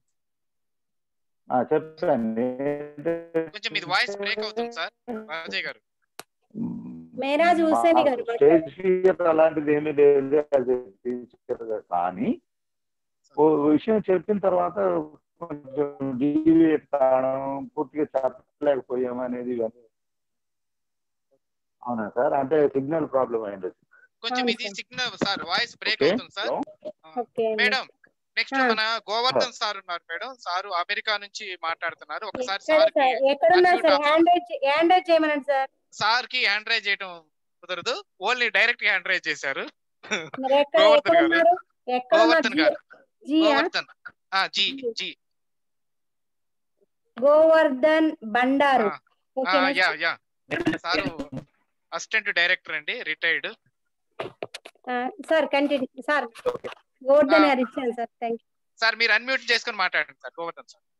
Speaker 14: ఆ, చెప్పండి
Speaker 3: కొంచెం ఇది వాయిస్ బ్రేక్ అవుతుంది సార్ రాజయ్య గారు
Speaker 2: మేరాజ్ హుస్సేని గారు
Speaker 14: స్టేజ్ ఫియర్ అలాంటిది ఏమీ లేదు అది టీచర్ గా కానీ ఓ విషయం చెప్పిన తర్వాత కొంచెం డీవియేట్ కావడం పూర్తిగా చెప్పలేకపోయాం అనేది ఇవన్నీ అవునా సార్ అంటే సిగ్నల్ ప్రాబ్లం అయింది
Speaker 3: కొంచెం ఇది signal sir voice break
Speaker 14: okay
Speaker 3: అవుతుంది సార్
Speaker 2: ఓకే
Speaker 3: మేడం నెక్స్ట్
Speaker 2: ఆ.
Speaker 3: మన గోవర్ధన్ సార్ ఉన్నారు మేడం సార్ అమెరికా నుంచి మాట్లాడుతున్నారు ఒకసారి
Speaker 2: ఎక్కడ
Speaker 3: సార్
Speaker 2: సార్ ఎక్కడున్నారు sir hand raise hand raise చేయమనండి సార్
Speaker 3: సార్ కి హ్యాండ్ రైజ్ చేయడం కుదరదు ఓన్లీ డైరెక్ట్ గా హ్యాండ్ రైజ్ చేశారు
Speaker 2: మరి ఎక్కడ
Speaker 3: గోవర్ధన్
Speaker 2: ఎక్కడ
Speaker 3: గారు
Speaker 2: ఉన్నారు ఎక్కడ ఉన్నారు
Speaker 3: గోవర్ధన్ గారు
Speaker 2: జియా
Speaker 3: గోవర్ధన్ ఆ, జీ జీ
Speaker 2: గోవర్ధన్ బండారు ఓకే
Speaker 3: ఆ, yeah yeah sir assistant director అండి retired
Speaker 2: sir continue sir Govardhan గారు ఇచ్చాను సార్ థ్యాంక్ యూ
Speaker 3: సార్ మీరు అన్మ్యూట్ చేసుకొని మాట్లాడండి సార్ గోవర్ధన్ సార్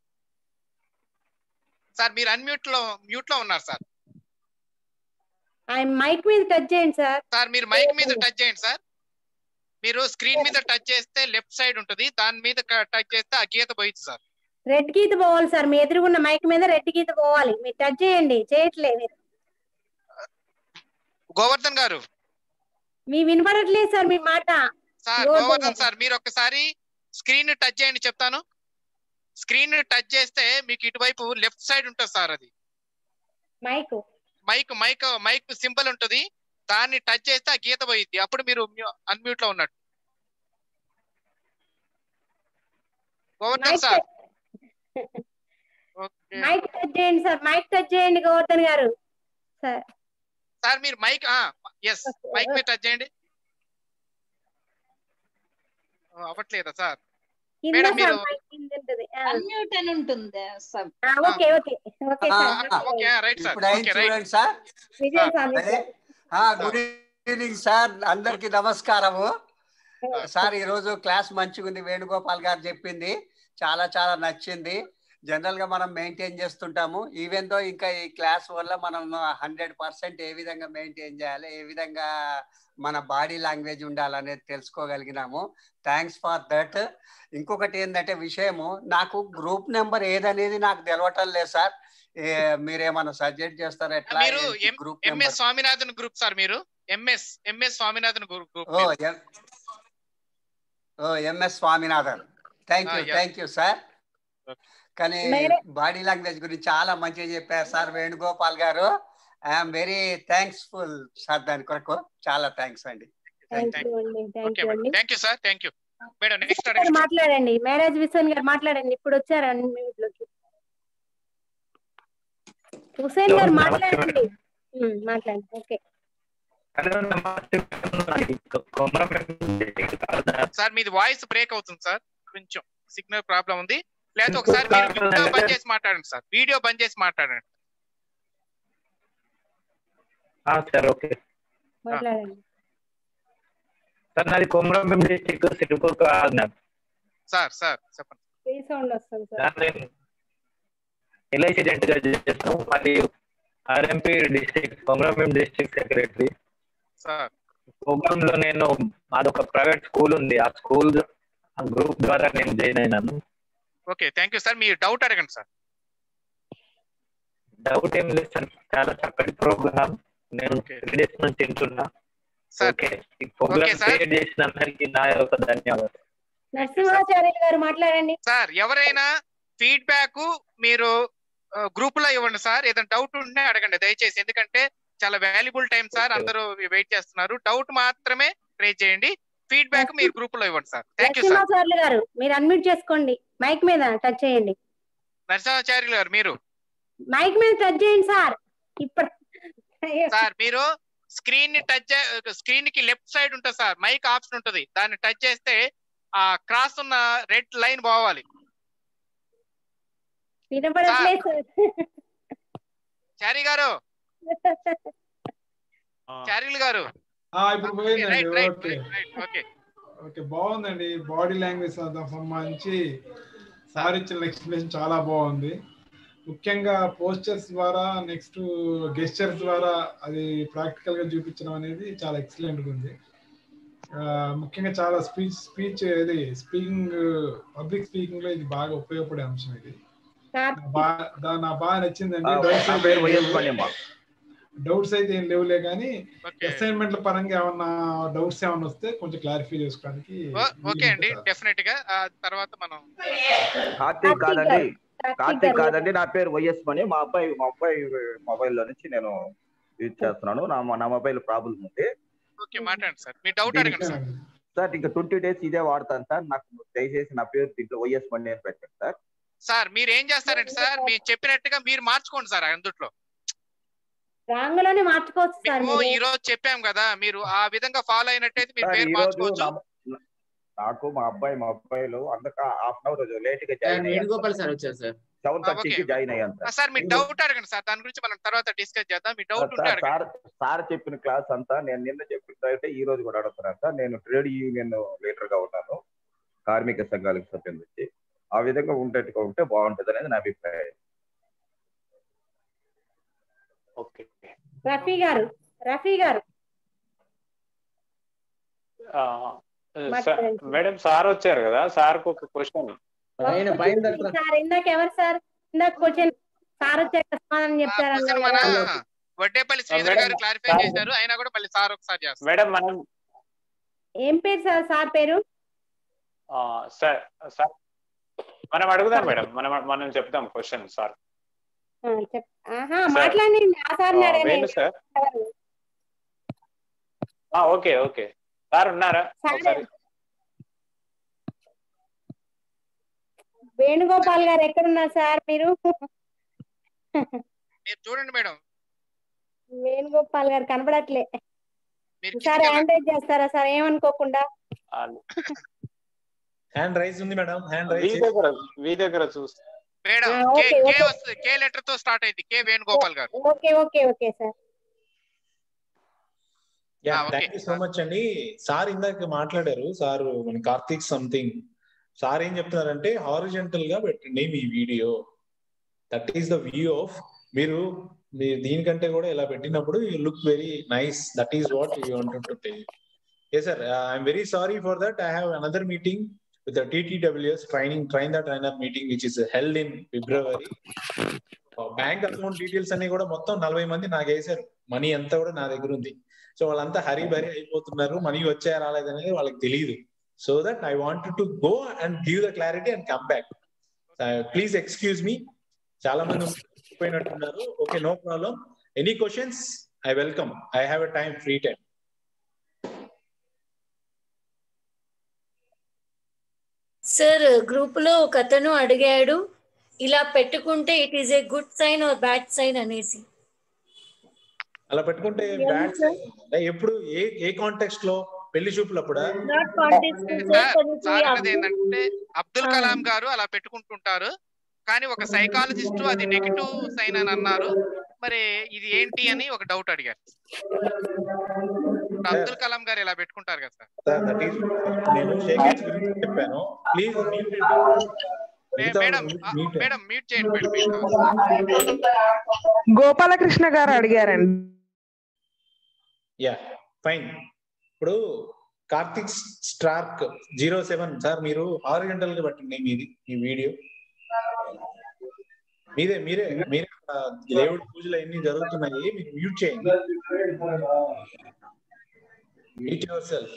Speaker 3: సార్ మీరు అన్మ్యూట్ లో మ్యూట్ లో ఉన్నారు సార్
Speaker 2: ఆయన మైక్ మీద టచ్ చేయండి సార్
Speaker 3: సార్ మీరు మైక్ మీద టచ్ చేయండి సార్ మీరు స్క్రీన్ మీద టచ్ చేస్తే లెఫ్ట్ సైడ్ ఉంటుంది దాని మీద టచ్ చేస్తే ఆ గీత పోయింది సార్
Speaker 2: రెడ్ గీత పోవాలి సార్ మీ ఎదురుగున్న మైక్ మీద రెడ్ గీత పోవాలి మీరు టచ్ చేయండి చేయట్లే మీరు
Speaker 3: గోవర్ధన్ గారు
Speaker 2: మీ వినపడట్లేదు సార్ మీ మాట
Speaker 3: సార్
Speaker 2: గోవర్ధన్
Speaker 3: గోవర్ధన్
Speaker 2: గారు.
Speaker 3: సార్ మీరు ఒక్కసారి స్క్రీన్ టచ్ చేయండి చెప్తాను స్క్రీన్ టచ్ చేస్తే మీకు ఇటువైపు లెఫ్ట్ సైడ్ ఉంటుంది సార్ అది
Speaker 2: mike
Speaker 3: mike mike mike symbol ఉంటుంది దాన్ని టచ్ చేస్తే ఆ గీత పోయిద్ది అప్పుడు మీరు అన్మ్యూట్ లో ఉన్నట్టు Govardhan
Speaker 2: mike
Speaker 3: sir okay
Speaker 2: mike touch చేయండి సార్ మైక్ టచ్ చేయండి గోవర్ధన్ గారు సార్
Speaker 3: సార్ మీరు మైక్ ఎస్ మైక్ మీద టచ్ చేయండి ఓ, అవ్వట్లేదా సార్
Speaker 2: కింద
Speaker 3: మేడం
Speaker 2: సార్
Speaker 3: మీరు
Speaker 2: మైక్ కింద ఉంటుంది
Speaker 15: అన్మ్యూట్ అని ఉంటుంది sir
Speaker 2: okay okay okay sir
Speaker 3: okay right sir
Speaker 16: ఇప్పుడు అయింది
Speaker 3: ఓకే రైట్
Speaker 16: చూడండి సార్
Speaker 2: విజయ్ సార్
Speaker 16: అదే గుడ్ ఈవినింగ్ సార్ అందరికి నమస్కారము సార్ ఈ రోజు క్లాస్ మంచిగా ఉంది వేణుగోపాల్ గారు చెప్పింది చాలా చాలా నచ్చింది జనరల్ గా మనం మెయింటైన్ చేస్తుంటాము ఈవెన్ దో ఇంకా ఈ క్లాస్ వల్ల మనం హండ్రెడ్ పర్సెంట్ ఏ విధంగా మెయింటైన్ చేయాలి ఏ విధంగా మన బాడీ లాంగ్వేజ్ ఉండాలనేది తెలుసుకోగలిగినాము థ్యాంక్స్ ఫర్ దట్ ఇంకొకటి ఏంటంటే విషయము నాకు గ్రూప్ నెంబర్ ఏదనేది నాకు తెలవటం లేదు సార్ ఏ- మీరేమన్నా సజెస్ట్ చేస్తారా ఎట్లా
Speaker 3: మీరు
Speaker 16: group
Speaker 3: MS
Speaker 16: number
Speaker 3: Swaminathan group sir మీరు MS MS Swaminathan group
Speaker 16: O M O MS Swaminathan thank you
Speaker 3: Ah, yeah.
Speaker 16: Thank you sir కానీ
Speaker 2: మేడం.
Speaker 16: బాడీ లాంగ్వేజ్ గురించి చాలా మంచిగా చెప్పారు సార్ వేణుగోపాల్ గారు ఐఎమ్ వెరీ థ్యాంక్స్ఫుల్ సార్ దాని కొరకు చాలా థ్యాంక్స్ అండి
Speaker 2: థ్యాంక్ యూ అండి థ్యాంక్
Speaker 3: ఓకే
Speaker 2: యూ
Speaker 3: మేడం
Speaker 2: అండి
Speaker 3: thank you sir thank you madam next
Speaker 2: గారు
Speaker 3: అడగండి
Speaker 2: మాట్లాడండి మేనేజ్ విశ్వన్ గారు మాట్లాడండి ఇప్పుడు వచ్చారు అన్మ్యూట్ లోకి హుసేన్ గారు మాట్లాడండి ఉమ్, మాట్లాడండి ఓకే
Speaker 3: సార్ మీది వాయిస్ బ్రేక్ అవుతుంది సార్ కొంచెం సిగ్నల్ ప్రాబ్లం ఉంది లేకపోతే ఒకసారి మీరు వీడియో బంద్ చేసి మాట్లాడండి సార్ వీడియో బంద్ చేసి మాట్లాడండి
Speaker 17: సార్ ఓకే
Speaker 2: మాట్లాడండి
Speaker 17: సార్ నాది కొమరంభీం డిస్టిక్ సిరుపూర్ ఆజ్ఞాన్
Speaker 3: సార్ సార్ చెప్పండి
Speaker 2: ఫ్రీ సౌండ్ వస్తుంది సార్
Speaker 17: సార్ నేను ఎల్ఐసి ఏజెంట్ గా చేస్తాను మరియు RMP district Komaram Bheem district secretary
Speaker 3: sir
Speaker 17: programme లో నేను మాది ఒక ప్రైవేట్ స్కూల్ ఉంది ఆ స్కూల్ ఆ గ్రూప్ ద్వారా నేను జాయిన్ అయినాను
Speaker 3: ఓకే థ్యాంక్ యూ సార్ మీ డౌట్ అడగండి సార్
Speaker 17: డౌట్ ఏం లేదు సార్ చాలా చక్కటి ప్రోగ్రామ్ నేను త్రీ డేస్ నుంచి వింటున్నా ఓకే ఈ ప్రోగ్రామ్ క్రియేట్ చేసిన అందరికి నా యొక్క ధన్యవాదాలు
Speaker 2: నరసింహాచార్యులు గారు మాట్లాడండి
Speaker 3: సార్ ఎవరైనా ఫీడ్బ్యాక్ మీరు గ్రూప్ లో ఇవ్వండి సార్ ఏదైనా డౌట్ ఉంటే అడగండి దయచేసి ఎందుకంటే చాలా వాల్యుబుల్ టైం సార్ అందరూ వెయిట్ చేస్తున్నారు డౌట్ మాత్రమే రేజ్ చేయండి ఫీడ్బ్యాక్ మీరు గ్రూప్ లో ఇవ్వండి sir thank you sir
Speaker 2: Narasimhacharyulu గారు మీరు అన్మ్యూట్ చేసుకోండి మైక్ మీద టచ్ చేయండి
Speaker 3: నరసింహాచార్యులు గారు మీరు
Speaker 2: మైక్ మీద టచ్ చేయండి సార్ ఇప్పుడు
Speaker 3: సార్ మీరు స్క్రీన్ ని టచ్ స్క్రీన్ కి లెఫ్ట్ సైడ్ ఉంటుంది సార్ మైక్ ఆప్షన్ ఉంటుంది దాన్ని టచ్ చేస్తే ఆ క్రాస్ ఉన్న రెడ్ లైన్ పోవాలి
Speaker 2: వినపడట్లేదు
Speaker 3: చారీ గారు చారీలు గారు
Speaker 18: ఆ, ఇప్పుడు పోయిందండి
Speaker 3: right right
Speaker 18: okay
Speaker 3: right okay
Speaker 18: okay బాగుందండి బాడీ లాంగ్వేజ్ సంబంధించి సార్ ఇచ్చిన ఎక్స్ప్లెనేషన్ చాలా బాగుంది ముఖ్యంగా పోస్టర్స్ ద్వారా నెక్స్ట్ గెస్చర్స్ ద్వారా అది ప్రాక్టికల్ గా చూపించడం అనేది చాలా ఎక్సలెంట్ గా ఉంది ఆ, ముఖ్యంగా చాలా స్పీచ్ స్పీచ్ ఇది స్పీకింగ్ పబ్లిక్ స్పీకింగ్ లో ఇది బాగా ఉపయోగపడే అంశం ఇది బా- దా- నాకు బాగా నచ్చిందండి
Speaker 19: ఆ,
Speaker 18: డౌట్స్
Speaker 19: నా
Speaker 18: అయితే
Speaker 19: పేరు
Speaker 18: ఏం
Speaker 19: వైఎస్
Speaker 18: లేవు.
Speaker 19: మణిమ్మ.
Speaker 18: డౌట్స్ అయితే ఏం లేవులే కానీ అసైన్మెంట్ల పరంగా ఏమన్నా డౌట్స్ ఏమన్నా వస్తే కొంచెం క్లారిఫై చేసుకోవడానికి
Speaker 3: ఓకే అండి డెఫినెట్ గా ఆ తర్వాత మనం
Speaker 19: కార్తీక్ కాదండి కార్తీక్ కాదండి నా పేరు వైఎస్ మణి మా అబ్బాయి మా అబ్బాయి మొబైల్ లో నుంచి నేను యూజ్ చేస్తున్నాను నా నా మొబైల్ ప్రాబ్లం ఉంది
Speaker 3: ఓకే మాట్లాడండి సార్ మీ డౌట్ అడగండి సార్
Speaker 19: సార్ ఇంకా ట్వంటీ డేస్ ఇదే వాడతాను సార్ నాకు దయచేసి నా పేరు దీంట్లో వైఎస్ మణి అని పెట్టండి సార్
Speaker 3: సార్ మీరు ఏం చేస్తారంటే సార్ మీరు చెప్పినట్టుగా మీరు మార్చుకోండి సార్ అందుట్లో
Speaker 2: రాంగులోనే మార్చుకోవచ్చు సార్
Speaker 3: మేము
Speaker 2: మీరు
Speaker 3: ఈ రోజు చెప్పాం కదా మీరు ఆ విధంగా ఫాలో అయినట్టయితే మీ
Speaker 19: సార్
Speaker 3: పేరు
Speaker 19: ఈ రోజు
Speaker 3: మార్చుకోవచ్చు
Speaker 19: నా- నాకు మా అబ్బాయి మా అబ్బాయిలు అందుక హాఫ్ అన్ అవర్ లేట్ గా జాయిన్
Speaker 13: వేణుగోపాల్ సార్ వచ్చారు సార్
Speaker 19: సెవెన్ థర్టీకి
Speaker 3: ఓకే.
Speaker 19: జాయిన్ అయ్యాను
Speaker 3: ఆ,
Speaker 19: సార్
Speaker 3: సార్ మీ డౌట్ అడగండి సార్ దాని గురించి మనం తర్వాత డిస్కస్ చేద్దాం మీ డౌట్ ఉంటే
Speaker 19: సార్
Speaker 3: అడగండి
Speaker 19: సార్ సార్ చెప్పిన క్లాస్ అంతా నేను నిన్న చెప్పిన తర్వాత ఈ రోజు కూడా అడుగుతున్నాను సార్ నేను ట్రేడ్ యూనియన్ లీడర్ గా ఉన్నాను కార్మిక సంఘాలకు సభ్యుల నుంచి ఆ విధంగా ఉండేట్టుగా ఉంటే బాగుంటుంది అనేది నా అభిప్రాయం
Speaker 17: ఓకే
Speaker 2: రఫీ గారు రఫీ గారు
Speaker 17: ఆ, సార్ మేడం సార్ వచ్చారు కదా సార్ కు ఒక క్వశ్చన్
Speaker 2: సార్ ఇందాక ఎవరు సార్ ఇందాక క్వశ్చన్ సార్ వచ్చాక సమాధానం చెప్తారన్నారు
Speaker 3: మన
Speaker 2: కదా.
Speaker 3: వడ్డేపల్లి శ్రీధర్ గారు క్లారిఫై చేశారు అయినా కూడా మళ్ళీ సార్ ఒకసారి చేస్తారు
Speaker 17: మేడం మనం
Speaker 2: ఏం పేరు సార్ సార్ పేరు
Speaker 17: ఆ, సార్ సార్ మనం అడుగుదాం మేడం మనం మనం చెప్దాం క్వశ్చన్ సార్
Speaker 2: ఆ, చెప్ ఆహా మాట్లాడండి ఆ సార్ని
Speaker 17: ఆ,
Speaker 2: అడగండి
Speaker 17: వేణు సార్ ఆ, ఓకే ఓకే సార్ ఉన్నారా ఒకసారి
Speaker 2: వేణుగోపాల్ గారు ఎక్కడున్నారు సార్ మీరు
Speaker 3: మీరు చూడండి మేడం
Speaker 2: వేణుగోపాల్ గారు కనపడట్లే
Speaker 3: మీరు
Speaker 2: సార్ హ్యాండ్ రైజ్ చేస్తారా సార్ ఏమనుకోకుండా
Speaker 1: హ్యాండ్ రైజ్ ఉంది మేడం హ్యాండ్
Speaker 17: మీ
Speaker 1: రైజ్
Speaker 17: దగ్గర మీ దగ్గర చూస్తే
Speaker 3: మేడం
Speaker 2: ఆ,
Speaker 3: కే
Speaker 2: ఓకే,
Speaker 3: కే
Speaker 2: ఓకే.
Speaker 3: వస్తుంది కే లెటర్ తో స్టార్ట్ అయింది కే వేణుగోపాల్ గారు
Speaker 2: okay okay okay sir
Speaker 1: yeah
Speaker 3: ఆ, okay.
Speaker 1: Thank you so much అండి సార్ ఇందాక మాట్లాడారు సార్ మన కార్తీక్ సంథింగ్ సార్ ఏం చెప్తున్నారంటే హారిజెంటల్ గా పెట్టండి మీ video that is the view of మీరు మీరు దీనికంటే కూడా ఇలా పెట్టినప్పుడు you look very nice that is what you wanted to tell a sir I'm very sorry for that I have another meeting with the TTWS training train the trainer meeting which is held in February bank account details అన్ని కూడా మొత్తం నలభై మంది నాకు వేశారు money అంతా కూడా నా దగ్గర ఉంది సో వాళ్ళంతా హరీ బరీ అయిపోతున్నారు మనీ వచ్చాయా రాలేదనేది వాళ్ళకి తెలియదు so that I want to go and give the clarity and come back please excuse me చాలా మంది పోయినట్టున్నారు okay no problem any questions I welcome I have a time free time
Speaker 5: sir group లో ఒక అతను అడిగాడు ఇలా పెట్టుకుంటే it is a good sign or bad sign అనేసి
Speaker 1: అలా పెట్టుకుంటే బ్యాడ్ ఎప్పుడు ఏ ఏ కాంటెక్స్ట్ లో పెళ్లి చూపులప్పుడా
Speaker 5: నాట్ కాంటెక్స్ట్
Speaker 3: సార్ అన్నది ఏంటంటే అబ్దుల్ కలాం గారు అలా పెట్టుకుంటుంటారు కానీ ఒక సైకాలజిస్ట్ అది నెగిటివ్ సైన్ అని అన్నారు మరి ఇది ఏంటి అని ఒక డౌట్ అడిగారు ఇప్పుడు అబ్దుల్ కలాం గారు ఇలా పెట్టుకుంటారు కదా సార్
Speaker 1: దట్ ఈస్ నేను షేక్ హ్యాండ్స్ గురించి చెప్పాను ప్లీజ్
Speaker 3: మే- మేడం ఆ, మేడం మ్యూట్ చేయండి మేడం మ్యూట్
Speaker 20: గోపాలకృష్ణ గారు అడిగారండి
Speaker 1: యా ఫైన్ ఇప్పుడు Karthik Stark zero seven sir మీరు ఆరు గంటలకి పట్టింది మీది మీ వీడియో మీరే మీరే మీరే ఆ, దేవుడి పూజలు అన్ని జరుగుతున్నాయి మీరు మ్యూట్ చేయండి మ్యూట్ యువర్ సెల్ఫ్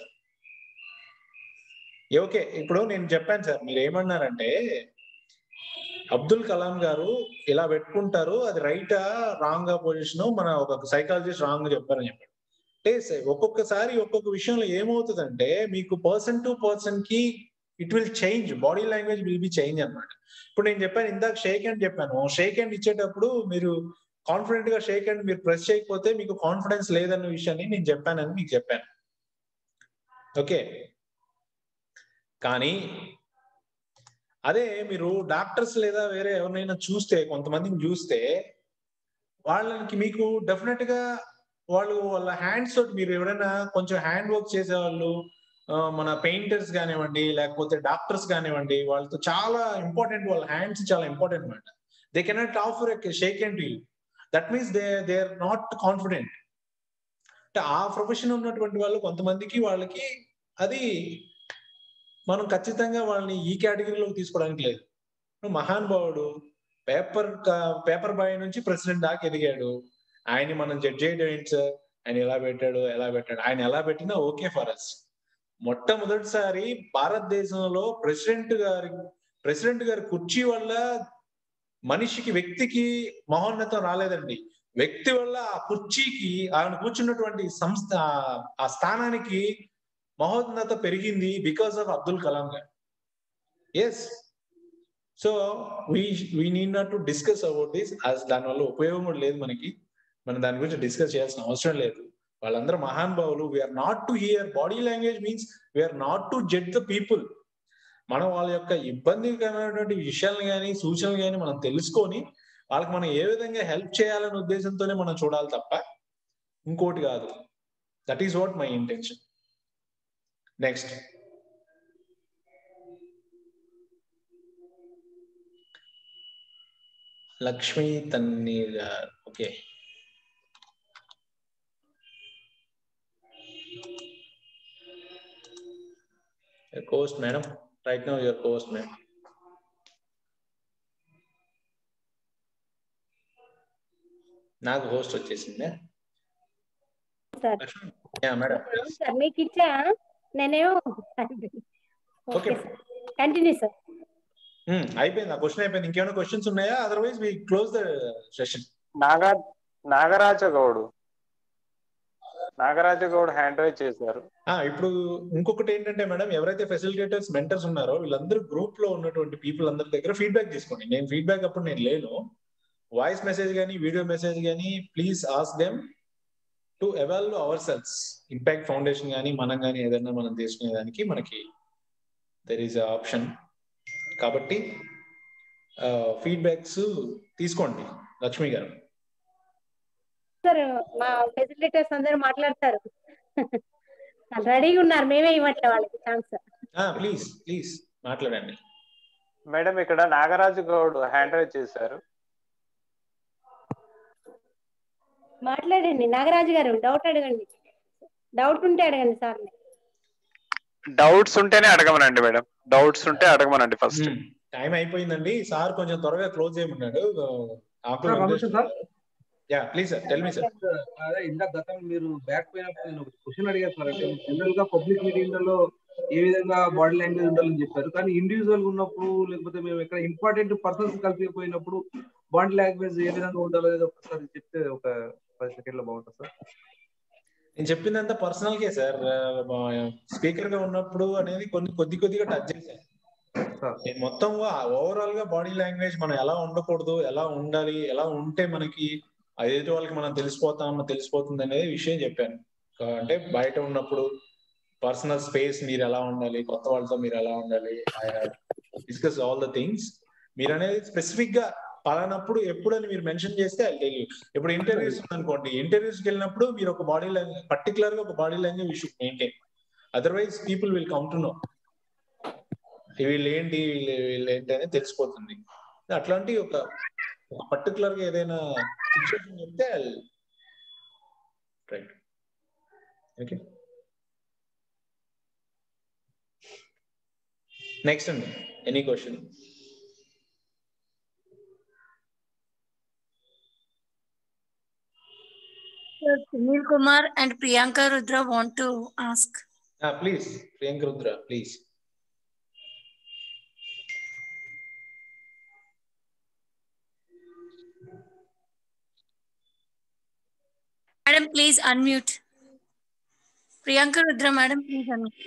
Speaker 1: ఓకే ఇప్పుడు నేను చెప్పాను సార్ మీరు ఏమన్నారంటే అబ్దుల్ కలాం గారు ఇలా పెట్టుకుంటారు అది రైటా రాంగ్ పొజిషన్ మన ఒక సైకాలజిస్ట్ రాంగ్ చెప్పారని చెప్పాడు అంటే స- ఒక్కొక్కసారి ఒక్కొక్క విషయంలో ఏమవుతుందంటే మీకు పర్సన్ టు పర్సన్ కి it will change body language will be change అన్నమాట ఇప్పుడు నేను చెప్పాను ఇందాక షేక్ హ్యాండ్ చెప్పాను షేక్ హ్యాండ్ ఇచ్చేటప్పుడు మీరు కాన్ఫిడెంట్ గా షేక్ హ్యాండ్ మీరు ప్రెస్ చేయకపోతే మీకు కాన్ఫిడెన్స్ లేదన్న విషయాన్ని నేను చెప్పానని మీకు చెప్పాను ఓకే కానీ అదే మీరు డాక్టర్స్ లేదా వేరే ఎవరినైనా చూస్తే కొంతమందిని చూస్తే వాళ్ళకి మీకు డెఫినెట్ గా వాళ్ళు వాళ్ళ హ్యాండ్స్ తోటి మీరు ఎవరైనా కొంచెం హ్యాండ్ వర్క్ చేసేవాళ్ళు ఆ, మన పెయింటర్స్ కానివ్వండి లేకపోతే డాక్టర్స్ కానివ్వండి వాళ్ళతో చాలా ఇంపార్టెంట్ వాళ్ళ హ్యాండ్స్ చాలా ఇంపార్టెంట్ అనమాట they cannot offer shake and you that means they they are not confident అంటే ఆ ప్రొఫెషన్ ఉన్నటువంటి వాళ్ళు కొంతమందికి వాళ్ళకి అది మనం ఖచ్చితంగా వాళ్ళని ఈ కేటగిరీలోకి తీసుకోవడానికి లేదు మహానుభావుడు పేపర్ పేపర్ బాయ్ నుంచి ప్రెసిడెంట్ దాకా ఎదిగాడు ఆయన్ని మనం జడ్జ్ చేయడం ఏంటి సార్ ఆయన ఎలా పెట్టాడు ఎలా పెట్టాడు ఆయన ఎలా పెట్టినా ఓకే ఫర్ అస్ మొట్టమొదటిసారి భారతదేశంలో ప్రెసిడెంట్ గారి ప్రెసిడెంట్ గారి కుర్చీ వల్ల మనిషికి వ్యక్తికి మహోన్నతం రాలేదండి వ్యక్తి వల్ల ఆ కుర్చీకి ఆయన కూర్చున్నటువంటి సంస్థ ఆ- ఆ స్థానానికి మహోన్నత పెరిగింది బికాస్ ఆఫ్ అబ్దుల్ కలాం గారు yes so we we need not to discuss about this దానివల్ల ఉపయోగం కూడా లేదు మనకి మనం దాని గురించి డిస్కస్ చేయాల్సిన అవసరం లేదు వాళ్ళందరూ మహానుభావులు we are not to hear body language means we are not to judge the people మనం వాళ్ళ యొక్క ఇబ్బందికరమైనటువంటి విషయాలను కానీ సూచనలు కానీ మనం తెలుసుకొని వాళ్ళకి మనం ఏ విధంగా హెల్ప్ చేయాలనే ఉద్దేశంతోనే మనం చూడాలి తప్ప ఇంకోటి కాదు that is what my intention next Lakshmi Tanneer గారు okay host madam right now your host madam నాకు హోస్ట్ వచ్చేసిందే
Speaker 2: సార్
Speaker 1: యా మేడం
Speaker 2: సార్ మీకు ఇచ్చా నేనేమో ఓకే సార్ కంటిన్యూ సార్
Speaker 1: అయిపోయింది ఆ క్వశ్చన్ అయిపోయింది ఇంకేమైనా క్వశ్చన్స్ ఉన్నాయా otherwise we close the session
Speaker 11: Naga Nagaraja Goud Nagaraja Goud hand raise చేశారు
Speaker 1: ఆ ఇప్పుడు ఇంకొకటి ఏంటంటే మేడం ఎవరైతే ఫెసిలిటేటర్స్ మెంటర్స్ ఉన్నారో వీళ్ళందరూ గ్రూప్ లో ఉన్నటువంటి పీపుల్ అందరి దగ్గర ఫీడ్బ్యాక్ తీసుకోండి నేను ఫీడ్బ్యాక్ అప్పుడు నేను లేను వాయిస్ మెసేజ్ కానీ వీడియో మెసేజ్ కానీ please ask them to evolve our cells impact foundation కానీ మనం కానీ ఏదైనా మనం తీసుకునే దానికి మనకి దెర్ ఈస్ ఆప్షన్ కాబట్టి ఫీడ్బ్యాక్స్ తీసుకోండి లక్ష్మి గారు
Speaker 2: సార్ మా ఫెసిలిటేటర్స్ అందరూ మాట్లాడతారు రెడీగా ఉన్నారు మేమే ఇవ్వట్లే వాళ్ళకి ఛాన్స్
Speaker 1: ప్లీజ్ ప్లీజ్ మాట్లాడండి
Speaker 11: మేడం ఇక్కడ నాగరాజు గౌడ్ హ్యాండ్ రైజ్ చేశారు
Speaker 2: మాట్లాడండి నాగరాజు గారు డౌట్ అడగండి డౌట్ ఉంటే అడగండి సార్
Speaker 11: డౌట్స్ ఉంటేనే అడగమనండి మేడం డౌట్స్ ఉంటే అడగమనండి ఫస్ట్
Speaker 1: టైం అయిపోయిందండి సార్ కొంచెం త్వరగా క్లోజ్ చేయమన్నాడు ఆకులు
Speaker 9: సార్, నమస్తే sir.
Speaker 1: Yeah please sir tell me sir
Speaker 9: అదే ఇందాక గతం మీరు బ్యాక్ పోయినప్పుడు నేను ఒక క్వశ్చన్ అడిగాను సార్ అంటే జనరల్ గా పబ్లిక్ మీటింగ్లలో ఏ విధంగా బాడీ లాంగ్వేజ్ ఉండాలని చెప్పారు కానీ ఇండివిజువల్ ఉన్నప్పుడు లేకపోతే మేము ఎక్కడ ఇంపార్టెంట్ పర్సన్స్ కలిసిపోయినప్పుడు బాడీ లాంగ్వేజ్ ఏ విధంగా ఉండాలో అనేది ఒకసారి చెప్తే ఒక పది సెకండ్లో బాగుంటుంది సార్
Speaker 1: నేను చెప్పిందంతా పర్సనల్ కే సార్ స్పీకర్ గా ఉన్నప్పుడు అనేది కొన్ని కొద్ది కొద్దిగా టచ్ చేశాను నేను మొత్తం ఓవరాల్ గా బాడీ లాంగ్వేజ్ మనం ఎలా ఉండకూడదు ఎలా ఉండాలి ఎలా ఉంటే మనకి అది ఎదుటి వాళ్ళకి మనం తెలిసిపోతాం తెలిసిపోతుంది అనేది విషయం చెప్పాను అంటే బయట ఉన్నప్పుడు పర్సనల్ స్పేస్ మీరు ఎలా ఉండాలి కొత్త వాళ్ళతో మీరు ఎలా ఉండాలి డిస్కస్ ఆల్ ద థింగ్స్ మీరు అనేది స్పెసిఫిక్ గా పలానప్పుడు ఎప్పుడు అని మీరు మెన్షన్ చేస్తే అది తెలియదు ఇప్పుడు ఇంటర్వ్యూస్ అనుకోండి ఇంటర్వ్యూస్ కి వెళ్ళినప్పుడు మీరు ఒక బాడీ లాంగ్వేజ్ పర్టికులర్ గా ఒక body language you should maintain otherwise people will come to know వీళ్ళు ఏంటి వీళ్ళు వీళ్ళు ఏంటి అనేది తెలిసిపోతుంది అట్లాంటి ఒక పర్టికులర్ గా ఏదైనా సిచ్యువేషన్ చెప్తే రైట్ ఓకే నెక్స్ట్ అండి any question
Speaker 5: Sir, Sunil Kumar and Priyanka Rudra want to ask.
Speaker 1: Please Priyanka Rudra please
Speaker 5: Madam, please unmute. Priyanka Rudra, madam, please unmute.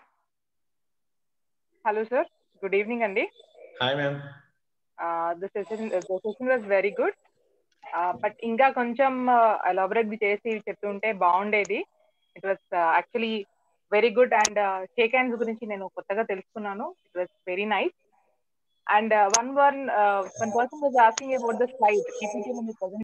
Speaker 20: Hello sir good evening అండి
Speaker 1: hi ma'am
Speaker 20: the session the session was very good but ఇంకా కొంచెం elaborate చేసి చెప్తుంటే బాగుండేది it was actually very good and shake hands గురించి నేను కొత్తగా తెలుసుకున్నాను it was very nice and one one one person was asking about the slide PPT